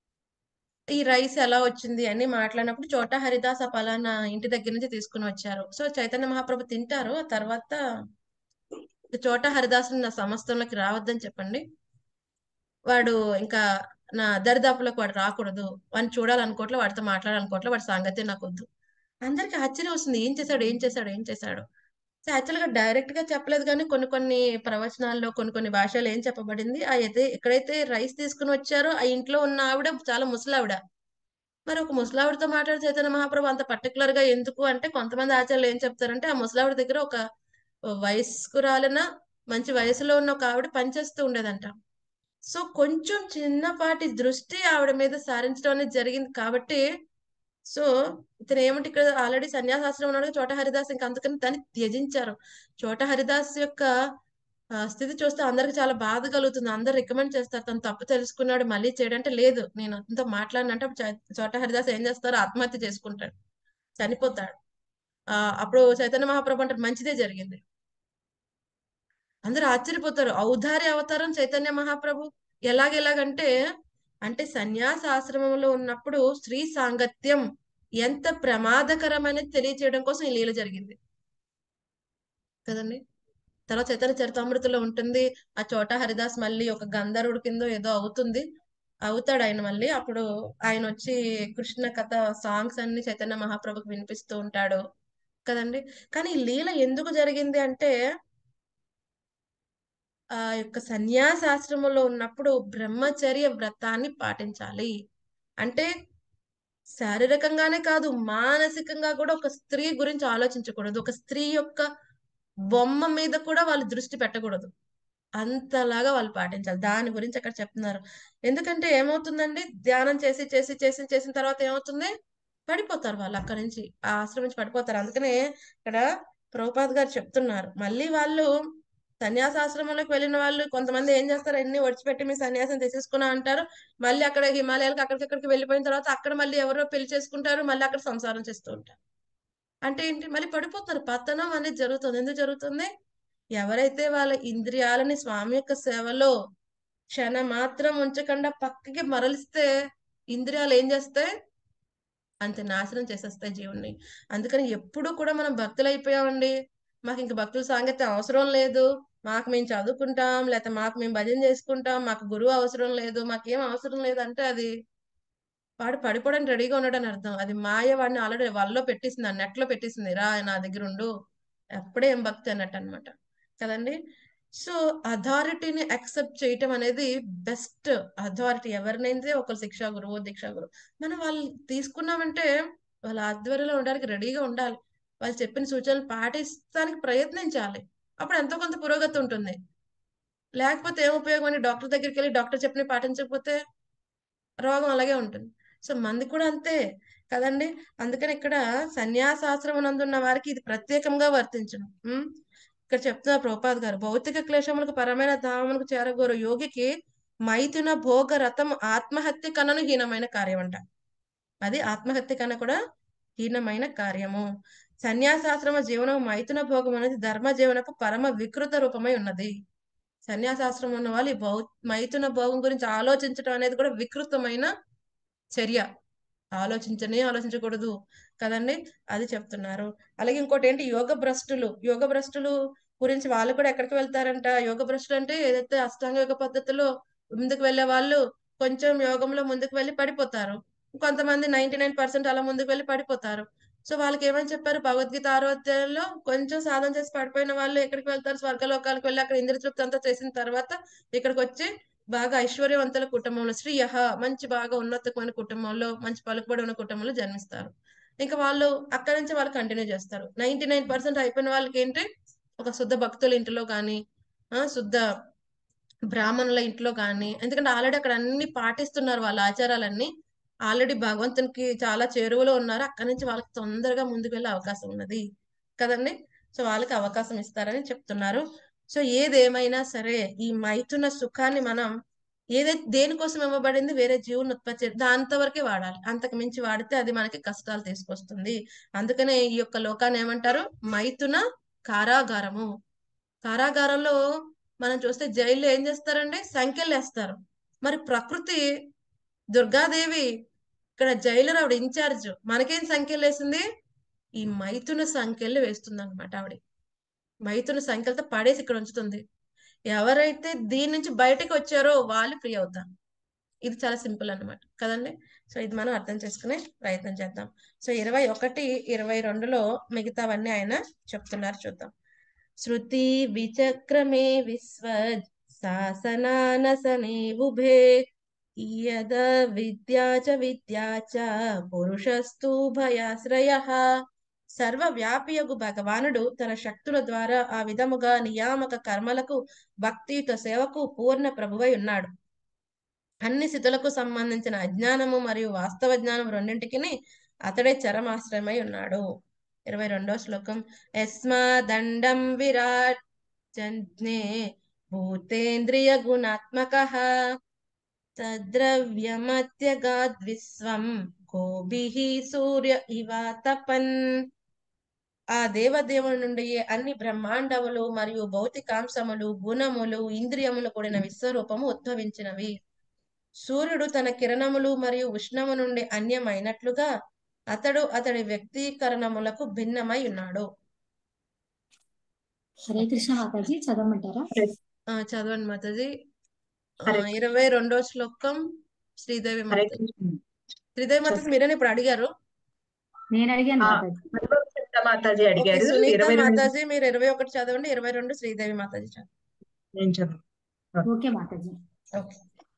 ఈ రైస్ ఎలా వచ్చింది అని మాట్లాడినప్పుడు చోటా హరిదాస్ ఆ పలానా ఇంటి దగ్గర నుంచి తీసుకుని వచ్చారు సో చైతన్య మహాప్రభు తింటారు ఆ తర్వాత చోటా హరిదాస్ నా సమస్తంలోకి రావద్దని చెప్పండి వాడు ఇంకా నా దరిదాపులకు వాడు రాకూడదు వాడిని చూడాలనుకోవట్లే వాడితో మాట్లాడాలనుకోవట్లే వాడి సాంగత్యం నాకు వద్దు అందరికి ఆశ్చర్యం వస్తుంది ఏం చేశాడు ఏం చేశాడు ఏం చేశాడు సో యాక్చువల్ గా డైరెక్ట్ గా చెప్పలేదు కానీ కొన్ని కొన్ని ప్రవచనాల్లో కొన్ని కొన్ని భాషలు ఏం చెప్పబడింది ఆ అయితే ఎక్కడైతే రైస్ తీసుకుని వచ్చారో ఆ ఇంట్లో ఉన్న ఆవిడ చాలా ముసలావిడ మరి ఒక ముసలావిడతో మాట్లాడి చైతన్య మహాప్రభు అంత పర్టికులర్ గా ఎందుకు అంటే కొంతమంది ఆచార్యులు ఏం చెప్తారంటే ఆ ముసలావిడ దగ్గర ఒక వయస్కురాలిన మంచి వయసులో ఉన్న ఒక ఆవిడ పనిచేస్తూ ఉండేదంట సో కొంచెం చిన్నపాటి దృష్టి ఆవిడ మీద సారించడం అనేది జరిగింది కాబట్టి సో ఇతను ఏమంటే ఇక్కడ ఆల్రెడీ సన్యాసాశ్రమం ఉన్నాడు చోట హరిదాస్ ఇంకా అందుకని దాన్ని త్యజించారు చోట హరిదాస్ యొక్క ఆ, స్థితి చూస్తే అందరికి చాలా బాధ కలుగుతుంది అందరు రికమెండ్ చేస్తారు తను తప్పు తెలుసుకున్నాడు మళ్ళీ చేయడంటే లేదు నేను అతనితో మాట్లాడినంటే అప్పుడు చై- చోట హరిదాస్ ఏం చేస్తారు ఆత్మహత్య చేసుకుంటాడు చనిపోతాడు ఆ అప్పుడు చైతన్య మహాప్రభు అంటారు మంచిదే జరిగింది అందరూ ఆశ్చర్యపోతారు ఔదార్య అవతారం చైతన్య మహాప్రభు ఎలాగెలాగంటే అంటే సన్యాస ఆశ్రమంలో ఉన్నప్పుడు స్త్రీ సాంగత్యం ఎంత ప్రమాదకరమైనది తెలియచేయడం కోసం ఈ లీల జరిగింది కదండి తర్వాత చైతన్య చరితామృతిలో ఉంటుంది ఆ చోట హరిదాస్ మళ్ళీ ఒక గంధర్వుడి కింద ఏదో అవుతుంది అవుతాడు ఆయన మళ్ళీ అప్పుడు ఆయన వచ్చి కృష్ణ కథ సాంగ్స్ అన్ని చైతన్య మహాప్రభుకి వినిపిస్తూ ఉంటాడు కదండి కానీ ఈ లీల ఎందుకు జరిగింది అంటే ఆ యొక్క సన్యాసాశ్రమంలో ఉన్నప్పుడు బ్రహ్మచర్య వ్రతాన్ని పాటించాలి అంటే శారీరకంగానే కాదు మానసికంగా కూడా ఒక స్త్రీ గురించి ఆలోచించకూడదు ఒక స్త్రీ యొక్క బొమ్మ మీద కూడా వాళ్ళు దృష్టి పెట్టకూడదు అంతలాగా వాళ్ళు పాటించాలి దాని గురించి అక్కడ చెప్తున్నారు ఎందుకంటే ఏమవుతుందండి ధ్యానం చేసి చేసి చేసి చేసిన తర్వాత ఏమవుతుంది పడిపోతారు వాళ్ళు అక్కడి నుంచి ఆ ఆశ్రమం నుంచి పడిపోతారు అందుకనే ఇక్కడ ప్రభుపాద్ గారు చెప్తున్నారు మళ్ళీ వాళ్ళు సన్యాసాశ్రమంలోకి వెళ్ళిన వాళ్ళు కొంతమంది ఏం చేస్తారు అన్ని ఒడిచిపెట్టి మీ సన్యాసం తీసేసుకున్నా అంటారు మళ్ళీ అక్కడ హిమాలయాలకు అక్కడికి అక్కడికి వెళ్ళిపోయిన తర్వాత అక్కడ మళ్ళీ ఎవరో పెళ్లి చేసుకుంటారు మళ్ళీ అక్కడ సంసారం చేస్తూ ఉంటారు అంటే ఏంటి మళ్ళీ పడిపోతారు పతనం అనేది జరుగుతుంది ఎందుకు జరుగుతుంది ఎవరైతే వాళ్ళ ఇంద్రియాలని స్వామి యొక్క సేవలో క్షణ మాత్రం ఉంచకుండా పక్కకి మరలిస్తే ఇంద్రియాలు ఏం చేస్తాయి అంతే నాశనం చేసేస్తాయి జీవుణ్ణి అందుకని ఎప్పుడు కూడా మనం భక్తులు అయిపోయామండి మాకు ఇంక భక్తుల సాంగత్యం అవసరం లేదు మాకు మేము చదువుకుంటాం లేకపోతే మాకు మేము భజన చేసుకుంటాం మాకు గురువు అవసరం లేదు మాకేం అవసరం లేదు అంటే అది వాడు పడిపోవడానికి రెడీగా ఉన్నాడని అర్థం అది మాయ వాడిని ఆల్రెడీ వాళ్ళలో పెట్టేసింది ఆ నెట్ లో పెట్టేసింది రా నా దగ్గర ఉండు అప్పుడే ఏం భక్తి అన్నట్టు అనమాట కదండి సో అథారిటీని యాక్సెప్ట్ చేయటం అనేది బెస్ట్ అథారిటీ ఎవరినైతే ఒకరు శిక్షా గురువు దీక్షా గురువు మనం వాళ్ళు తీసుకున్నామంటే వాళ్ళ ఆధ్వర్యంలో ఉండడానికి రెడీగా ఉండాలి వాళ్ళు చెప్పిన సూచనలు పాటిస్తానికి ప్రయత్నించాలి అప్పుడు ఎంతో కొంత పురోగతి ఉంటుంది లేకపోతే ఏం ఉపయోగం అని డాక్టర్ దగ్గరికి వెళ్ళి డాక్టర్ చెప్పిన పాటించకపోతే రోగం అలాగే ఉంటుంది సో మంది కూడా అంతే కదండి అందుకని ఇక్కడ సన్యాసాశ్రమం నందున్న వారికి ఇది ప్రత్యేకంగా వర్తించను ఉమ్. ఇక్కడ చెప్తున్నారు ప్రభుపాద్ గారు భౌతిక క్లేశములకు పరమైన ధామములకు చేరగోరు యోగికి మైథున భోగ రథం ఆత్మహత్య కన్నను హీనమైన కార్యం అంట అది ఆత్మహత్య కన్నా కూడా హీనమైన కార్యము సన్యాసాశ్రమ జీవనం మైథున భోగం అనేది ధర్మ జీవనకు పరమ వికృత రూపమై ఉన్నది సన్యాసాశ్రమం ఉన్న వాళ్ళు ఈ భౌ మైథున భోగం గురించి ఆలోచించడం అనేది కూడా వికృతమైన చర్య ఆలోచించనే ఆలోచించకూడదు కదండి అది చెప్తున్నారు అలాగే ఇంకోటి ఏంటి యోగ భ్రష్టులు యోగ భ్రష్టులు గురించి వాళ్ళు కూడా ఎక్కడికి వెళ్తారంట యోగ భ్రష్టులు అంటే ఏదైతే అష్టాంగ యోగ పద్ధతిలో ముందుకు వెళ్ళే వాళ్ళు కొంచెం యోగంలో ముందుకు వెళ్ళి పడిపోతారు కొంతమంది నైన్టీ నైన్ పర్సెంట్ అలా ముందుకు వెళ్ళి పడిపోతారు సో వాళ్ళకి ఏమని చెప్పారు భగవద్గీత ఆరో అధ్యాయంలో కొంచెం సాధన చేసి పడిపోయిన వాళ్ళు ఎక్కడికి వెళ్తారు స్వర్గలోకాలకు వెళ్ళి అక్కడ ఇంద్ర తృప్తి అంతా చేసిన తర్వాత ఇక్కడికి వచ్చి బాగా ఐశ్వర్యవంతుల కుటుంబంలో శ్రీయహ మంచి బాగా ఉన్నతమైన కుటుంబంలో మంచి పలుకుబడి ఉన్న కుటుంబంలో జన్మిస్తారు ఇంకా వాళ్ళు అక్కడి నుంచి వాళ్ళు కంటిన్యూ చేస్తారు నైన్టీ నైన్ పర్సెంట్ అయిపోయిన వాళ్ళకి ఏంటి ఒక శుద్ధ భక్తుల ఇంటిలో కానీ ఆ శుద్ధ బ్రాహ్మణుల ఇంట్లో కానీ ఎందుకంటే ఆల్రెడీ అక్కడ అన్ని పాటిస్తున్నారు వాళ్ళ ఆచారాలన్నీ ఆల్రెడీ భగవంతునికి చాలా చేరువలో ఉన్నారు అక్కడి నుంచి వాళ్ళకి తొందరగా ముందుకు వెళ్ళే అవకాశం ఉన్నది కదండి సో వాళ్ళకి అవకాశం ఇస్తారని చెప్తున్నారు సో ఏదేమైనా సరే ఈ మైథున సుఖాన్ని మనం ఏదైతే దేనికోసం ఇవ్వబడింది వేరే జీవుని ఉత్పత్తి చే- దాంత వరకే వాడాలి అంతకు మించి వాడితే అది మనకి కష్టాలు తీసుకొస్తుంది అందుకనే ఈ యొక్క లోకాన్ని ఏమంటారు మైథున కారాగారము కారాగారంలో మనం చూస్తే జైల్లో ఏం చేస్తారండి సంఖ్యలు వేస్తారు మరి ప్రకృతి దుర్గాదేవి ఇక్కడ జైలర్ ఆవిడ ఇన్ఛార్జ్ మనకేం సంఖ్యలు వేసింది ఈ మైథున సంఖ్యలు వేస్తుంది అనమాట ఆవిడ మైథున సంఖ్యలతో పడేసి ఇక్కడ ఉంచుతుంది ఎవరైతే దీని నుంచి బయటకు వచ్చారో వాళ్ళు ఫ్రీ అవుతారు ఇది చాలా సింపుల్ అన్నమాట కదండి సో ఇది మనం అర్థం చేసుకునే ప్రయత్నం చేద్దాం సో ఇరవై ఒకటి ఇరవై రెండులో మిగతావన్నీ ఆయన చెప్తున్నారు చూద్దాం శృతి విచక్రమే విశ్వ శాసనానసనే ఉభే యద విద్యా చ విద్యా చ పురుషస్తు భయాశ్రయ సర్వవ్యాపియగు భగవానుడు తన శక్తుల ద్వారా ఆ విధముగా నియామక కర్మలకు భక్తియుత సేవకు పూర్ణ ప్రభువై ఉన్నాడు అన్ని స్థితులకు సంబంధించిన అజ్ఞానము మరియు వాస్తవ జ్ఞానం రెండింటికి అతడే చరమాశ్రయమై ఉన్నాడు ఇరవై రెండవ శ్లోకం యస్మా దండం విరాట్ జజ్ఞే భూతేంద్రియ గుణాత్మక తద్రవ్యమత్యగాద్విశ్వం గోభిః సూర్య ఇవ తపన్ ఆ దేవదేవుని నుండి అన్ని బ్రహ్మాండములు మరియు భౌతికాంశములు గుణములు ఇంద్రియములు కూడిన విశ్వరూపము ఉద్భవించినవి సూర్యుడు తన కిరణములు మరియు ఉష్ణము నుండి అన్యమైనట్లుగా అతడు అతడి వ్యక్తీకరణములకు భిన్నమై ఉన్నాడు హరే కృష్ణ మాతాజీ చదవమంటారా ఆ చదవండి మాతాజీ ఆ, హరే ఇరవై రెండో శ్లోకం శ్రీదేవి హరే మాత కృష్ణ శ్రీదేవి మాత మీరేనా ఇప్పుడు అడిగారు నేను అడిగాను ఆ, మాతాజీ వైభవ్ చంద్ర మాతాజీ ఓకే అడిగారు సునీత ఇరవై రెండు మాతాజీ మీరు ఇరవై ఒకటి చదవండి ఇరవై రెండు శ్రీదేవి మాతాజీ చదవండి నేను చదువు ఓకే మాతాజీ ఓకే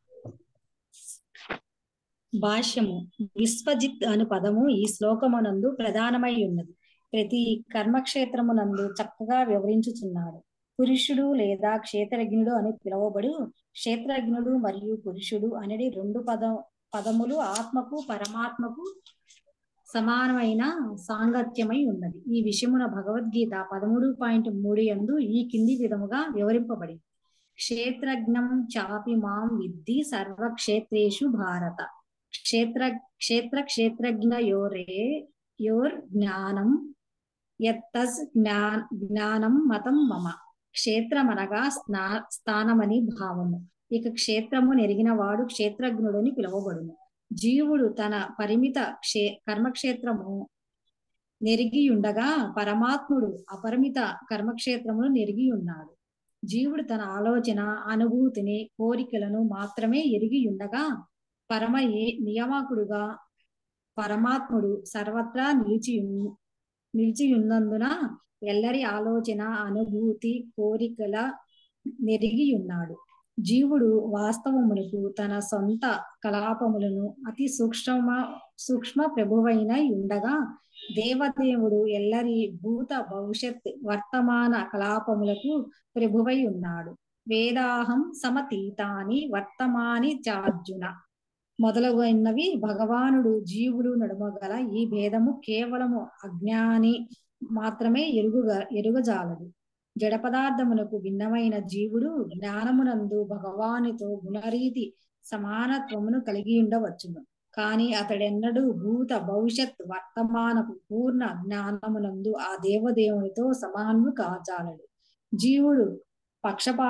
భాష్యము విశ్వజిత్ అను పదము ఈ శ్లోకమునందు ప్రధానమై ఉన్నది ప్రతి కర్మక్షేత్రమునందు చక్కగా వివరించుచున్నాడు పురుషుడు లేదా క్షేత్రజ్ఞుడు అని పిలువబడు క్షేత్రజ్ఞుడు మరియు పురుషుడు అనేది రెండు పద పదములు ఆత్మకు పరమాత్మకు సమానమైన సాంగత్యమై ఉన్నది ఈ విషయమున భగవద్గీత పదమూడు పాయింట్ మూడు యందు ఈ కింది విధముగా వివరింపబడింది క్షేత్రజ్ఞం చాపి మాం విద్ధి సర్వక్షేత్రేషు భారత క్షేత్ర క్షేత్ర క్షేత్రజ్ఞయోరే యోర్ జ్ఞానం యత్తస్ జ్ఞా జ్ఞానం మతం మమ క్షేత్రమనగా స్నా స్థానమని భావము ఇక క్షేత్రము నెరిగిన వాడు క్షేత్రజ్ఞుడని పిలువబడును జీవుడు తన పరిమిత క్షే కర్మక్షేత్రము నెరిగి ఉండగా పరమాత్ముడు అపరిమిత కర్మక్షేత్రమును నెరిగి ఉన్నాడు జీవుడు తన ఆలోచన అనుభూతిని కోరికలను మాత్రమే ఎరిగి ఉండగా పరమ ఏ- నియామకుడుగా పరమాత్ముడు సర్వత్రా నిలిచి ఉన్- నిలిచి ఉన్నందున ఎల్లరి ఆలోచన అనుభూతి కోరికల నెరిగి ఉన్నాడు జీవుడు వాస్తవమునకు తన సొంత కలాపములను అతి సూక్ష్మ సూక్ష్మ ప్రభువైన ఉండగా దేవదేవుడు ఎల్లరి భూత భవిష్యత్ వర్తమాన కలాపములకు ప్రభువై ఉన్నాడు వేదాహం సమతీతాని వర్తమాని చార్జున మొదలగునవి భగవానుడు జీవుడు నడుమ గల ఈ భేదము కేవలము అజ్ఞాని మాత్రమే ఎరుగుగా ఎరుగజాలదు జడ పదార్థమునకు భిన్నమైన జీవుడు జ్ఞానమునందు భగవానుతో గుణరీతి సమానత్వమును కలిగి ఉండవచ్చును కాని అతడెన్నడూ భూత భవిష్యత్ వర్తమానపు పూర్ణ జ్ఞానమునందు ఆ దేవదేవునితో సమానము కాజాలడు జీవుడు పక్షపా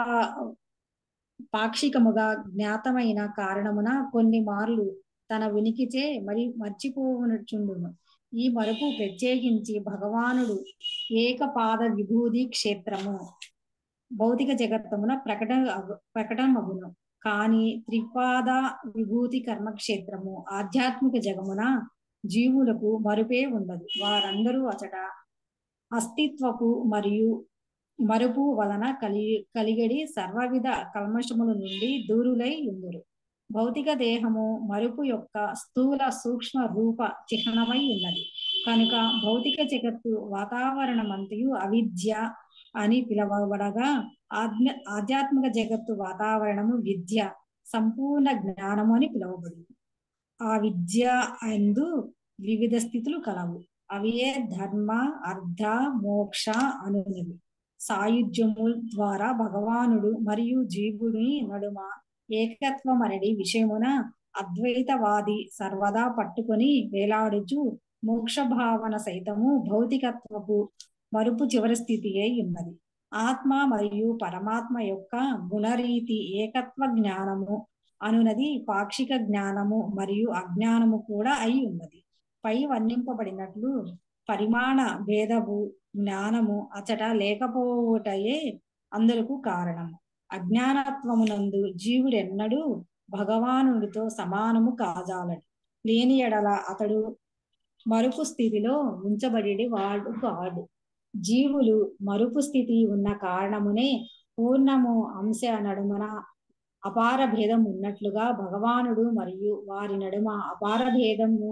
పాక్షికముగా జ్ఞాతమైన కారణమున కొన్ని మార్లు తన ఉనికిచే మరి మర్చిపోవనుచుండును ఈ మరపు ప్రత్యేకించి భగవానుడు ఏకపాద విభూది క్షేత్రము భౌతిక జగత్తమున ప్రకట ప్రకటమగును కానీ త్రిపాద విభూతి కర్మక్షేత్రము ఆధ్యాత్మిక జగమున జీవులకు మరుపే ఉండదు వారందరూ అచట అస్తిత్వపు మరియు మరుపు వలన కలి కలిగడి సర్వవిధ కల్మషముల నుండి దూరులై ఉందరు భౌతిక దేహము మరుపు యొక్క స్థూల సూక్ష్మ రూప చిహ్నమై ఉన్నది కనుక భౌతిక జగత్తు వాతావరణమంతయు అవిద్య అని పిలువబడగా ఆధ్య ఆధ్యాత్మిక జగత్తు వాతావరణము విద్య సంపూర్ణ జ్ఞానము అని పిలువబడింది ఆ విద్య అందు వివిధ స్థితులు కలవు అవియే ధర్మ అర్ధ మోక్ష అనునవి సాయుధ్యము ద్వారా భగవానుడు మరియు జీవుని నడుమ ఏకత్వమనడి విషయమున అద్వైతవాది సర్వదా పట్టుకొని వేలాడుచు మోక్ష భావన సైతము భౌతికత్వపు మరుపు చివరి స్థితి అయి ఉన్నది ఆత్మ మరియు పరమాత్మ యొక్క గుణరీతి ఏకత్వ జ్ఞానము అనునది పాక్షిక జ్ఞానము మరియు అజ్ఞానము కూడా అయి ఉన్నది పై వర్ణింపబడినట్లు పరిమాణ భేదము జ్ఞానము అచట లేకపోవటయే అందులకు కారణము అజ్ఞానత్వమునందు జీవుడెన్నడూ భగవానుడితో సమానము కాజాలడు లేని ఎడల అతడు మరుపు స్థితిలో ఉంచబడి వాడు కాడు జీవులు మరుపు స్థితి ఉన్న కారణమునే పూర్ణము అంశ నడుమన అపార భేదం ఉన్నట్లుగా భగవానుడు మరియు వారి నడుమ అపార భేదము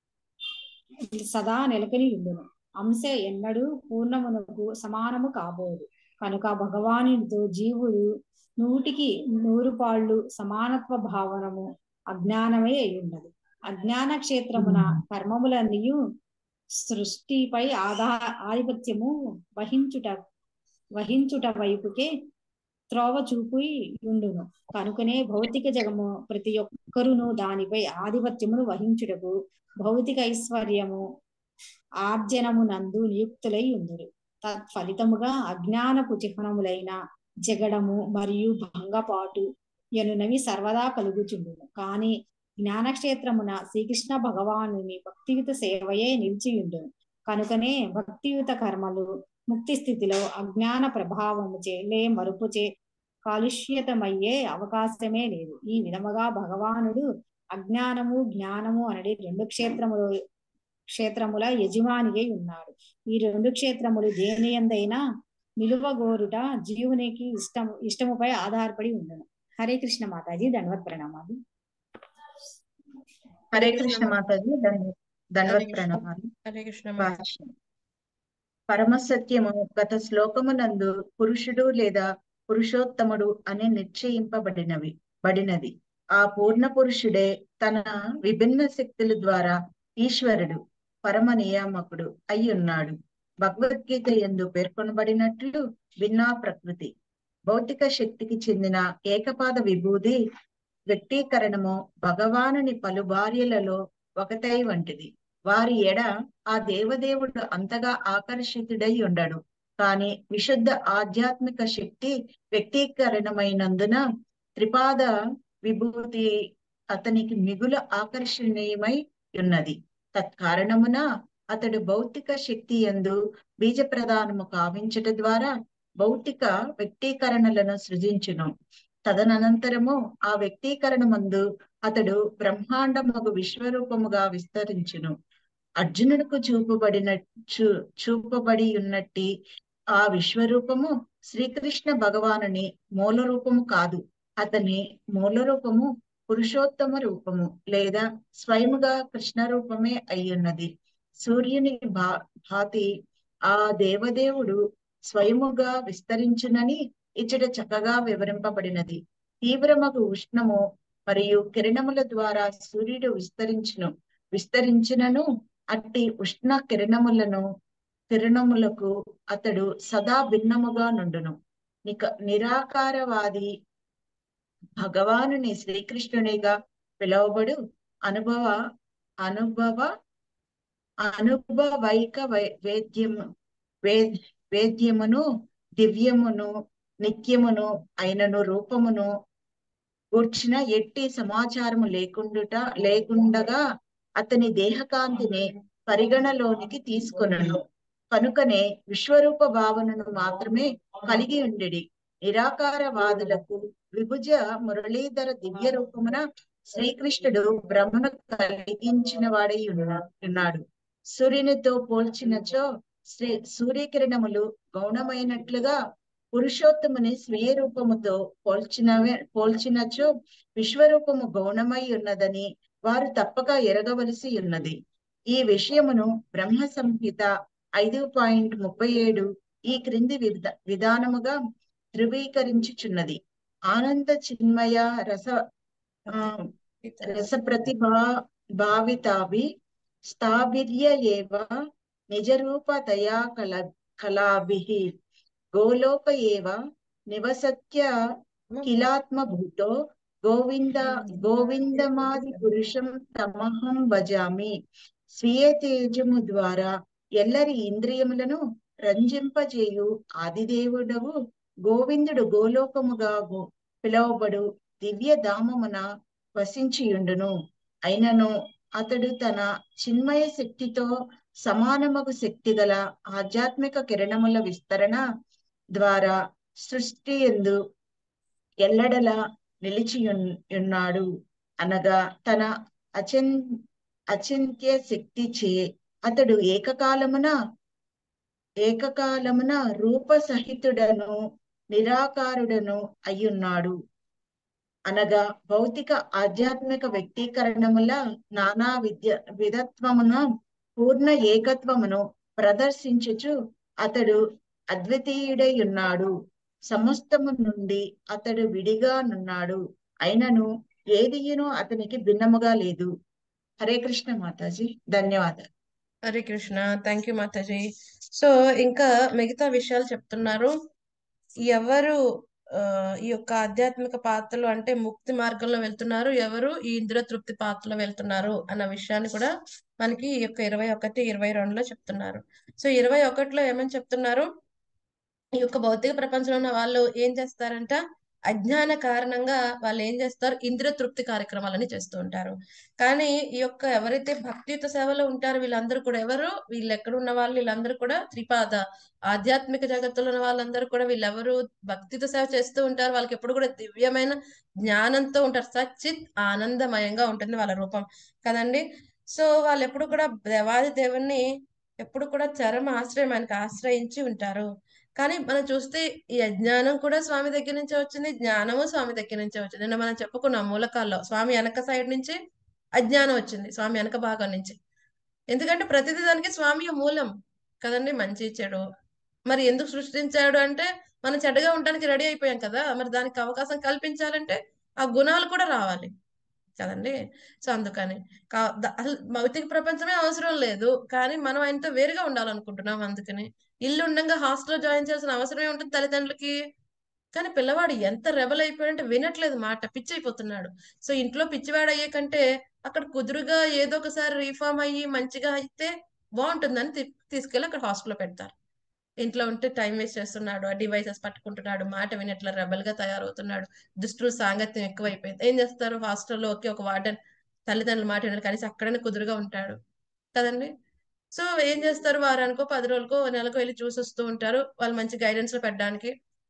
సదా నెలకొని ఉండును అంశ ఎన్నడూ పూర్ణమునకు సమానము కాబోదు కనుక భగవానుడితో జీవుడు నూటికి నూరు పాళ్ళు సమానత్వ భావనము అజ్ఞానమే అయి ఉన్నది అజ్ఞాన క్షేత్రమున కర్మములన్నీయు సృష్టిపై ఆధా ఆధిపత్యము వహించుట వహించుట వైపుకే త్రోవ చూపి ఉండును కనుకనే భౌతిక జగము ప్రతి ఒక్కరును దానిపై ఆధిపత్యమును వహించుటకు భౌతిక ఐశ్వర్యము ఆర్జనము నందు నియుక్తులై ఉందరు తత్ఫలితముగా అజ్ఞానపు చిహ్నములైన జగడము మరియు భంగపాటు ఎనునవి సర్వదా కలుగుచుండును కానీ జ్ఞానక్షేత్రమున శ్రీకృష్ణ భగవానుని భక్తియుత సేవయే నిలిచియుండును కనుకనే భక్తియుత కర్మలు ముక్తి స్థితిలో అజ్ఞాన ప్రభావముచే లే మరుపుచే కాలుష్యతమయ్యే అవకాశమే లేదు ఈ విధముగా భగవానుడు అజ్ఞానము జ్ఞానము అనడి రెండు క్షేత్రములు క్షేత్రముల యజమాని అయి ఉన్నాడు ఈ రెండు క్షేత్రములు దేని ఎందైనా నిలువగోరుట జీవునికి ఇష్టం ఇష్టముపై ఆధారపడి ఉండను హరే కృష్ణ మాతాజీ ధన్వత్ ప్రణామాలు హరే కృష్ణ మాతాజీ ధన్య- హరే ధన్వత్ కృష్ణ ప్రణామాలు హరే కృష్ణ మాతాజీ భాష్యం పరమసత్యము గత శ్లోకమునందు పురుషుడు లేదా పురుషోత్తముడు అని నిశ్చయింపబడినవి బడినది ఆ పూర్ణ పురుషుడే తన విభిన్న శక్తుల ద్వారా ఈశ్వరుడు పరమ నియామకుడు అయి ఉన్నాడు భగవద్గీత ఎందు పేర్కొనబడినట్లు భిన్నా ప్రకృతి భౌతిక శక్తికి చెందిన ఏకపాద విభూది వ్యక్తీకరణము భగవానుని పలు భార్యలలో ఒకటై వంటిది వారి ఎడ ఆ దేవదేవుడు అంతగా ఆకర్షితుడై ఉండడు కాని విశుద్ధ ఆధ్యాత్మిక శక్తి వ్యక్తీకరణమైనందున త్రిపాద విభూతి అతనికి మిగులు ఆకర్షణీయమై ఉన్నది తత్కారణమున అతడు భౌతిక శక్తి ఎందు బీజ ప్రదానము కావించట ద్వారా భౌతిక వ్యక్తీకరణలను సృజించును తదనంతరము ఆ వ్యక్తీకరణమందు అతడు బ్రహ్మాండముగు విశ్వరూపముగా విస్తరించును అర్జునుడికి చూపబడిన చూ చూపబడి ఉన్నట్టి ఆ విశ్వరూపము శ్రీకృష్ణ భగవానుని మూల రూపము కాదు అతని మూల రూపము పురుషోత్తమ రూపము లేదా స్వయముగా కృష్ణ రూపమే అయ్యున్నది సూర్యుని భా భాతి ఆ దేవదేవుడు స్వయముగా విస్తరించునని ఇచ్చట చక్కగా వివరింపబడినది తీవ్రమగు ఉష్ణము మరియు కిరణముల ద్వారా సూర్యుడు విస్తరించును విస్తరించినను అట్టి ఉష్ణ కిరణములను కిరణములకు అతడు సదా భిన్నముగా నుండును నిక నిరాకారవాది భగవానుని శ్రీకృష్ణునిగా పిలువబడు అనుభవ అనుభవ అనుభవైక వై- వేద్యము వే- వేద్యమును దివ్యమును నిత్యమును అయినను రూపమును గూర్చిన ఎట్టి సమాచారము లేకుండుట లేకుండగా అతని దేహకాంతిని పరిగణలోనికి తీసుకొనను కనుకనే విశ్వరూప భావనను మాత్రమే కలిగి ఉండెడి నిరాకారవాదులకు విభుజ మురళీధర దివ్య రూపమున శ్రీకృష్ణుడు బ్రహ్మను కలిగించిన వాడై ఉన్న- ఉన్నాడు సూర్యునితో పోల్చినచో శ్రీ సూర్యకిరణములు గౌణమైనట్లుగా పురుషోత్తముని స్వీయ రూపముతో పోల్చినవే పోల్చినచో విశ్వరూపము గౌణమై ఉన్నదని వారు తప్పక ఎరగవలసి ఉన్నది ఈ విషయమును బ్రహ్మ సంహిత ఐదు పాయింట్ ముప్పై ఏడు ఈ క్రింది విధ విధానముగా ధృవీకరించుచున్నది ఆనంద చిన్మయ రస ఆ, రస ప్రతిభా భావితాభి స్థాభిర్య ఏవ నిజరూపతయా కల కళాభిః గోలోక ఏవ నివసత్య కిలాత్మభూతో గోవింద గోవిందమాది పురుషం తమహం భజామి స్వీయ తేజము ద్వారా ఎల్లరి ఇంద్రియములను రంజింపజేయు ఆదిదేవుడవు గోవిందుడు గోలోకముగా గో- పిలువబడు దివ్య ధామమున వసించియుండును అయినను అతడు తన చిన్మయ శక్తితో సమానమగు శక్తి గల ఆధ్యాత్మిక కిరణముల విస్తరణ ద్వారా సృష్టి ఎందు ఎల్లడల నిలిచి ఉన్- ఉన్నాడు అనగా తన అచిన్ అచింత్య శక్తి చే అతడు ఏకకాలమున ఏకకాలమున రూప సహితుడను నిరాకారుడను అయ్యున్నాడు అనగా భౌతిక ఆధ్యాత్మిక వ్యక్తీకరణముల నానా విద్య విధత్వమును పూర్ణ ఏకత్వమును ప్రదర్శించుచు అతడు అద్వితీయుడై ఉన్నాడు సమస్తము నుండి అతడు విడిగా నున్నాడు అయినను ఏదియును అతనికి భిన్నముగా లేదు హరే కృష్ణ మాతాజీ ధన్యవాదాలు Hare Krishna thank you Mataji so ఇంకా మిగతా విషయాలు చెప్తున్నారు ఎవరు ఆ, ఈ యొక్క ఆధ్యాత్మిక పాత్రలు అంటే ముక్తి మార్గంలో వెళ్తున్నారు ఎవరు ఈ ఇంద్రియ తృప్తి పాత్రలో వెళ్తున్నారు అన్న విషయాన్ని కూడా మనకి ఈ యొక్క ఇరవై ఒకటి ఇరవై రెండులో చెప్తున్నారు సో ఇరవై ఒకటిలో ఏమని చెప్తున్నారు ఈ యొక్క భౌతిక ప్రపంచంలో ఉన్న వాళ్ళు ఏం చేస్తారంట అజ్ఞాన కారణంగా వాళ్ళు ఏం చేస్తారు ఇంద్రియ తృప్తి కార్యక్రమాలని చేస్తూ ఉంటారు కానీ ఈ యొక్క ఎవరైతే భక్తియుత సేవలో ఉంటారో వీళ్ళందరూ కూడా ఎవరు వీళ్ళు ఎక్కడ ఉన్న వాళ్ళు వీళ్ళందరూ కూడా త్రిపాద ఆధ్యాత్మిక జగత్తులో ఉన్న వాళ్ళందరూ కూడా వీళ్ళెవరు భక్తితో సేవ చేస్తూ ఉంటారు వాళ్ళకి ఎప్పుడు కూడా దివ్యమైన జ్ఞానంతో ఉంటారు సచ్చిత్ ఆనందమయంగా ఉంటుంది వాళ్ళ రూపం కదండి సో వాళ్ళు ఎప్పుడు కూడా దేవాది దేవుణ్ణి ఎప్పుడు కూడా చరమ ఆశ్రయం ఆయనకు ఆశ్రయించి ఉంటారు కానీ మనం చూస్తే ఈ అజ్ఞానం కూడా స్వామి దగ్గర నుంచే వచ్చింది జ్ఞానము స్వామి దగ్గర నుంచే వచ్చింది నిన్న మనం చెప్పుకున్నాం మూలకాల్లో స్వామి వెనక సైడ్ నుంచి అజ్ఞానం వచ్చింది స్వామి వెనక భాగం నుంచి ఎందుకంటే ప్రతిదీ దానికి స్వామి మూలం కదండి మంచి చెడు మరి ఎందుకు సృష్టించాడు అంటే మనం చెడ్డగా ఉండడానికి రెడీ అయిపోయాం కదా మరి దానికి అవకాశం కల్పించాలంటే ఆ గుణాలు కూడా రావాలి కదండి సో అందుకని కా- ద- అసలు భౌతిక ప్రపంచమే అవసరం లేదు కానీ మనం ఆయనతో వేరుగా ఉండాలనుకుంటున్నాం అందుకని ఇల్లు ఉండగా హాస్టల్లో జాయిన్ చేయాల్సిన అవసరమే ఉంటుంది తల్లిదండ్రులకి కానీ పిల్లవాడు ఎంత రెబల్ అయిపోయాడంటే వినట్లేదు మాట పిచ్చి అయిపోతున్నాడు సో ఇంట్లో పిచ్చివాడు అయ్యే కంటే అక్కడ కుదురుగా ఏదో ఒకసారి రీఫార్మ్ అయ్యి మంచిగా అయితే బాగుంటుందని తీ- తీసుకెళ్ళి అక్కడ హాస్టల్లో పెడతారు ఇంట్లో ఉంటే టైం వేస్ట్ చేస్తున్నాడు ఆ డివైసెస్ పట్టుకుంటున్నాడు మాట వినట్ల రెబల్ గా తయారవుతున్నాడు దుష్టుడు సాంగత్యం ఎక్కువైపోయింది ఏం చేస్తారు హాస్టల్లో ఒకే ఒక వార్డెన్ తల్లిదండ్రుల మాట వినాలి కనీసం అక్కడనే కుదురుగా ఉంటాడు కదండి సో ఏం చేస్తారు వారానికో పది రోజులకో నెలకో వెళ్ళి చూసి వస్తూ ఉంటారు వాళ్ళు మంచి గైడెన్స్ లో పెట్టడానికి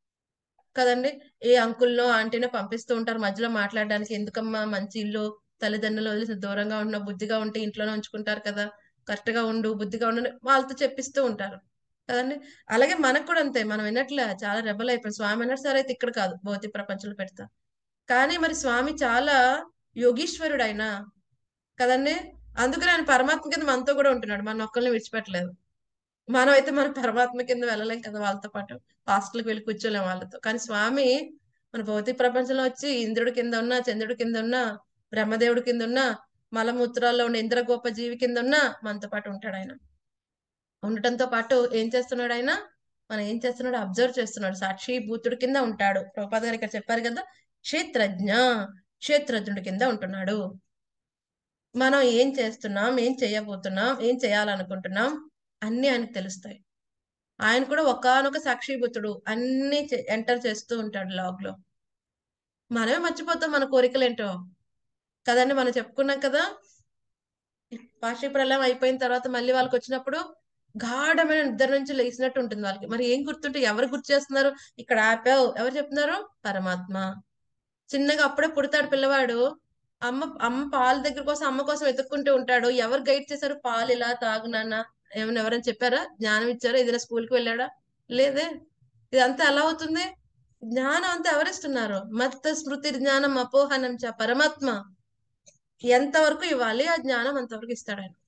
కదండి ఏ అంకుల్నో ఆంటీనో పంపిస్తూ ఉంటారు మధ్యలో మాట్లాడడానికి ఎందుకమ్మా మంచి ఇల్లు తల్లిదండ్రులు వదిలేసి దూరంగా ఉన్న బుద్ధిగా ఉంటే ఇంట్లోనే ఉంచుకుంటారు కదా కరెక్ట్ గా ఉండు బుద్ధిగా ఉండు అని వాళ్ళతో చెప్పిస్తూ ఉంటారు కదండి అలాగే మనకు కూడా అంతే మనం వినట్లే చాలా రెబల్ అయిపోయి స్వామి అన్నట్టు సరే అయితే ఇక్కడ కాదు భౌతిక ప్రపంచంలో పెడతా కానీ మరి స్వామి చాలా యోగీశ్వరుడు ఆయన కదండి అందుకని ఆయన పరమాత్మ కింద మనతో కూడా ఉంటున్నాడు మన ఒక్కరిని విడిచిపెట్టలేదు మనం అయితే మన పరమాత్మ కింద వెళ్ళలేం కదా వాళ్ళతో పాటు హాస్టల్కి వెళ్ళి కూర్చోలేం వాళ్ళతో కానీ స్వామి మన భౌతిక ప్రపంచంలో వచ్చి ఇంద్రుడి కింద ఉన్నా చంద్రుడి కింద ఉన్నా బ్రహ్మదేవుడి కింద ఉన్నా మలమూత్రాల్లో ఉన్న ఇంద్ర గోప జీవి కింద ఉన్నా మనతో పాటు ఉంటాడు ఆయన ఉండటంతో పాటు ఏం చేస్తున్నాడు ఆయన మనం ఏం చేస్తున్నాడు అబ్జర్వ్ చేస్తున్నాడు సాక్షి భూతుడి కింద ఉంటాడు ప్రభుపాద గారు ఇక్కడ చెప్పారు కదా క్షేత్రజ్ఞ క్షేత్రజ్ఞుడి కింద ఉంటున్నాడు మనం ఏం చేస్తున్నాం ఏం చేయబోతున్నాం ఏం చేయాలనుకుంటున్నాం అన్ని ఆయనకు తెలుస్తాయి ఆయన కూడా ఒకానొక సాక్షిభూతుడు అన్ని ఎంటర్ చేస్తూ ఉంటాడు లాగ్ లో మనమే మర్చిపోతాం మన కోరికలేంటో కదండి మనం చెప్పుకున్నాం కదా పాషి ప్రళయం అయిపోయిన తర్వాత మళ్ళీ వాళ్ళకి వచ్చినప్పుడు గాఢమైన నిద్ర నుంచి లేచినట్టు ఉంటుంది వాళ్ళకి మరి ఏం గుర్తుంటే ఎవరు గుర్తు చేస్తున్నారు ఇక్కడ ఆపావు ఎవరు చెప్తున్నారు పరమాత్మ చిన్నగా అప్పుడే పుడతాడు పిల్లవాడు అమ్మ అమ్మ పాల దగ్గర కోసం అమ్మ కోసం వెతుక్కుంటూ ఉంటాడు ఎవరు గైడ్ చేశారు పాలు ఇలా తాగు నాన్న ఏమైనా ఎవరైనా చెప్పారా జ్ఞానం ఇచ్చారా ఏదైనా స్కూల్కి వెళ్ళాడా లేదే ఇదంతా ఎలా అవుతుంది జ్ఞానం అంతా ఎవరిస్తున్నారు మత్త స్మృతి జ్ఞానం అపోహనం చ పరమాత్మ ఎంతవరకు ఇవ్వాలి ఆ జ్ఞానం అంతవరకు ఇస్తాడు ఆయన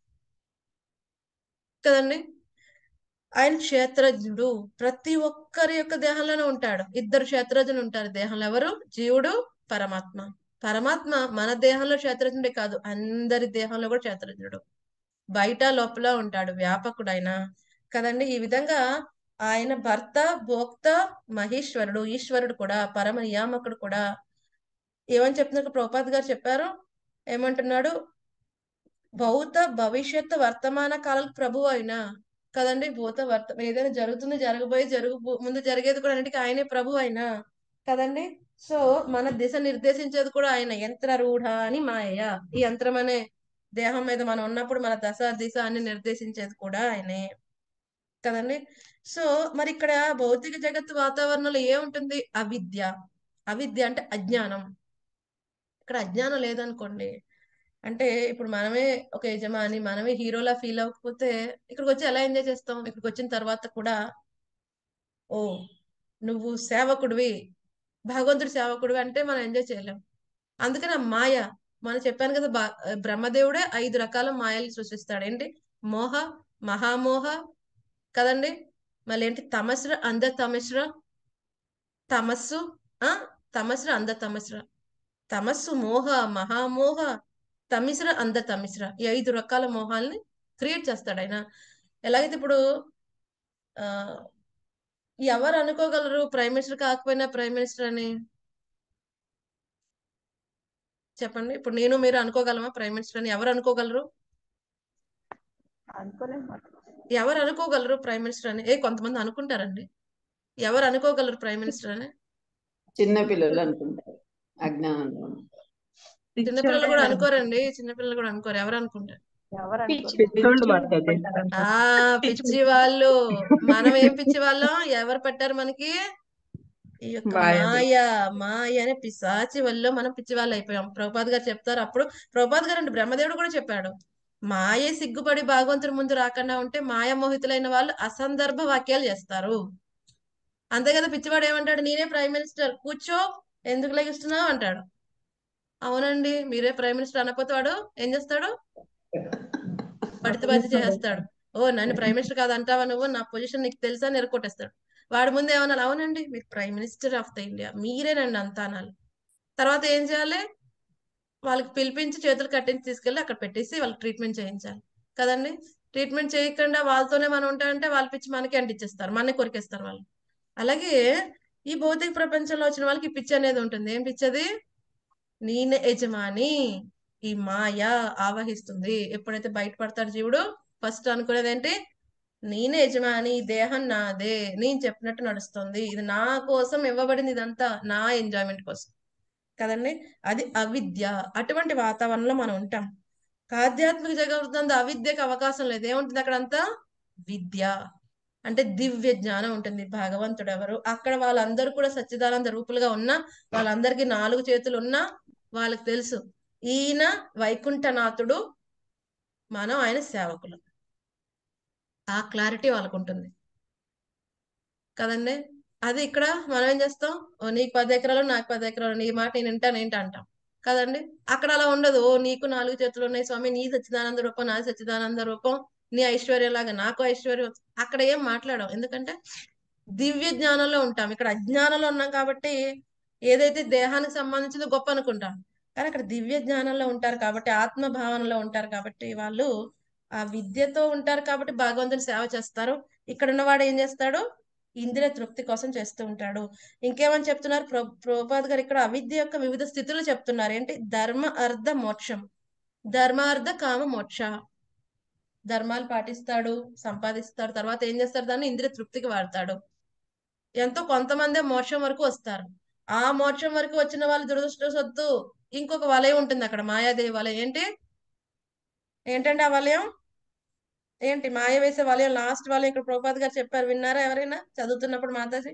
కదండి ఆయన క్షేత్రజ్ఞుడు ప్రతి ఒక్కరి యొక్క దేహంలోనే ఉంటాడు ఇద్దరు క్షేత్రజ్ఞులు ఉంటారు దేహంలో ఎవరు జీవుడు పరమాత్మ పరమాత్మ మన దేహంలో క్షేత్రజ్ఞుడే కాదు అందరి దేహంలో కూడా క్షేత్రజ్ఞుడు బయట లోపల ఉంటాడు వ్యాపకుడు ఆయన కదండి ఈ విధంగా ఆయన భర్త భోక్త మహేశ్వరుడు ఈశ్వరుడు కూడా పరమ నియామకుడు కూడా ఏమని చెప్తున్నారు ప్రభుపాద్ గారు చెప్పారు ఏమంటున్నాడు భౌత భవిష్యత్తు వర్తమాన కాలాలకు ప్రభు అయిన కదండి భూత వర్త ఏదైనా జరుగుతుంది జరగబోయే జరుగు ముందు జరిగేది కూడా అన్నిటికీ ఆయనే ప్రభు అయినా కదండి సో మన దిశ నిర్దేశించేది కూడా ఆయన యంత్ర రూఢ అని మాయ ఈ యంత్రం అనే దేహం మీద మనం ఉన్నప్పుడు మన దశ దిశ అని నిర్దేశించేది కూడా ఆయనే కదండి సో మరి ఇక్కడ భౌతిక జగత్తు వాతావరణంలో ఏముంటుంది అవిద్య అవిద్య అంటే అజ్ఞానం ఇక్కడ అజ్ఞానం లేదనుకోండి అంటే ఇప్పుడు మనమే ఒక యజమాని మనమే హీరోలా ఫీల్ అవ్వకపోతే ఇక్కడికి వచ్చి ఎలా ఎంజాయ్ చేస్తాం ఇక్కడికి వచ్చిన తర్వాత కూడా ఓ నువ్వు సేవకుడివి భగవంతుడి సేవకుడివి అంటే మనం ఎంజాయ్ చేయలేం అందుకని ఆ మాయ మనం చెప్పాను కదా బా బ్రహ్మదేవుడే ఐదు రకాల మాయలు సృష్టిస్తాడు ఏంటి మోహ మహామోహ కదండి మళ్ళీ ఏంటి తమస్ర అంధ తమస్ర తమస్సు ఆ తమస్ర అంధ తమస్ర తమస్సు మోహ మహామోహ తమిశ్ర అంధ తమిశ్ర ఈ ఐదు రకాల మోహాల్ని క్రియేట్ చేస్తాడు ఆయన ఎలాగైతే ఇప్పుడు ఆ ఎవరు అనుకోగలరు ప్రైమ్ మినిస్టర్ కాకపోయినా ప్రైమ్ మినిస్టర్ అని చెప్పండి ఇప్పుడు నేను మీరు అనుకోగలమా ప్రైమ్ మినిస్టర్ అని ఎవరు అనుకోగలరు అనుకోలేము ఎవరు అనుకోగలరు ప్రైమ్ మినిస్టర్ అని ఏ కొంతమంది అనుకుంటారండి ఎవరు అనుకోగలరు ప్రైమ్ మినిస్టర్ అని చిన్న పిల్లలు అనుకుంటారు అజ్ఞానంలో చిన్నపిల్లలు కూడా అనుకోరండి చిన్నపిల్లలు కూడా అనుకోరు ఎవరు అనుకుంటారు ఎవరు పిచ్చోళ్ళు మాట్లాడే ఆ పిచ్చి వాళ్ళు మనం ఏం పిచ్చి వాళ్ళం ఎవరు పెట్టారు మనకి ఈ యొక్క మాయ. మాయ మాయ అనే పిశాచి వల్ల మనం పిచ్చి వాళ్ళు అయిపోయాం ప్రభుపాద్ గారు చెప్తారు అప్పుడు ప్రభుపాద్ గారు అంటే బ్రహ్మదేవుడు కూడా చెప్పాడు మాయే సిగ్గుపడి భాగవంతుడి ముందు రాకుండా ఉంటే మాయ మోహితులైన వాళ్ళు అసందర్భ వాక్యాలు చేస్తారు అంతే కదా పిచ్చివాడు ఏమంటాడు నేనే ప్రైమ్ మినిస్టర్ కూర్చో ఎందుకు లెగిస్తున్నావు అంటాడు అవునండి మీరే ప్రైమ్ మినిస్టర్ అనకపోతే వాడు ఏం చేస్తాడు పడితే పడితే చేస్తాడు ఓ నన్ను ప్రైమ్ మినిస్టర్ కాదు అంటావా నువ్వు నా పొజిషన్ నీకు తెలుసా అని ఎరకొట్టేస్తాడు వాడి ముందు ఏమన్నా అవునండి మీరు prime minister of the India మీరేనండి అంతా అనాలి తర్వాత ఏం చేయాలి వాళ్ళకి పిలిపించి చేతులు కట్టించి తీసుకెళ్ళి అక్కడ పెట్టేసి వాళ్ళకి ట్రీట్మెంట్ చేయించాలి కదండి ట్రీట్మెంట్ చేయకుండా వాళ్ళతోనే మనం ఉంటామంటే వాళ్ళ పిచ్చి మనకి అంటించేస్తారు మనని కొరికేస్తారు వాళ్ళు అలాగే ఈ భౌతిక ప్రపంచంలో వచ్చిన వాళ్ళకి ఈ పిచ్చి అనేది ఉంటుంది ఏం పిచ్చది నేనే యజమాని ఈ మాయ ఆవహిస్తుంది ఎప్పుడైతే బయటపడతాడు జీవుడు ఫస్ట్ అనుకునేది ఏంటి నేనే యజమాని ఈ దేహం నాదే నేను చెప్పినట్టు నడుస్తుంది ఇది నా కోసం ఇవ్వబడింది ఇదంతా నా ఎంజాయ్మెంట్ కోసం కదండి అది అవిద్య అటువంటి వాతావరణంలో మనం ఉంటాం ఆధ్యాత్మిక జగత్తందు అవిద్యకు అవకాశం లేదు ఏముంటుంది అక్కడంతా విద్య అంటే దివ్య జ్ఞానం ఉంటుంది భగవంతుడు ఎవరు అక్కడ వాళ్ళందరూ కూడా సచ్చిదానంద రూపులుగా ఉన్నా వాళ్ళందరికీ నాలుగు చేతులు ఉన్నా వాళ్ళకి తెలుసు ఈయన వైకుంఠనాథుడు మనం ఆయన సేవకులు ఆ క్లారిటీ వాళ్ళకు ఉంటుంది కదండి అది ఇక్కడ మనం ఏం చేస్తాం ఓ నీకు పది ఎకరాలు నాకు పది ఎకరాలు నీ మాట నేను వింటాను ఏంటి అంటాం కదండి అక్కడ అలా ఉండదు ఓ నీకు నాలుగు చేతులు ఉన్నాయి స్వామి నీ సచ్చిదానంద రూపం నా సచ్చిదానంద రూపం నీ ఐశ్వర్యం లాగా నాకు ఐశ్వర్యం అక్కడ ఏం మాట్లాడం ఎందుకంటే దివ్య జ్ఞానంలో ఉంటాం ఇక్కడ అజ్ఞానంలో ఉన్నాం కాబట్టి ఏదైతే దేహానికి సంబంధించిందో గొప్ప అనుకుంటాం కానీ అక్కడ దివ్య జ్ఞానంలో ఉంటారు కాబట్టి ఆత్మ భావనలో ఉంటారు కాబట్టి వాళ్ళు ఆ విద్యతో ఉంటారు కాబట్టి భగవంతుని సేవ చేస్తారు ఇక్కడ ఉన్నవాడు ఏం చేస్తాడు ఇంద్రియ తృప్తి కోసం చేస్తూ ఉంటాడు ఇంకేమని చెప్తున్నారు ప్ర ప్రభుపాద్ గారు ఇక్కడ అవిద్య యొక్క వివిధ స్థితులు చెప్తున్నారు ఏంటి ధర్మ అర్థ మోక్షం ధర్మార్థ కామ మోక్ష ధర్మాలు పాటిస్తాడు సంపాదిస్తాడు తర్వాత ఏం చేస్తాడు దాన్ని ఇంద్రియ తృప్తికి వాడతాడు ఎంతో కొంతమందే మోక్షం వరకు వస్తారు ఆ మోక్షం వరకు వచ్చిన వాళ్ళు దురదృష్టవశాత్తు ఇంకొక వలయం ఉంటుంది అక్కడ మాయాదేవి వలయం ఏంటి ఏంటండి ఆ వలయం ఏంటి మాయ వేసే వలయం లాస్ట్ వలయం ఇక్కడ ప్రభుపాద్ గారు చెప్పారు విన్నారా ఎవరైనా చదువుతున్నప్పుడు మాతాజీ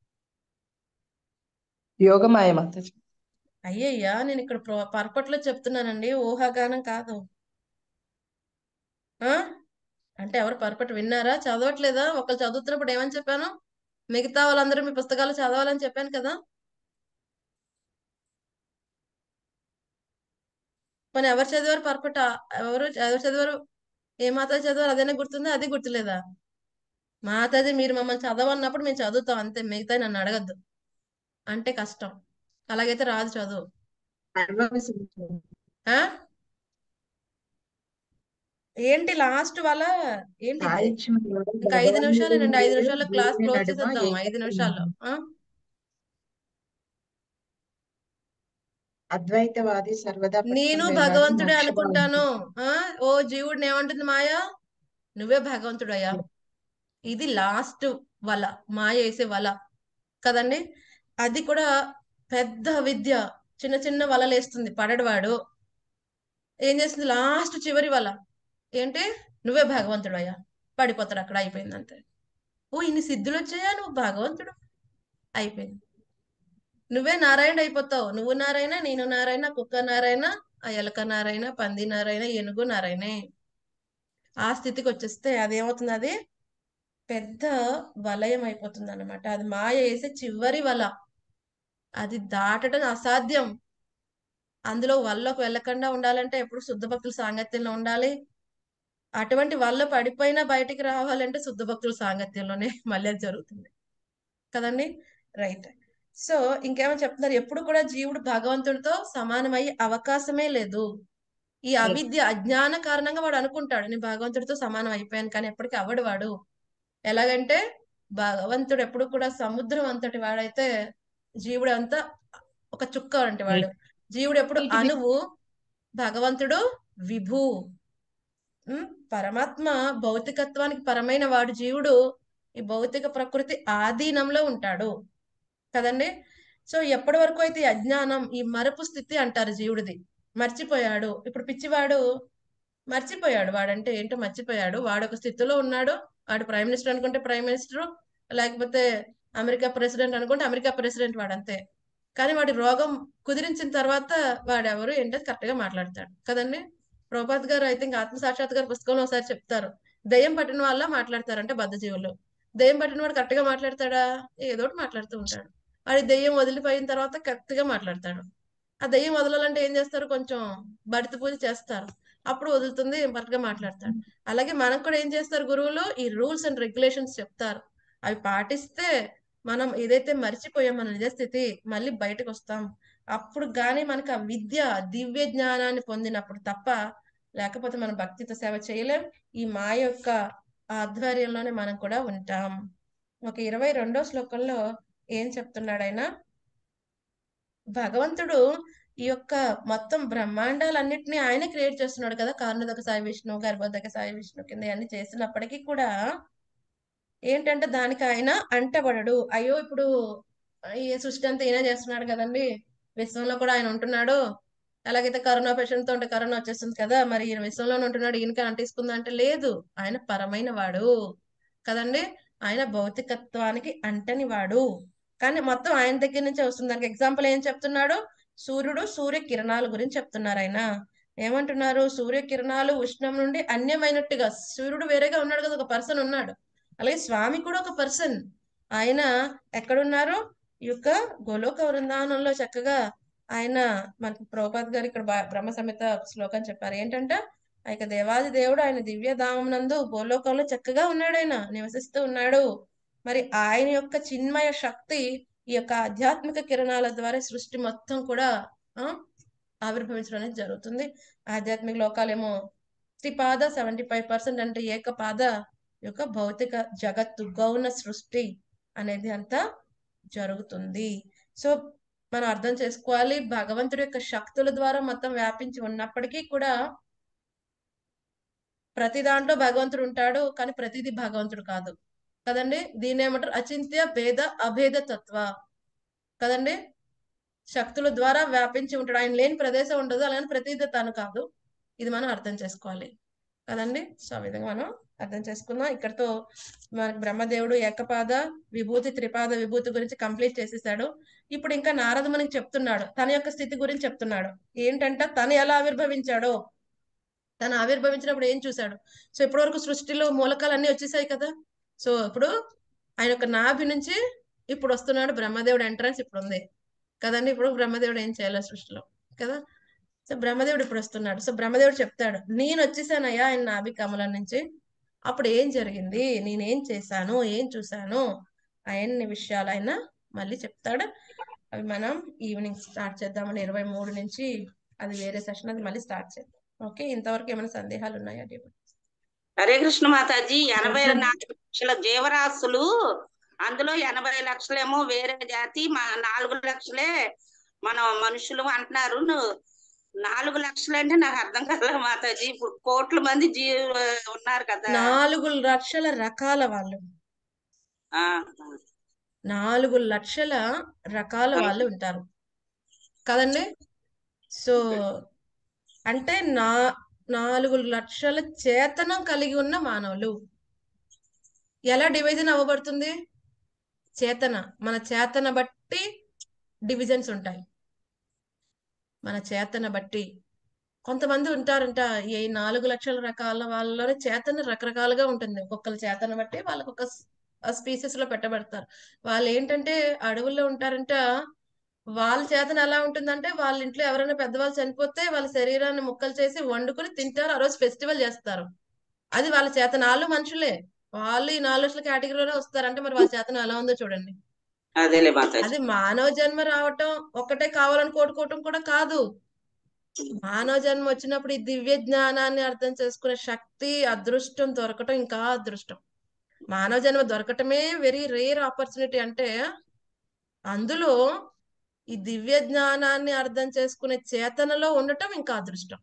యోగమాయ మాతాజీ అయ్యయ్యా నేను ఇక్కడ ప్రొ- పొరపాట్లో చెప్తున్నానండి ఊహాగానం కాదు ఆ అంటే ఎవరు పొరపాటు విన్నారా చదవట్లేదా ఒకళ్ళు చదువుతున్నప్పుడు ఏమని చెప్పాను మిగతా వాళ్ళందరూ మీ పుస్తకాలు చదవాలని చెప్పాను కదా మరి ఎవరు చదివారు పర్ఫెక్ట్ ఎవరు ఎవరు చదివారు ఏ మాతాజీ చదివారు అదేనా గుర్తుందా అది గుర్తులేదా మాతాజీ మీరు మమ్మల్ని చదవన్నప్పుడు మేము చదువుతాం అంతే మిగతా నన్ను అడగద్దు అంటే కష్టం అలాగైతే రాదు చదువు ఆ ఏంటి లాస్ట్ వాళ్ళ ఏంటి ఇది? సాయుధ్యములోని ఇంకా ఐదు నిమిషాలేనండి ఐదు భగవన్నిధిని నిమిషాల్లో క్లాస్ భూమి క్లోజ్ నడుమ చేసేద్దాం ఐదు నిమిషాల్లో ఏకమైనది. ఆ? అద్వైతవాది సర్వదా నేను పట్టుకునేవాడు భగవంతుడే మోక్ష అనుకుంటాను భావంతో. ఆ ఓ జీవుడిని ఏమంటుంది మాయ నువ్వే భగవంతుడయ్యా ఇది లాస్ట్ వల మాయ వేసే వల కదండి అది కూడా పెద్ద విద్య చిన్న చిన్న వలలు వేస్తుంది పడడవాడు ఏం చేస్తుంది లాస్ట్ చివరి వల ఏంటి నువ్వే భగవంతుడయ్యా పడిపోతాడు అక్కడ అయిపోయింది అంతే ఓ ఇన్ని సిద్ధులు వచ్చాయా నువ్వు భగవంతుడు అయిపోయింది నువ్వే నారాయణ అయిపోతావు నువ్వు నారాయణ నేను నారాయణ కుక్క నారాయణ ఆ ఎలక నారాయణ పంది నారాయణ ఏనుగు నారాయణే ఆ స్థితికి వచ్చేస్తే అదేమవుతుంది అది పెద్ద వలయం అయిపోతుంది అనమాట అది మాయ వేసే చివరి వల అది దాటడం అసాధ్యం అందులో వల్లోకి వెళ్ళకుండా ఉండాలంటే ఎప్పుడు శుద్ధ భక్తుల సాంగత్యంలో ఉండాలి అటువంటి వల్ల పడిపోయినా బయటికి రావాలంటే శుద్ధ భక్తుల సాంగత్యంలోనే మళ్ళీ అది జరుగుతుంది కదండి రైట్ సో ఇంకేమో చెప్తున్నారు ఎప్పుడు కూడా జీవుడు భగవంతుడితో సమానమయ్యే అవకాశమే లేదు ఈ అవిద్య అజ్ఞాన కారణంగా వాడు అనుకుంటాడు నేను భగవంతుడితో సమానం అయిపోయాను కానీ ఎప్పటికీ అవ్వడు వాడు ఎలాగంటే భగవంతుడు ఎప్పుడు కూడా సముద్రం అంతటి వాడైతే జీవుడు అంతా ఒక చుక్క వంటి వాడు జీవుడు ఎప్పుడు అణువు భగవంతుడు విభు ఉమ్, పరమాత్మ భౌతికత్వానికి పరమైన వాడు జీవుడు ఈ భౌతిక ప్రకృతి ఆధీనంలో ఉంటాడు కదండి సో ఎప్పటి వరకు అయితే ఈ అజ్ఞానం ఈ మరపు స్థితి అంటారు జీవుడిది మర్చిపోయాడు ఇప్పుడు పిచ్చివాడు మర్చిపోయాడు వాడంటే ఏంటో మర్చిపోయాడు వాడు ఒక స్థితిలో ఉన్నాడు వాడు ప్రైమ్ మినిస్టర్ అనుకుంటే ప్రైమ్ మినిస్టర్ లేకపోతే అమెరికా ప్రెసిడెంట్ అనుకుంటే అమెరికా ప్రెసిడెంట్ వాడంతే కానీ వాడి రోగం కుదిరించిన తర్వాత వాడెవరు ఏంటో కరెక్ట్ గా మాట్లాడతాడు కదండి ప్రభుపాద్ గారు ఐ థింక్ ఆత్మ సాక్షాత్కార పుస్తకంలో ఒకసారి చెప్తారు దయ్యం పట్టిన వాళ్ళ మాట్లాడతారంటే బద్ధజీవులు దయ్యం పట్టిన వాడు కరెక్ట్ గా మాట్లాడతాడా ఏదో ఒకటి మాట్లాడుతూ ఉంటాడు వాడి దయ్యం వదిలిపోయిన తర్వాత కరెక్ట్ గా మాట్లాడతాడు ఆ దయ్యం వదలాలంటే ఏం చేస్తారు కొంచెం బడిత పూజ చేస్తారు అప్పుడు వదులుతుంది కరెక్ట్ గా మాట్లాడతాడు అలాగే మనకు కూడా ఏం చేస్తారు గురువులు ఈ రూల్స్ అండ్ రెగ్యులేషన్స్ చెప్తారు అవి పాటిస్తే మనం ఏదైతే మర్చిపోయాం మన నిజ స్థితి మళ్ళీ బయటకు వస్తాం అప్పుడు గానీ మనకు ఆ విద్య దివ్య జ్ఞానాన్ని పొందినప్పుడు తప్ప లేకపోతే మనం భక్తితో సేవ చేయలేం ఈ మాయ యొక్క ఆధ్వర్యంలోనే మనం కూడా ఉంటాం ఒక ఇరవై రెండో శ్లోకంలో ఏం చెప్తున్నాడు ఆయన భగవంతుడు ఈ యొక్క మొత్తం బ్రహ్మాండాలన్నిటిని ఆయన క్రియేట్ చేస్తున్నాడు కదా కారణోదక సాయి విష్ణు గర్భోదక సాయి విష్ణు కింద అన్ని చేసినప్పటికీ కూడా ఏంటంటే దానికి ఆయన అంటబడడు అయ్యో ఇప్పుడు ఈ సృష్టి అంతా ఈయన చేస్తున్నాడు కదండి విశ్వంలో కూడా ఆయన ఉంటున్నాడు ఎలాగైతే కరోనా పేషెంట్ తో ఉంటే కరోనా వచ్చేస్తుంది కదా మరి ఈయన విశ్వంలోనే ఉంటున్నాడు ఈయనకి అంటిస్తుందా అంటే లేదు ఆయన పరమైన వాడు కదండి ఆయన భౌతికత్వానికి అంటని వాడు కానీ మొత్తం ఆయన దగ్గర నుంచే వస్తుంది దానికి ఎగ్జాంపుల్ ఏం చెప్తున్నాడు సూర్యుడు సూర్య కిరణాల గురించి చెప్తున్నారు ఆయన ఏమంటున్నారు సూర్య కిరణాలు ఉష్ణం నుండి అన్యమైనట్టుగా సూర్యుడు వేరేగా ఉన్నాడు కదా ఒక పర్సన్ ఉన్నాడు అలాగే స్వామి కూడా ఒక పర్సన్ ఆయన ఎక్కడున్నారు ఈ యొక్క గోలోక వృందావనంలో చక్కగా ఆయన మనకి ప్రభుపాద్ గారు ఇక్కడ బా- బ్రహ్మ సమేత శ్లోకం చెప్పారు ఏంటంటే ఆ యొక్క దేవాది దేవుడు ఆయన దివ్య ధామం నందు గోలోకంలో చక్కగా ఉన్నాడు ఆయన నివసిస్తూ ఉన్నాడు మరి ఆయన యొక్క చిన్మయ శక్తి ఈ యొక్క ఆధ్యాత్మిక కిరణాల ద్వారా సృష్టి మొత్తం కూడా ఆ ఆవిర్భవించడం అనేది జరుగుతుంది ఆధ్యాత్మిక లోకాలేమో త్రిపాద సెవెంటీ ఫైవ్ పర్సెంట్ అంటే ఏకపాద యొక్క భౌతిక జగత్తు గౌణ సృష్టి అనేది అంతా జరుగుతుంది సో మనం అర్థం చేసుకోవాలి భగవంతుడి యొక్క శక్తుల ద్వారా మొత్తం వ్యాపించి ఉన్నప్పటికీ కూడా ప్రతి దాంట్లో భగవంతుడు ఉంటాడు కానీ ప్రతిదీ భగవంతుడు కాదు కదండి దీని ఏమంటారు అచింత్య భేద అభేద తత్వ కదండి శక్తుల ద్వారా వ్యాపించి ఉంటాడు ఆయన లేని ప్రదేశం ఉండదు అలాగే ప్రతిదీ తాను కాదు ఇది మనం అర్థం చేసుకోవాలి కదండి సో ఆ విధంగా మనం అర్థం చేసుకుందాం ఇక్కడతో మనకి బ్రహ్మదేవుడు ఏకపాద విభూతి త్రిపాద విభూతి గురించి కంప్లీట్ చేసేసాడు ఇప్పుడు ఇంకా నారద మనకి చెప్తున్నాడు తన యొక్క స్థితి గురించి చెప్తున్నాడు ఏంటంటే తను ఎలా ఆవిర్భవించాడో తను ఆవిర్భవించినప్పుడు ఏం చూశాడు సో ఇప్పటి వరకు సృష్టిలో మూలకాలు అన్ని వచ్చేసాయి కదా సో ఇప్పుడు ఆయన యొక్క నాభి నుంచి ఇప్పుడు వస్తున్నాడు బ్రహ్మదేవుడు ఎంట్రన్స్ ఇప్పుడు ఉంది కదండి ఇప్పుడు బ్రహ్మదేవుడు ఏం చేయాలి సృష్టిలో కదా సో బ్రహ్మదేవుడు ఇప్పుడు వస్తున్నాడు సో బ్రహ్మదేవుడు చెప్తాడు నేను వచ్చేసానయ్యా ఆయన నాభి కమలం నుంచి అప్పుడు ఏం జరిగింది నేనేం చేశాను ఏం చూశాను అవన్నీ విషయాలు ఆయన మళ్ళీ చెప్తాడు అవి మనం ఈవినింగ్ స్టార్ట్ చేద్దామని ఇరవై మూడు నుంచి అది వేరే సెషన్ అది మళ్ళీ స్టార్ట్ చేద్దాం ఓకే ఇంతవరకు ఏమైనా సందేహాలు ఉన్నాయా డివో? హరే కృష్ణ మాతాజీ ఎనభై నాలుగు లక్షల జీవరాశులు అందులో ఎనభై లక్షలేమో వేరే జాతి మా నాలుగు లక్షలే మన మనుషులు అంటున్నారు నువ్వు నాలుగు లక్షలు అంటే నాకు అర్థం కాలేదు మాతాజీ ఇప్పుడు కోట్ల మంది జీ ఉన్నారు కదా నాలుగు లక్షల రకాల వాళ్ళు ఆ, నాలుగు లక్షల రకాల వాళ్ళు ఉంటారు కదండి సో అంటే నా నాలుగు లక్షల చేతనం కలిగి ఉన్న మానవులు ఎలా డివిజన్ అవ్వబడుతుంది చేతన మన చేతన బట్టి డివిజన్స్ ఉంటాయి మన చేతన బట్టి కొంతమంది ఉంటారంట ఈ నాలుగు లక్షల రకాల వాళ్ళలో చేతన రకరకాలుగా ఉంటుంది ఒక్కొక్కరి చేతన బట్టి వాళ్ళకి ఒక స్పీసెస్ లో పెట్టబడతారు వాళ్ళు ఏంటంటే అడవుల్లో ఉంటారంట వాళ్ళ చేతన ఎలా ఉంటుందంటే వాళ్ళ ఇంట్లో ఎవరైనా పెద్దవాళ్ళు చనిపోతే వాళ్ళ శరీరాన్ని ముక్కలు చేసి వండుకొని తింటారు ఆ రోజు ఫెస్టివల్ చేస్తారు అది వాళ్ళ చేతన వాళ్ళు మనుషులే వాళ్ళు ఈ నాలుగు లక్షల కేటగిరీలోనే వస్తారు అంటే మరి వాళ్ళ చేతన ఎలా ఉందో చూడండి అదేలే మాతాజీ అది మానవ జన్మ రావటం ఒక్కటే కావాలని కోరుకోవటం కూడా కాదు మానవ జన్మ వచ్చినప్పుడు ఈ దివ్య జ్ఞానాన్ని అర్థం చేసుకునే శక్తి అదృష్టం దొరకటం ఇంకా అదృష్టం మానవ జన్మ దొరకటమే వెరీ రేర్ ఆపర్చునిటీ అంటే అందులో ఈ దివ్య జ్ఞానాన్ని అర్థం చేసుకునే చేతనలో ఉండటం ఇంకా అదృష్టం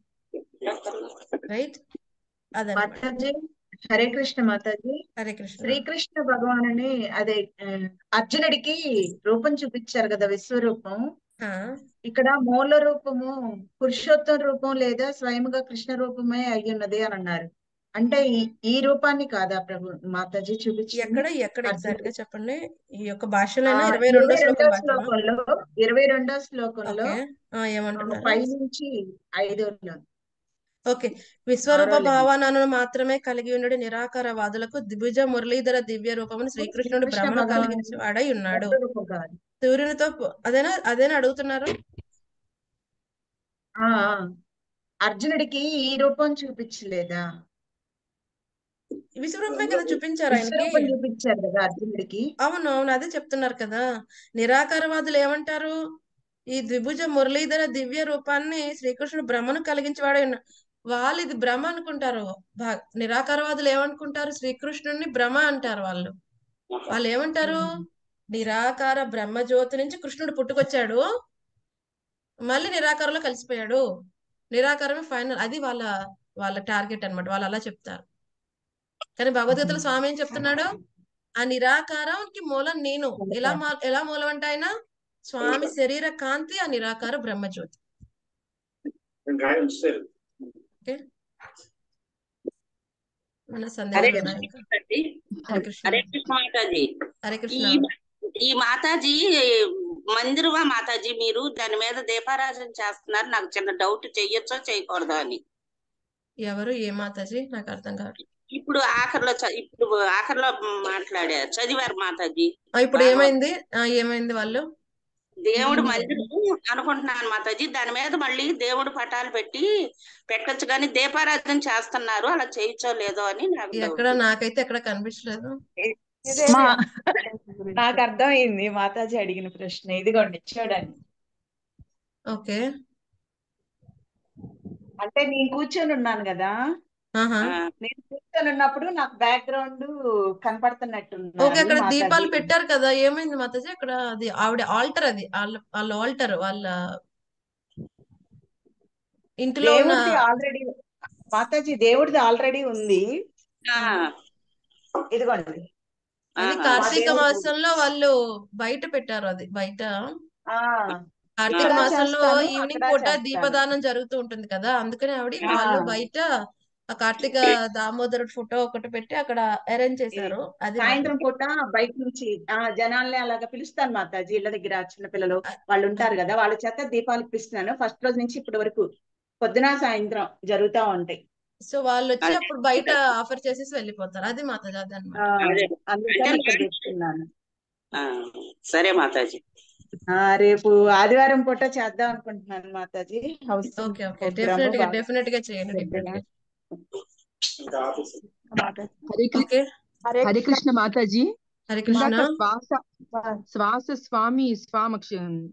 రైట్ అదనమాట మాతాజీ హరే కృష్ణ మాతాజీ హరే కృష్ణ శ్రీకృష్ణ భగవానుని అదే ఆ, అర్జునుడికి రూపం చూపించారు కదా విశ్వరూపం ఆ, ఇక్కడ మూల రూపము పురుషోత్తం రూపం లేదా స్వయంగా కృష్ణ రూపమే అయి ఉన్నది అని అన్నారు అంటే ఈ ఈ రూపాన్ని కాదా ప్రభు మాతాజీ చూపించింది ఎక్కడ ఎక్కడ ఎగ్జాక్ట్ గా అర్జునుడికి చెప్పండి ఈ యొక్క ఆ, భాషలోనా ఇరవై రెండో ఇరవై శ్లోకం రెండో భాషలో శ్లోకంలో ఇరవై రెండో శ్లోకంలో ఓకే ఆ, ఆ, ఏమంటున్నారు పై నుంచి ఐదోలో ఓకే విశ్వరూప ఆరో లైన్ భావనను మాత్రమే కలిగి ఉండు నిరాకారవాదులకు దిభుజ మురళీధర దివ్య రూపమును శ్రీకృష్ణుడు శ్రీకృష్ణ భ్రమను భగవానుడు కలిగించి వాడై ఉన్నాడు మూల రూపం కాదు సూర్యునితో పో- అదేనా అదేనా అడుగుతున్నారు ఆ ఆ. అర్జునుడికి ఈ రూపం చూపించలేదా విశ్వరూపమే కదా చూపించారు ఆయనకి విశ్వరూపం చూపించారు కదా అర్జునుడికి అవును అవును అదే చెప్తున్నారు కదా నిరాకారవాదులు ఏమంటారు ఈ ద్విభుజ మురళీధర దివ్య రూపాన్ని శ్రీకృష్ణుడు భ్రమను కలిగించేవాడే ఉన్నా వాళ్ళు ఇది భ్రమ అనుకుంటారు భా- నిరాకారవాదులు ఏమనుకుంటారు శ్రీకృష్ణుడిని భ్రమ అంటారు వాళ్ళు వాళ్ళు ఏమంటారు ఉమ్. నిరాకార బ్రహ్మజ్యోతి నుంచి కృష్ణుడు పుట్టుకొచ్చాడు మళ్ళీ నిరాకారంలో కలిసిపోయాడు నిరాకారమే ఫైనల్ అది వాళ్ళ వాళ్ళ టార్గెట్ అన్నమాట వాళ్ళు అలా చెప్తారు కానీ భగవద్గీతలో ఉమ్. స్వామి ఏం చెప్తున్నాడు ఆ నిరాకారానికి మూలం నేను ఎలా మా ఎలా మూలం అంటే ఆయన స్వామి శరీర కాంతి ఆ నిరాకార బ్రహ్మజ్యోతి ఓకే మన హరే సందేహాలు ఉన్నాయా ఇంకా కృష్ణ హరే కృష్ణ హరే కృష్ణ మాతాజీ హరే ఈ కృష్ణ ఈ మాతాజీ మందిరమా మాతాజీ మీరు దాని మీద దీపారాధన చేస్తున్నారు నాకు చిన్న డౌట్ చెయ్యొచ్చో చేయకూడదా అని ఎవరు ఏ మాతాజీ నాకు అర్థం కాదు ఇప్పుడు ఆఖరిలో చ- ఇప్పుడు ఆఖరిలో మాట్లాడారు చదివారు మాతాజీ ఆ, ఇప్పుడు భాగవతం ఏమైంది ఆ, ఏమైంది వాళ్ళు దేవుడు మందిరం అనుకుంటున్నాను మాతాజీ దాని మీద మళ్ళీ దేవుడు పటాలు పెట్టి పెట్టొచ్చు కానీ దీపారాధన చేస్తున్నారు అలా చేయొచ్చో లేదో అని నాకు ఎక్కడ డౌట్ నాకైతే ఎక్కడ కనిపించలేదు మా నాకు అర్థమైంది మాతాజీ అడిగిన ప్రశ్న ఇదిగోండి చూడండి ఓకే అంటే నేను కూర్చొని ఉన్నాను కదా ఆహా ఆ, నేను కూర్చొని ఉన్నప్పుడు నాకు బ్యాక్గ్రౌండ్ కనపడుతున్నట్టున్నారు ఓకే అక్కడ మాతాజీ దీపాలు పెట్టారు కదా ఏమైంది మాతాజీ అక్కడ అది ఆవిడ ఆల్టర్ అది వాళ్ళ వాళ్ళ ఆల్టర్ వాళ్ళ ఇంటిలో ఉన్న దేవుడిది ఆల్రెడీ మాతాజీ దేవుడిది ఆల్రెడీ ఉంది ఆ, ఇదిగోండి ఆ, అది మా కార్తీక దేవుడు మాసంలో వాళ్ళు బయట పెట్టారు అది బయట ఆ కార్తీక ఇక్కడ మాసంలో చేస్తాను ఈవినింగ్ అక్కడ పూట చేస్తాను దీపదానం జరుగుతూ ఉంటుంది కదా అందుకని ఆవిడ ఆ వాళ్ళు బయట ఆ కార్తీక దామోదరుడు ఫోటో ఒకటి పెట్టి అక్కడ అరేంజ్ ఇది చేశారు అది సాయంత్రం మాత్రం పూట బయట నుంచి ఆ జనాల్ని అలాగా పిలుస్తాను మాతాజీ ఇళ్ళ దగ్గర చిన్న పిల్లలు అ- వాళ్ళు ఉంటారు కదా వాళ్ళ చేత దీపాలు ఇప్పిస్తున్నాను ఫస్ట్ రోజు నుంచి ఇప్పటి వరకు పొద్దున సాయంత్రం జరుగుతా ఉంటాయి సో వాళ్ళు వచ్చి అదే అప్పుడు బయట ఆఫర్ చేసేసి వెళ్ళిపోతారు అది మాతాజీ అది ఆ అనమాట అదే అందుకని అంటే ఇక్కడ నా- పెట్టుకున్నాను ఆ, సరే మాతాజీ ఆ రేపు ఆదివారం పూట చేద్దాం అనుకుంటున్నాను Mataji housing okay okay program definite గా బాగా డెఫినెట్ గా చేయండి డెఫినెట్ పెద్దగా గా మాతాజీ హరే కృష్ణ ఓకే హరే హరే కృష్ణ కృష్ణ మాతాజీ హరే కృష్ణ ఇందాక శ్వాస మా- శ్వాస స్వామి స్వామక్ష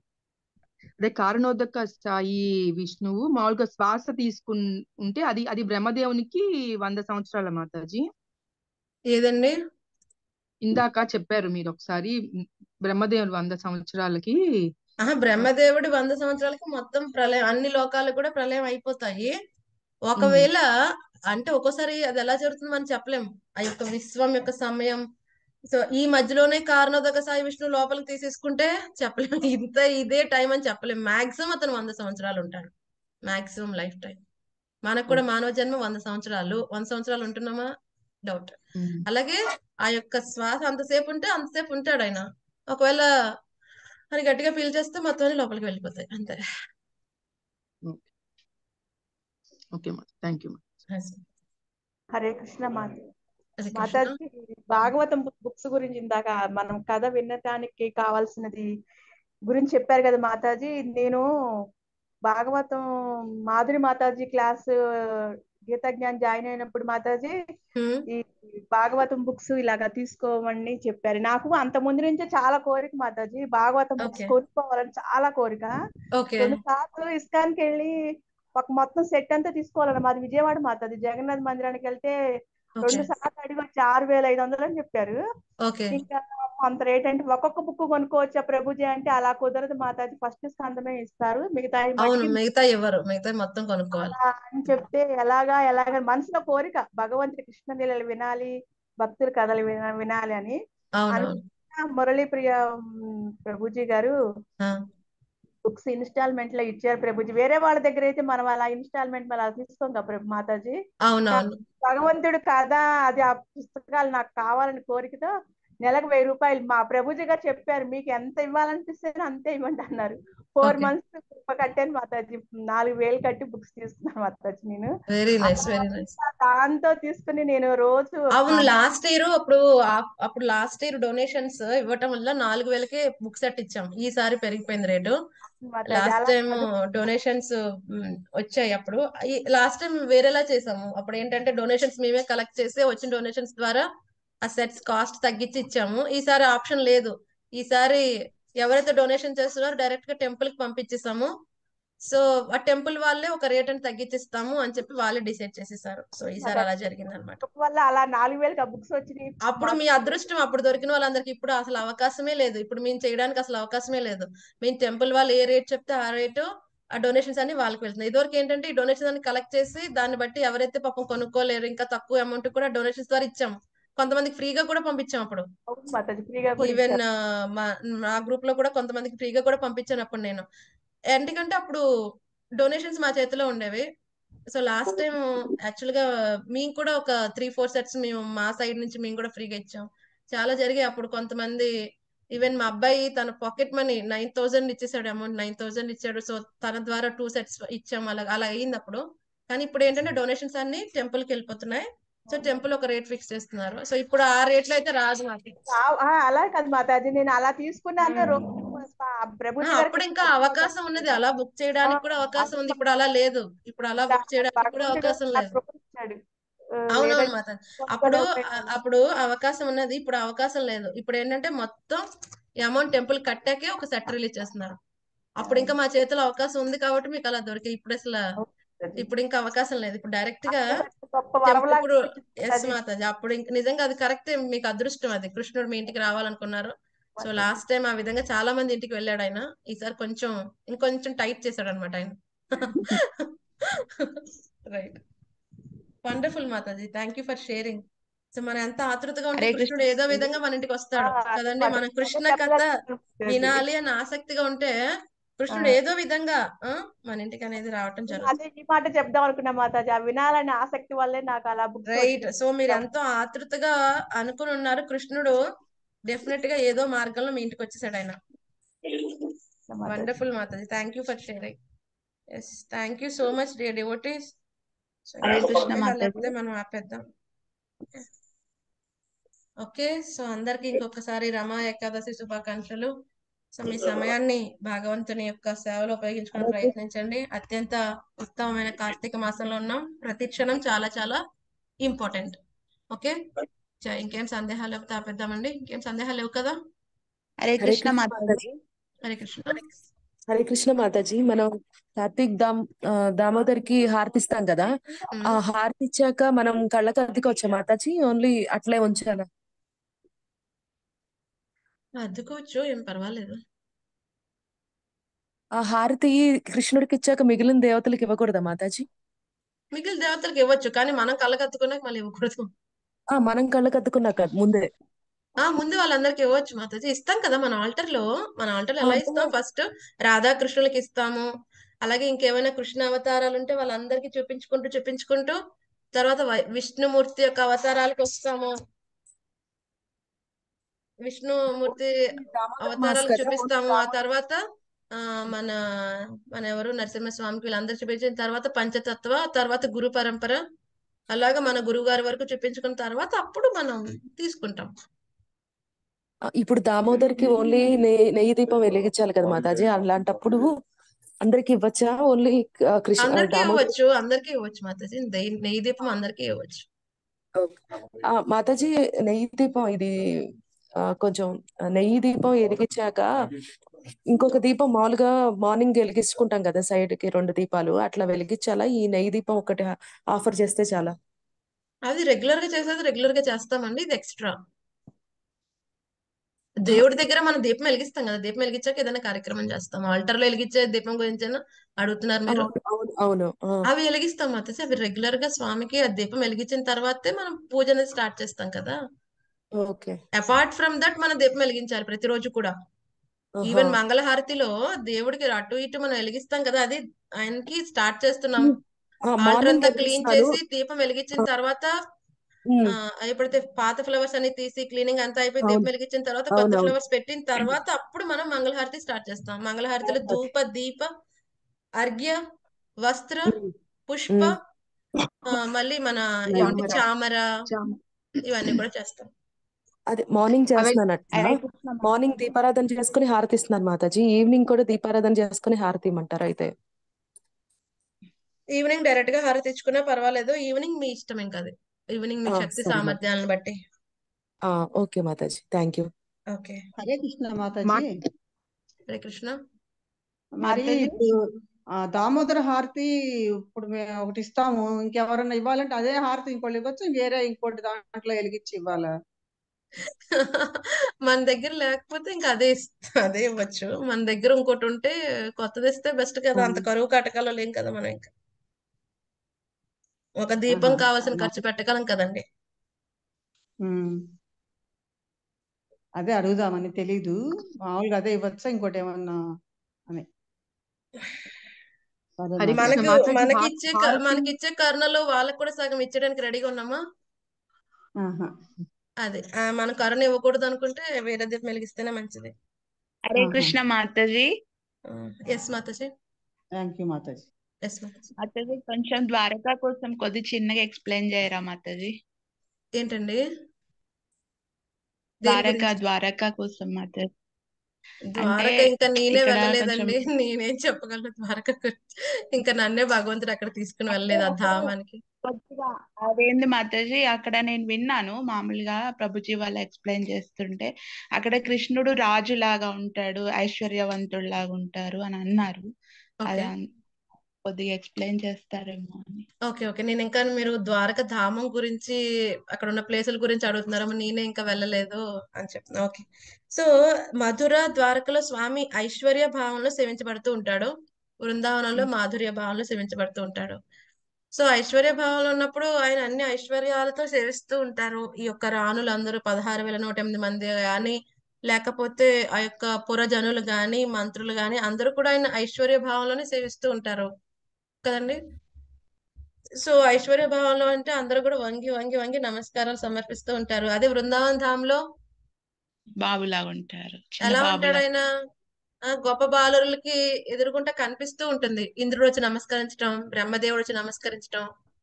అదే కారణోదక స్థాయి విష్ణువు మామూలుగా శ్వాస తీసుకున్ ఉంటే అది అది బ్రహ్మదేవునికి వంద సంవత్సరాల మాతాజీ ఏదండి ఇందాక చెప్పారు మీరు ఒకసారి బ్రహ్మదేవుడు వంద సంవత్సరాలకి ఆహా బ్రహ్మదేవుడి వంద సంవత్సరాలకి మొత్తం ప్రళయం అన్ని లోకాలు కూడా ప్రళయం అయిపోతాయి ఉమ్, ఒకవేళ అంటే ఒక్కోసారి అది ఎలా జరుగుతుంది మనం చెప్పలేం ఆ యొక్క విశ్వం యొక్క సమయం సో ఈ మధ్యలోనే కారణోదక సాయి విష్ణు లోపలికి తీసేసుకుంటే చెప్పలేం ఇంత ఇదే టైం అని చెప్పలేం మాక్సిమం అతను వంద సంవత్సరాలు ఉంటాడు మాక్సిమం లైఫ్ టైం మనకు కూడా మానవ జన్మ వంద సంవత్సరాలు వంద సంవత్సరాలు ఉంటున్నామా డౌట్ ఉమ్, అలాగే ఆ యొక్క శ్వాస అంతసేపు ఉంటే అంతసేపు ఉంటాడు ఆయన ఒకవేళ అని గట్టిగా ఫీల్ చేస్తే మొత్తం అన్ని లోపలికి వెళ్ళిపోతాయి అంతే ఓకే ఓకే మా థ్యాంక్ యూ హరే కృష్ణ మాత హరే కృష్ణ మాతాజీ భాగవతం బుక్స్ గురించి ఇందాక మనం కథ వినటానికి కావాల్సినది గురించి చెప్పారు కదా మాతాజీ నేను భాగవతం మాధురి మాతాజీ క్లాస్ గీత జ్ఞాన్ జాయిన్ అయినప్పుడు మాతాజీ హ్మ్. ఈ భాగవతం బుక్స్ ఇలాగా తీసుకోమని చెప్పారు నాకు అంత ముందు నుంచే చాలా కోరిక మాతాజీ భాగవతం బుక్స్ ఓకే కొనుక్కోవాలని చాలా కోరిక ఓకే రెండు సార్లు ఇస్కాన్కి వెళ్ళి ఒక మొత్తం సెట్ అంతా తీసుకోవాలన్న మాది విజయవాడ మాతాది జగన్నాథ్ మందిరానికి వెళ్తే ఓకే రెండు సార్లు అడిగి వచ్చి ఆరు వేల ఐదు వందలు అని చెప్పారు ఓకే ఇంకా అంత రేట్ అంటే ఒక్కొక్క బుక్ కొనుక్కోవచ్చా ప్రభుజీ అంటే అలా కుదరదు మాతాజీ ఫస్ట్ స్కందమే ఇస్తారు మిగతా అవును మట్టికి మిగతా ఇవ్వరు మిగతా మొత్తం కొనుక్కోవాలి అలా అని చెప్తే ఎలాగా ఎలాగ మనసులో కోరిక భగవంతుడి కృష్ణ లీలలు వినాలి భక్తుల కథలు విన వినాలి అని అవునవును అనుకున్న మురళీ ప్రియ ఉమ్, ప్రభుజీ గారు ఆ, బుక్స్ ఇన్స్టాల్మెంట్ లో ఇచ్చారు ప్రభుజీ వేరే వాళ్ళ దగ్గర అయితే మనం అలా ఇన్స్టాల్మెంట్ అలా తీసుకోం కదా ప్రభు మాతాజీ అవునవును భగవంతుడు కథ అది ఆ పుస్తకాలు నాకు కావాలని కోరికతో నెలకు వెయ్యి రూపాయలు మా ప్రభుజీ గారు చెప్పారు మీకు ఎంత ఇవ్వాలనిపిస్తే అంతే ఇవ్వండి అన్నారు ఫోర్ ఓకే మంత్స్ కట్టాను మాతాజీ నాలుగు వేలు కట్టి బుక్స్ తీసుకున్నాను మాతాజీ నేను వెరీ నైస్ అలా వెరీ నైస్ దాంతో తీసుకుని నేను రోజు అవును ఆ లాస్ట్ ఇయర్ అప్పుడు ఆ- అప్పుడు లాస్ట్ ఇయర్ డొనేషన్స్ ఇవ్వటం వల్ల నాలుగు వేలకే బుక్ సెట్ ఇచ్చాం ఈసారి పెరిగిపోయింది రేటు మాతాజీ లాస్ట్ అలా టైం చదువు డొనేషన్స్ వచ్చాయి అప్పుడు లాస్ట్ టైం వేరేలా చేసాము అప్పుడు ఏంటంటే డొనేషన్స్ మేమే కలెక్ట్ చేసి వచ్చిన డొనేషన్స్ ద్వారా ఆ సెట్స్ కాస్ట్ తగ్గించి ఇచ్చాము ఈసారి ఆప్షన్ లేదు ఈసారి ఎవరైతే డొనేషన్ చేస్తున్నారో డైరెక్ట్ గా టెంపుల్ కి పంపించేసాము సో ఆ టెంపుల్ వాళ్ళే ఒక రేట్ అని తగ్గించిస్తాము అని చెప్పి వాళ్ళే డిసైడ్ చేసేసారు సో ఈసారి అలా జరిగింది అనమాట వల్ల అలా నాలుగు వేలకి ఆ బుక్స్ వచ్చినాయి అప్పుడు మీ మాతాజీ అదృష్టం అప్పుడు దొరికిన వాళ్ళందరికి ఇప్పుడు అసలు అవకాశమే లేదు ఇప్పుడు మేము చేయడానికి అసలు అవకాశమే లేదు మేము టెంపుల్ వాళ్ళు ఏ రేట్ చెప్తే ఆ రేటు ఆ డొనేషన్స్ అన్ని వాళ్ళకి వెళ్తున్నాయి ఇదివరకు ఏంటంటే ఈ డొనేషన్స్ అన్ని కలెక్ట్ చేసి దాన్ని బట్టి ఎవరైతే పాపం కొనుక్కోలేరు ఇంకా తక్కువ అమౌంట్ కూడా డొనేషన్స్ ద్వారా ఇచ్చాము కొంతమందికి ఫ్రీగా కూడా పంపించాం అప్పుడు అవును మాతాజీ ఫ్రీగా కూడా ఈవెన్ ఇచ్చారు మా మా గ్రూప్ లో కూడా కొంతమందికి ఫ్రీగా కూడా పంపించాను అప్పుడు నేను ఎందుకంటే అప్పుడు డొనేషన్స్ మా చేతిలో ఉండేవి సో లాస్ట్ టైం యాక్చువల్ గా మేము కూడా ఒక త్రీ ఫోర్ సెట్స్ మేము మా సైడ్ నుంచి మేము కూడా ఫ్రీగా ఇచ్చాం చాలా జరిగాయి అప్పుడు కొంతమంది ఈవెన్ మా అబ్బాయి తన పాకెట్ మనీ నైన్ థౌసండ్ ఇచ్చేసాడు అమౌంట్ నైన్ థౌసండ్ ఇచ్చాడు సో తన ద్వారా టూ సెట్స్ ఇచ్చాం అలా అలా అయింది అప్పుడు కానీ ఇప్పుడు ఏంటంటే డొనేషన్స్ అన్ని టెంపుల్ కి వెళ్ళిపోతున్నాయి సో టెంపుల్ ఒక రేట్ ఫిక్స్ చేస్తున్నారు సో ఇప్పుడు ఆ రేట్లో అయితే రాదు మాకు ఆ- ఆ, అలా కాదు మాతాజీ నేను అలా తీసుకున్నాను ఉమ్. రోజు ఆ ఆ, ప్రభుజీ గారికి అప్పుడు ఇంకా అవకాశం ఉన్నది అలా బుక్ చేయడానికి కూడా అవకాశం ఉంది ఇప్పుడు అలా లేదు ఇప్పుడు అలా బుక్ చేయడానికి కూడా భగవంతుడు అవకాశం నాకు లేదు కృప ఇచ్చాడు ఆ, అవునవును లేదంటే మాత కొనుక్కొని అప్పుడు ఉండేదాన్ని. ఆ- అప్పుడు అవకాశం ఉన్నది ఇప్పుడు అవకాశం లేదు ఇప్పుడు ఏంటంటే మొత్తం ఈ అమౌంట్ టెంపుల్ కట్టాకే ఒక సెట్ రిలీజ్ చేస్తున్నారు అప్పుడు ఇంకా మా చేతిలో అవకాశం ఉంది కాబట్టి మీకు అలా దొరికాయి ఇప్పుడు అసలు ఇప్పుడు ఇంకా అవకాశం లేదు ఇప్పుడు డైరెక్ట్ గా గొప్ప చెం- వరంలాగా ఇప్పుడు అనిపించింది ఎస్ అది. మాతాజీ అప్పుడు ఇంక నిజంగా అది కరెక్ట్ మీకు అదృష్టం అది కృష్ణుడు మీ ఇంటికి రావాలనుకున్నారు సో లాస్ట్ టైం ఆ విధంగా చాలా మంది ఇంటికి వెళ్ళాడు ఆయన ఈసారి కొంచెం ఇంకొంచెం టైట్ చేశాడు అనమాట ఆయన right wonderful Mataji thank you for sharing so మనం ఎంత ఆతృతగా ఉంటే హరే కృష్ణుడు కృష్ణ ఏదో విధంగా మన ఇంటికి వస్తాడు ఆ, అది కదండి మాత్రం మనం కృష్ణ అదే కథ చెప్పలేదు. వినాలి అని ఆసక్తిగా ఉంటే కృష్ణుడు ఆ. ఏదో విధంగా ఆ, మన ఇంటికి అనేది రావటం జరుగుతుంది అదే ఈ మాట చెప్దాం అనుకున్నా మాతాజీ ఆ వినాలనే ఆసక్తి వల్లే నాకు అలా బుక్ రైట్ సో మీరు ఎంతో ఆతృతగా అనుకుని ఉన్నారు కృష్ణుడు డెఫినెట్ గా ఏదో మార్గంలో మీ ఇంటికి వచ్చేసాడు ఆయన wonderful Mataji thank you for sharing yes thank you so much dear devotees so Hare ఇంకా కృష్ణ సందేహాలు మాతాజీ. లేకపోతే మనం ఆపేద్దాం ఓకే సో అందరికి ఇంకొకసారి రమా ఏకాదశి శుభాకాంక్షలు సో మీ సమయాన్ని భగవంతుని యొక్క సేవలో ఉపయోగించుకొని ప్రయత్నించండి అత్యంత ఉత్తమమైన కార్తీక మాసంలో ఉన్నాం ప్రతి క్షణం చాలా చాలా ఇంపార్టెంట్ ఓకే చ- ఇంకేం సందేహాలు లేకపోతే ఆపేద్దామండి ఇంకేం సందేహాలు లేవు కదా హరే హరే కృష్ణ కృష్ణ మాతాజీ మాతాజీ హరే కృష్ణ హరే కృష్ణ మాతాజీ మనం కార్తీక్ దామ్ ఆ, దామోదర్కి హారతిస్తాం కదా ఆ ఉమ్. హారతి ఇచ్చాక మనం కళ్ళకి అద్దెకొచ్చా మాతాజీ ఓన్లీ అట్లే ఉంచాలా అద్దుకోవచ్చు ఏం పర్వాలేదు ఆ హారతి కృష్ణుడికి ఇచ్చాక మిగిలిన దేవతలకు ఇవ్వకూడదా మాతాజీ మిగిలిన దేవతలకు ఇవ్వచ్చు కానీ మనం కళ్ళకత్తుకున్నాక మళ్ళీ ఇవ్వకూడదు ఆ మనం కళ్ళకి అద్దుకున్నాక ముందే ఆ ముందు వాళ్ళందరికి ఇవ్వచ్చు మాతాజీ ఇస్తాం కదా మన ఆల్టర్ లో మన ఆల్టర్ లో ఎలా అంటే ఇస్తాం ఫస్ట్ రాధాకృష్ణులకి ఇస్తాము అలాగే ఇంకేమైనా కృష్ణ అవతారాలు ఉంటే వాళ్ళందరికీ చూపించుకుంటూ చూపించుకుంటూ తర్వాత వై- విష్ణుమూర్తి యొక్క అవతారాలకు వస్తాము విష్ణుమూర్తి దామోదర్ మాస్ అవతారాలకు కదా ఓన్లీ చూపిస్తాము ఆ దామోదర్ తర్వాత ఆ మన మన ఎవరు నరసింహస్వామికి వీళ్ళందరూ చూపించిన తర్వాత పంచతత్వ తర్వాత గురు పరంపర అలాగా మన గురువు గారి వరకు చూపించుకున్న తర్వాత అప్పుడు మనం తీసుకుంటాం ఆ, ఇప్పుడు దామోదర్కి ఓన్లీ నెయ్యి నెయ్యి దీపం వెలిగించాలి కదా మాతాజీ అలాంటప్పుడు అందరికి ఇవ్వచ్చా ఓన్లీ కృష్ణ ఆ, అందరికీ దామోదర్ ఇవ్వచ్చు అందరికీ ఇవ్వచ్చు మాతాజీ నెయ్యి నెయ్యి దీపం అందరికీ ఇవ్వచ్చు ఆ, మాతాజీ నెయ్యి దీపం ఇది ఆ, కొంచెం నెయ్యి దీపం వెలిగించాక ఇంకొక దీపం మామూలుగా మార్నింగ్ వెలిగించుకుంటాం కదా సైడ్ కి రెండు దీపాలు అట్లా వెలిగించాలా ఈ నెయ్యి దీపం ఒకటి ఆఫర్ చేస్తే చాలా అది రెగ్యులర్ గా చేసేది రెగ్యులర్ గా చేస్తామండి ఇది ఎక్స్ట్రా దేవుడి దగ్గర మనం దీపం వెలిగిస్తాం కదా దీపం వెలిగించాక ఏదైనా కార్యక్రమం చేస్తాం ఆల్టర్ లో వెలిగించే దీపం గురించి అడుగుతున్నారు మీరు అవును అవును అవును ఆ, అవి వెలిగిస్తాం మాతేసి అవి రెగ్యులర్ గా స్వామికి ఆ దీపం వెలిగించిన తర్వాతే మనం పూజ అనేది స్టార్ట్ చేస్తాం కదా ఓకే అపార్ట్ ఫ్రమ్ దట్ మనం దీపం వెలిగించాలి ప్రతిరోజు కూడా ఆహా ఈవెన్ మంగళహారతిలో దేవుడికి అటు ఇటు మనం వెలిగిస్తాం కదా అది ఆయనకి స్టార్ట్ చేస్తున్నాం ఆ, ఆల్టర్ మార్నింగ్ అంతా క్లీన్ వెలిగిస్తాను చేసి దీపం వెలిగించిన తర్వాత ఉమ్, ఆ ఎప్పుడైతే పాత ఫ్లవర్స్ అన్ని తీసి క్లీనింగ్ అంతా అయిపోయి దీపం అవును వెలిగించిన తర్వాత కొత్త అవునవును ఫ్లవర్స్ పెట్టిన తర్వాత అప్పుడు మనం మంగళహారతి స్టార్ట్ చేస్తాం మంగళహారతిలో ధూప దీప అర్ఘ్య వస్త్ర ఉమ్, పుష్ప ఉమ్. ఆ, మళ్ళీ మన ఏమంటే చామర చామర చామ ఇవన్నీ కూడా చేస్తాం అదే మార్నింగ్ అవే చేస్తున్నాను అట్లా హరే కృష్ణ మార్నింగ్ మాతాజీ దీపారాధన చేసుకుని హారతి ఇస్తున్నాను మాతాజీ ఈవినింగ్ కూడా దీపారాధన చేసుకుని హారతి ఇమ్మంటారు అయితే ఈవినింగ్ డైరెక్ట్ గా హారతి ఇచ్చుకున్నా పర్వాలేదు ఈవినింగ్ మీ ఇష్టం ఇంకా అది ఈవినింగ్ మీ ఆ, శక్తి సరే మాతాజీ సామర్థ్యాలను బట్టి ఆ, okay Mataji thank you okay Hare Krishna మా మాతాజీ హరే కృష్ణ మరి మాతాజీ ఇప్పుడు ఆ, దామోదర హారతి ఇప్పుడు మేము ఒకటి ఇస్తాము ఇంకెవరన్నా ఇవ్వాలంటే అదే హారతి ఇంకోటి ఇవ్వచ్చు వేరే ఇంకోటి దాంట్లో వెలిగించి ఇవ్వాలా మన దగ్గర లేకపోతే ఇంకా అదే ఇస్త- అదే ఇవ్వచ్చు మన దగ్గర ఇంకోటి ఉంటే కొత్తది ఇస్తే బెస్ట్ కదా అంత కరువు కాటకాలో లేం కదా మనం ఇంకా ఒక దీపం ఆహా కావాల్సిన అవునా ఖర్చు పెట్టగలం కదండి ఉమ్. అదే అడుగుదామని తెలీదు మామూలుగా అదే ఇవ్వచ్చా ఇంకోటి ఏమన్నా అని సరే హరే మాతాజీ కృష్ణ మనకు మాతాజీ హా- మనకిచ్చే క- హారతి మనకిచ్చే కరుణలో వాళ్ళకు కూడా సగం ఇచ్చడానికి రెడీగా ఉన్నామా ఆహా అది ఆ, మన కరుణ ఇవ్వకూడదు అనుకుంటే వేరే దీపం వెలిగిస్తేనే మంచిది హరే ఆహా Krishna Mataji yes Mataji thank you Mataji yes Mataji Mataji కొంచెం ద్వారకా కోసం కొద్ది చిన్నగా ఎక్స్ప్లెయిన్ చేయరా మాతాజీ ఏంటండి దేని ద్వారకా గురించి ద్వారకా కోసం మాతాజీ అంటే ద్వారక ఇంకా నేనే ఇక్కడ కొంచెం వెళ్ళలేదండి నేనేం చెప్పగలను ద్వారక గురించి ఇంకా నన్నే భగవంతుడు అక్కడ తీసుకుని అంటే వెళ్ళలేదు ఆ అక్కడ ధామానికి కొద్దిగా అదేంది మాతాజీ అక్కడ నేను విన్నాను మామూలుగా ప్రభుజీ వాళ్ళు ఎక్స్ప్లెయిన్ చేస్తుంటే అక్కడ కృష్ణుడు రాజు లాగా ఉంటాడు ఐశ్వర్యవంతుడు లాగా ఉంటారు అని అన్నారు ఓకే అలా కొద్దిగా ఎక్స్ప్లెయిన్ చేస్తారేమో అని ఓకే ఓకే నేను ఇంకా మీరు ద్వారక ధామం గురించి అక్కడ ఉన్న ప్లేసుల గురించి అడుగుతున్నారమ్మా నేనే ఇంకా వెళ్ళలేదు అని చెప్తున్నా ఓకే సో మధుర ద్వారకలో స్వామి ఐశ్వర్య భావంలో సేవించబడుతూ ఉంటాడు బృందావనంలో మాధుర్య భావంలో సేవించబడుతూ ఉంటాడు సో ఐశ్వర్య భావంలో ఉన్నప్పుడు ఆయన అన్ని ఐశ్వర్యాలతో సేవిస్తూ ఉంటారు ఈ యొక్క రాణులందరూ పదహారు వేల నూట ఎనిమిది మంది కానీ లేకపోతే ఆ యొక్క పురజనులు గాని మంత్రులు గాని అందరూ కూడా ఆయన ఐశ్వర్య భావంలోనే సేవిస్తూ ఉంటారు కదండి సో ఐశ్వర్య భావంలో అంటే అందరూ కూడా వంగి వంగి వంగి నమస్కారాలు సమర్పిస్తూ ఉంటారు అదే బృందావన్ ధాంలో బాబులాగా ఉంటారు చిన్న ఎలా ఉంటాడు బాబులాగా ఆయన ఆ గొప్ప బాలురులకి ఎదురుగుంటా కనిపిస్తూ ఉంటుంది ఇంద్రుడు వచ్చి నమస్కరించడం బ్రహ్మదేవుడు వచ్చి నమస్కరించడం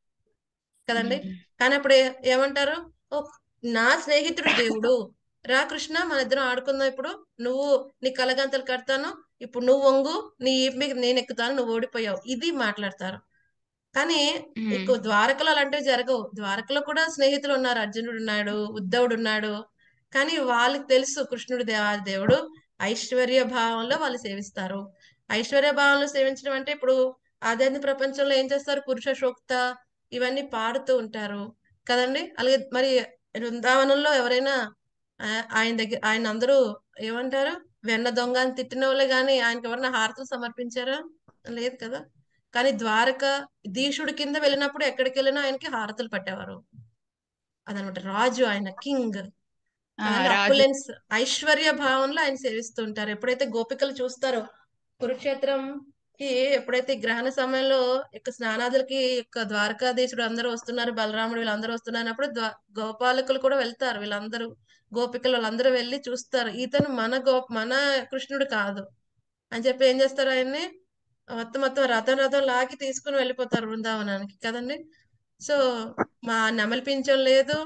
కదండి ఉమ్. కానీ అప్పుడు ఏ- ఏమంటారు ఓ నా స్నేహితుడు దేవుడు రా కృష్ణ మన ఇద్దరం ఆడుకుందాం ఇప్పుడు నువ్వు నీ కలగంతలు కడతాను ఇప్పుడు నువ్వు వంగు నీ ఈపు మీద నేను ఎక్కుతాను నువ్వు ఓడిపోయావు ఇది మాట్లాడతారు కానీ ఉమ్. ఎక్కువ ద్వారకలో అలాంటివి జరగవు ద్వారకలో కూడా స్నేహితులు ఉన్నారు అర్జునుడు ఉన్నాడు ఉద్ధవుడు ఉన్నాడు కానీ వాళ్ళకి తెలుసు కృష్ణుడు దేవా దేవుడు ఐశ్వర్య భావంలో వాళ్ళు సేవిస్తారు ఐశ్వర్య భావంలో సేవించడం అంటే ఇప్పుడు ఆధ్యాత్మిక ప్రపంచంలో ఏం చేస్తారు పురుష సూక్త ఇవన్నీ పాడుతూ ఉంటారు కదండి అలాగే మరి బృందావనంలో ఎవరైనా ఆ, ఆయన దగ్గర ఆయన అందరూ ఏమంటారు వెన్న దొంగ అని తిట్టిన వాళ్ళే కానీ ఆయనకి ఎవరైనా హారతులు సమర్పించారా లేదు కదా కానీ ద్వారక దీక్షుడి కింద వెళ్ళినప్పుడు ఎక్కడికి వెళ్ళినా ఆయనకి హారతులు పట్టేవారు అదనమాట రాజు ఆయన కింగ్ ఆ కదండి రాజు అప్పులెన్స్ ఐశ్వర్య భావంలో ఆయన సేవిస్తూ ఉంటారు ఎప్పుడైతే గోపికలు చూస్తారో కురుక్షేత్రం కి ఎప్పుడైతే ఈ గ్రహణ సమయంలో ఇక స్నానాదులకి ఇక ద్వారకాధీశుడు అందరూ వస్తున్నారు బలరాముడు వీళ్ళందరూ వస్తున్నారు అన్నప్పుడు ద్వా గోపాలకులు కూడా వెళ్తారు వీళ్ళందరూ గోపికలు వాళ్ళందరూ వెళ్ళి చూస్తారు ఇతను మన గో మన కృష్ణుడు కాదు అని చెప్పి ఏం చేస్తారు ఆయన్ని మొత్తం మొత్తం రథం రథం లాగి తీసుకుని వెళ్ళిపోతారు బృందావనానికి కదండి సో మా నెమలి పింఛం లేదు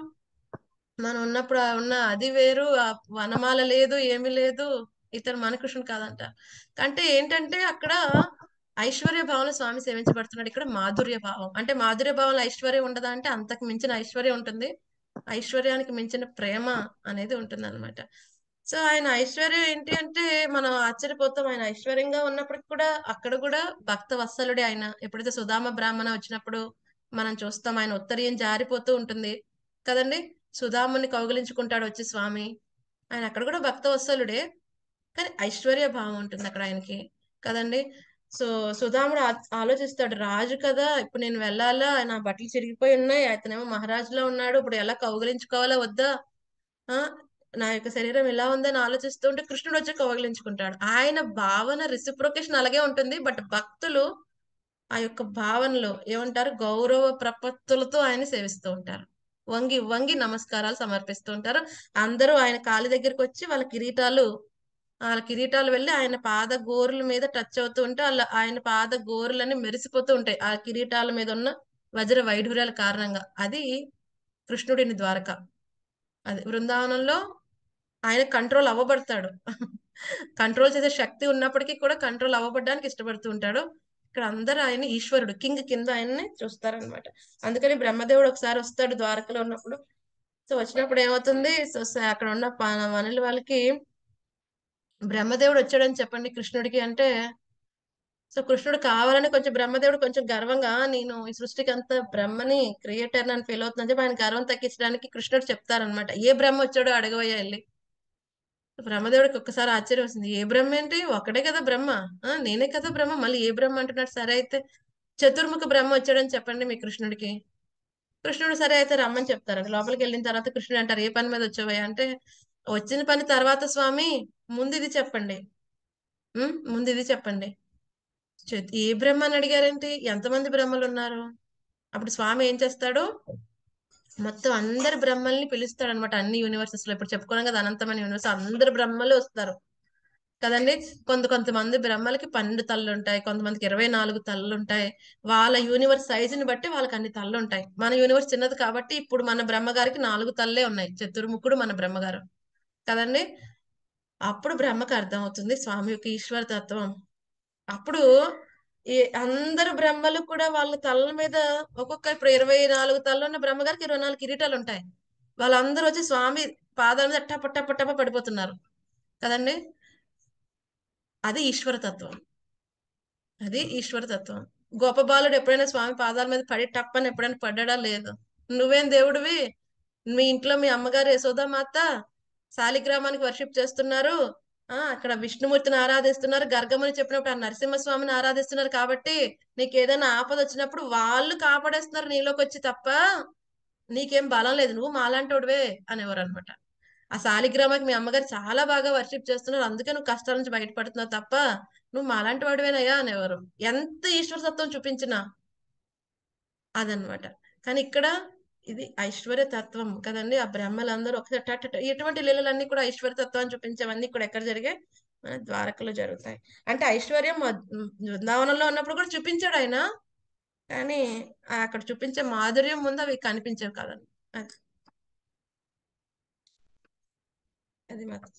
మనం ఉన్నప్పుడు ఆ ఉన్న అది వేరు ఆ వనమాల లేదు ఏమీ లేదు ఇతను మన కృష్ణుడు కాదంట అంటే ఏంటంటే అక్కడ ఐశ్వర్య భావంలో స్వామి సేవించబడుతున్నాడు ఇక్కడ మాధుర్య భావం అంటే మాధుర్య భావంలో ఐశ్వర్యం ఉండదా అంటే అంతకు మించిన ఐశ్వర్యం ఉంటుంది ఐశ్వర్యానికి మించిన ప్రేమ అనేది ఉంటుంది అనమాట సో ఆయన ఐశ్వర్యం ఏంటి అంటే మనం ఆశ్చర్యపోతాం ఆయన ఐశ్వర్యంగా ఉన్నప్పటికి కూడా అక్కడ కూడా భక్త వత్సలుడే ఆయన ఎప్పుడైతే సుధామ బ్రాహ్మణ వచ్చినప్పుడు మనం చూస్తాం ఆయన ఉత్తరీయం జారిపోతూ ఉంటుంది కదండి సుధాముని కౌగిలించుకుంటాడు వచ్చి స్వామి ఆయన అక్కడ కూడా భక్త వత్సలుడే కానీ ఐశ్వర్య భావం ఉంటుంది అక్కడ ఆయనకి కదండి సో సుధాముడు ఆ- ఆలోచిస్తాడు రాజు కదా ఇప్పుడు నేను వెళ్ళాలా నా బట్టలు చిరిగిపోయి ఉన్నాయి అతనేమో మహారాజులో ఉన్నాడు ఇప్పుడు ఎలా కౌగిలించుకోవాలా వద్దా ఆ నా యొక్క శరీరం ఇలా ఉందని ఆలోచిస్తూ ఉంటే కృష్ణుడు వచ్చి కౌగిలించుకుంటాడు ఆయన భావన రిసిప్రొకేషన్ అలాగే ఉంటుంది బట్ భక్తులు ఆ యొక్క భావనలో ఏమంటారు గౌరవ ప్రపత్తులతో ఆయన సేవిస్తూ ఉంటారు వంగి వంగి నమస్కారాలు సమర్పిస్తూ ఉంటారు అందరూ ఆయన కాలి దగ్గరికి వచ్చి వాళ్ళ కిరీటాలు వాళ్ళ కిరీటాలు వెళ్ళి ఆయన పాద గోరుల మీద టచ్ అవుతూ ఉంటే వాళ్ళ ఆయన పాద గోరులన్నీ మెరిసిపోతూ ఉంటాయి ఆ కిరీటాల మీద ఉన్న వజ్ర వైఢూర్యాల కారణంగా అది కృష్ణుడిని ద్వారక అది బృందావనంలో ఆయన కంట్రోల్ అవ్వబడతాడు కంట్రోల్ చేసే శక్తి ఉన్నప్పటికీ కూడా కంట్రోల్ అవ్వబడడానికి ఇష్టపడుతూ ఉంటాడు ఇక్కడ అందరూ ఆయన ఈశ్వరుడు కింగ్ కింద ఆయన్ని చూస్తారనమాట అందుకని బ్రహ్మదేవుడు ఒకసారి వస్తాడు ద్వారకలో ఉన్నప్పుడు సో వచ్చినప్పుడు ఏమవుతుంది సో స- అక్కడ ఉన్న ప- వనుల వాళ్ళకి బ్రహ్మదేవుడు వచ్చాడని చెప్పండి కృష్ణుడికి అంటే సో కృష్ణుడు కావాలని కొంచెం బ్రహ్మదేవుడు కొంచెం గర్వంగా నేను ఈ సృష్టికి అంత బ్రహ్మని క్రియేటర్ అని ఫీల్ అవుతుందని చెప్పి ఆయన గర్వం తగ్గించడానికి కృష్ణుడు చెప్తారనమాట ఏ బ్రహ్మ వచ్చాడో అడగవయ్యా వెళ్ళి బ్రహ్మదేవుడికి ఒక్కసారి ఆశ్చర్యం వస్తుంది ఏ బ్రహ్మ ఏంటి ఒకడే కదా బ్రహ్మ ఆ నేనే కదా బ్రహ్మ మళ్ళీ ఏ బ్రహ్మ అంటున్నాడు సరే అయితే చతుర్ముఖ బ్రహ్మ వచ్చాడని చెప్పండి మీ కృష్ణుడికి కృష్ణుడు సరే అయితే రమ్మని చెప్తారు లోపలికి వెళ్ళిన తర్వాత కృష్ణుడు అంటారు ఏ పని మీద వచ్చావయ్యా అంటే వచ్చిన పని తర్వాత స్వామి ముందు ఇది చెప్పండి ఉం? ముందు ఇది చెప్పండి చ- ఏ బ్రహ్మ అని అడిగారేంటి ఎంతమంది బ్రహ్మలు ఉన్నారు అప్పుడు స్వామి ఏం చేస్తాడు మొత్తం అందరు బ్రహ్మల్ని పిలుస్తాడు అనమాట అన్ని యూనివర్సెస్ లో ఇప్పుడు చెప్పుకున్నాం కదా అనంతమైన యూనివర్స్ అందరు బ్రహ్మలు వస్తారు కదండి కొంత కొంతమంది బ్రహ్మలకి పన్నెండు తలలు ఉంటాయి కొంతమందికి ఇరవై నాలుగు తలలు ఉంటాయి వాళ్ళ యూనివర్స్ సైజుని బట్టి వాళ్ళకి అన్ని తలలు ఉంటాయి మన యూనివర్స్ చిన్నది కాబట్టి ఇప్పుడు మన బ్రహ్మగారికి నాలుగు తల్లే ఉన్నాయి చతుర్ముఖుడు మన బ్రహ్మగారు కదండి అప్పుడు బ్రహ్మకు అర్థం అవుతుంది స్వామి యొక్క ఈశ్వర తత్వం అప్పుడు ఈ అందరు బ్రహ్మలు కూడా వాళ్ళ తలల మీద ఒక్కొక్క ఇప్పుడు ఇరవై నాలుగు తలలు ఉన్న బ్రహ్మగారికి ఇరవై నాలుగు కిరీటాలు ఉంటాయి వాళ్ళందరూ వచ్చి స్వామి పాదాల మీద టప టప టప పడిపోతున్నారు కదండి అది ఈశ్వర తత్వం అది ఈశ్వర తత్వం గోపబాలుడు ఎప్పుడైనా స్వామి పాదాల మీద పడి టప్పని ఎప్పుడైనా పడ్డాడా లేదు నువ్వేం దేవుడివి మీ ఇంట్లో మీ అమ్మగారు యశోదామాత శాలిగ్రామానికి వర్షిప్ చేస్తున్నారు ఆ అక్కడ విష్ణుమూర్తిని ఆరాధిస్తున్నారు గర్గమని చెప్పినప్పుడు ఆ నరసింహస్వామిని ఆరాధిస్తున్నారు కాబట్టి నీకు ఏదైనా ఆపద వచ్చినప్పుడు వాళ్ళు కాపాడేస్తున్నారు నీలోకి వచ్చి తప్ప నీకేం బలం లేదు నువ్వు మాలాంటోడివే అనేవారు అనమాట ఆ శాలిగ్రామకి మీ అమ్మగారు చాలా బాగా వర్షిప్ చేస్తున్నారు అందుకే నువ్వు కష్టాల నుంచి బయటపడుతున్నావు తప్ప నువ్వు మాలాంటి వాడివేనయ్యా అనేవారు ఎంత ఈశ్వర తత్వం చూపించినా అదనమాట కానీ ఇక్కడ ఇది ఐశ్వర్య తత్వం కదండి ఆ బ్రహ్మలందరూ ఒకసారి టట్ టట్ ఇటువంటి లీలలన్నీ కూడా ఐశ్వర్య తత్వాన్ని చూపించేవన్నీ కూడా ఎక్కడ జరిగాయి మన ద్వారకలో జరుగుతాయి అంటే ఐశ్వర్యం మ- బృందావనంలో ఉన్నప్పుడు కూడా చూపించాడు ఆయన కానీ ఆ అక్కడ చూపించే మాధుర్యం ముందు అవి కనిపించేవి కాదండి అది అది మాత్రం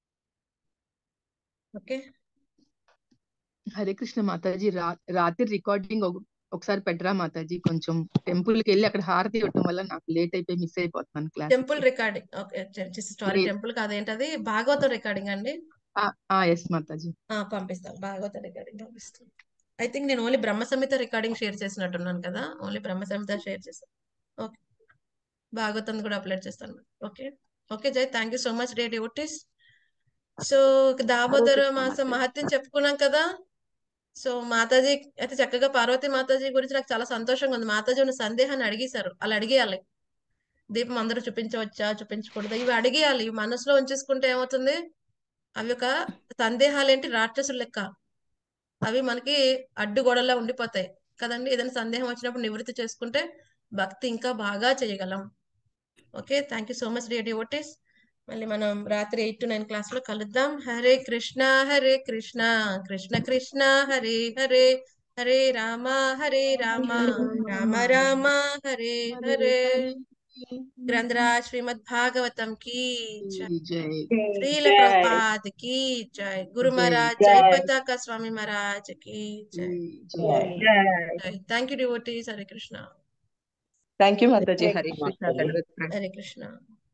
ఓకే హరే కృష్ణ మాతాజీ రా రాత్రి రికార్డింగ్ ఒకసారి పెట్టరా మాతాజీ కొంచెం టెంపుల్ కి వెళ్ళి అక్కడ హారతి ఇవ్వటం వల్ల నాకు లేట్ అయిపోయి మిస్ అయిపోతున్నాను class temple recording okay sorry Great. Temple కాదేంటది భాగవతం రికార్డింగ్ అండి ఎస్ మాతాజీ ఆ పంపిస్తాను భాగవత రికార్డింగ్ పంపిస్తాను ఐ థింక్ నేను only Brahma Samhita recording share చేసినట్టున్నాను కదా ఓన్లీ బ్రహ్మ సంహిత షేర్ చేస్తాను ఓకే భాగవతం కూడా అప్లోడ్ చేస్తాను ఓకే ఓకే జై thank you so much dear devotees so Damodara Krishna మాసం మాతాజీ. మహత్యం చెప్పుకున్నాం కదా సో మాతాజీ అయితే చక్కగా పార్వతీ మాతాజీ గురించి నాకు చాలా సంతోషంగా ఉంది మాతాజీ ఉన్న సందేహాన్ని అడిగేశారు అలా అడిగేయాలి దీపం అందరూ చూపించవచ్చా చూపించకూడదా ఇవి అడిగేయాలి ఇవి మనసులో ఉంచేసుకుంటే ఏమవుతుంది అవి ఒక సందేహాలేంటి రాక్షసులు లెక్క అవి మనకి అడ్డుగోడల్లా ఉండిపోతాయి కదండి ఏదైనా సందేహం వచ్చినప్పుడు నివృత్తి చేసుకుంటే భక్తి ఇంకా బాగా చేయగలం okay thank you so much dear devotees మళ్ళీ మనం రాత్రి ఎయిట్ టు నైన్ క్లాస్ లో కలుద్దాం హరే కృష్ణ హరే కృష్ణ కృష్ణ కృష్ణ హరే హరే హరే రామ హరే రామ రామ రామ హరే హరే గ్రంథరాజ్ శ్రీమద్ భాగవతం की जय జై श्रील प्रभुपाद की जय गुरु महाराज जय पताका स्वामी महाराज की जय జై जय thank you devotees Hare Krishna thank you Mataji Hare Krishna ధన్యవాదాలు हरे कृष्णा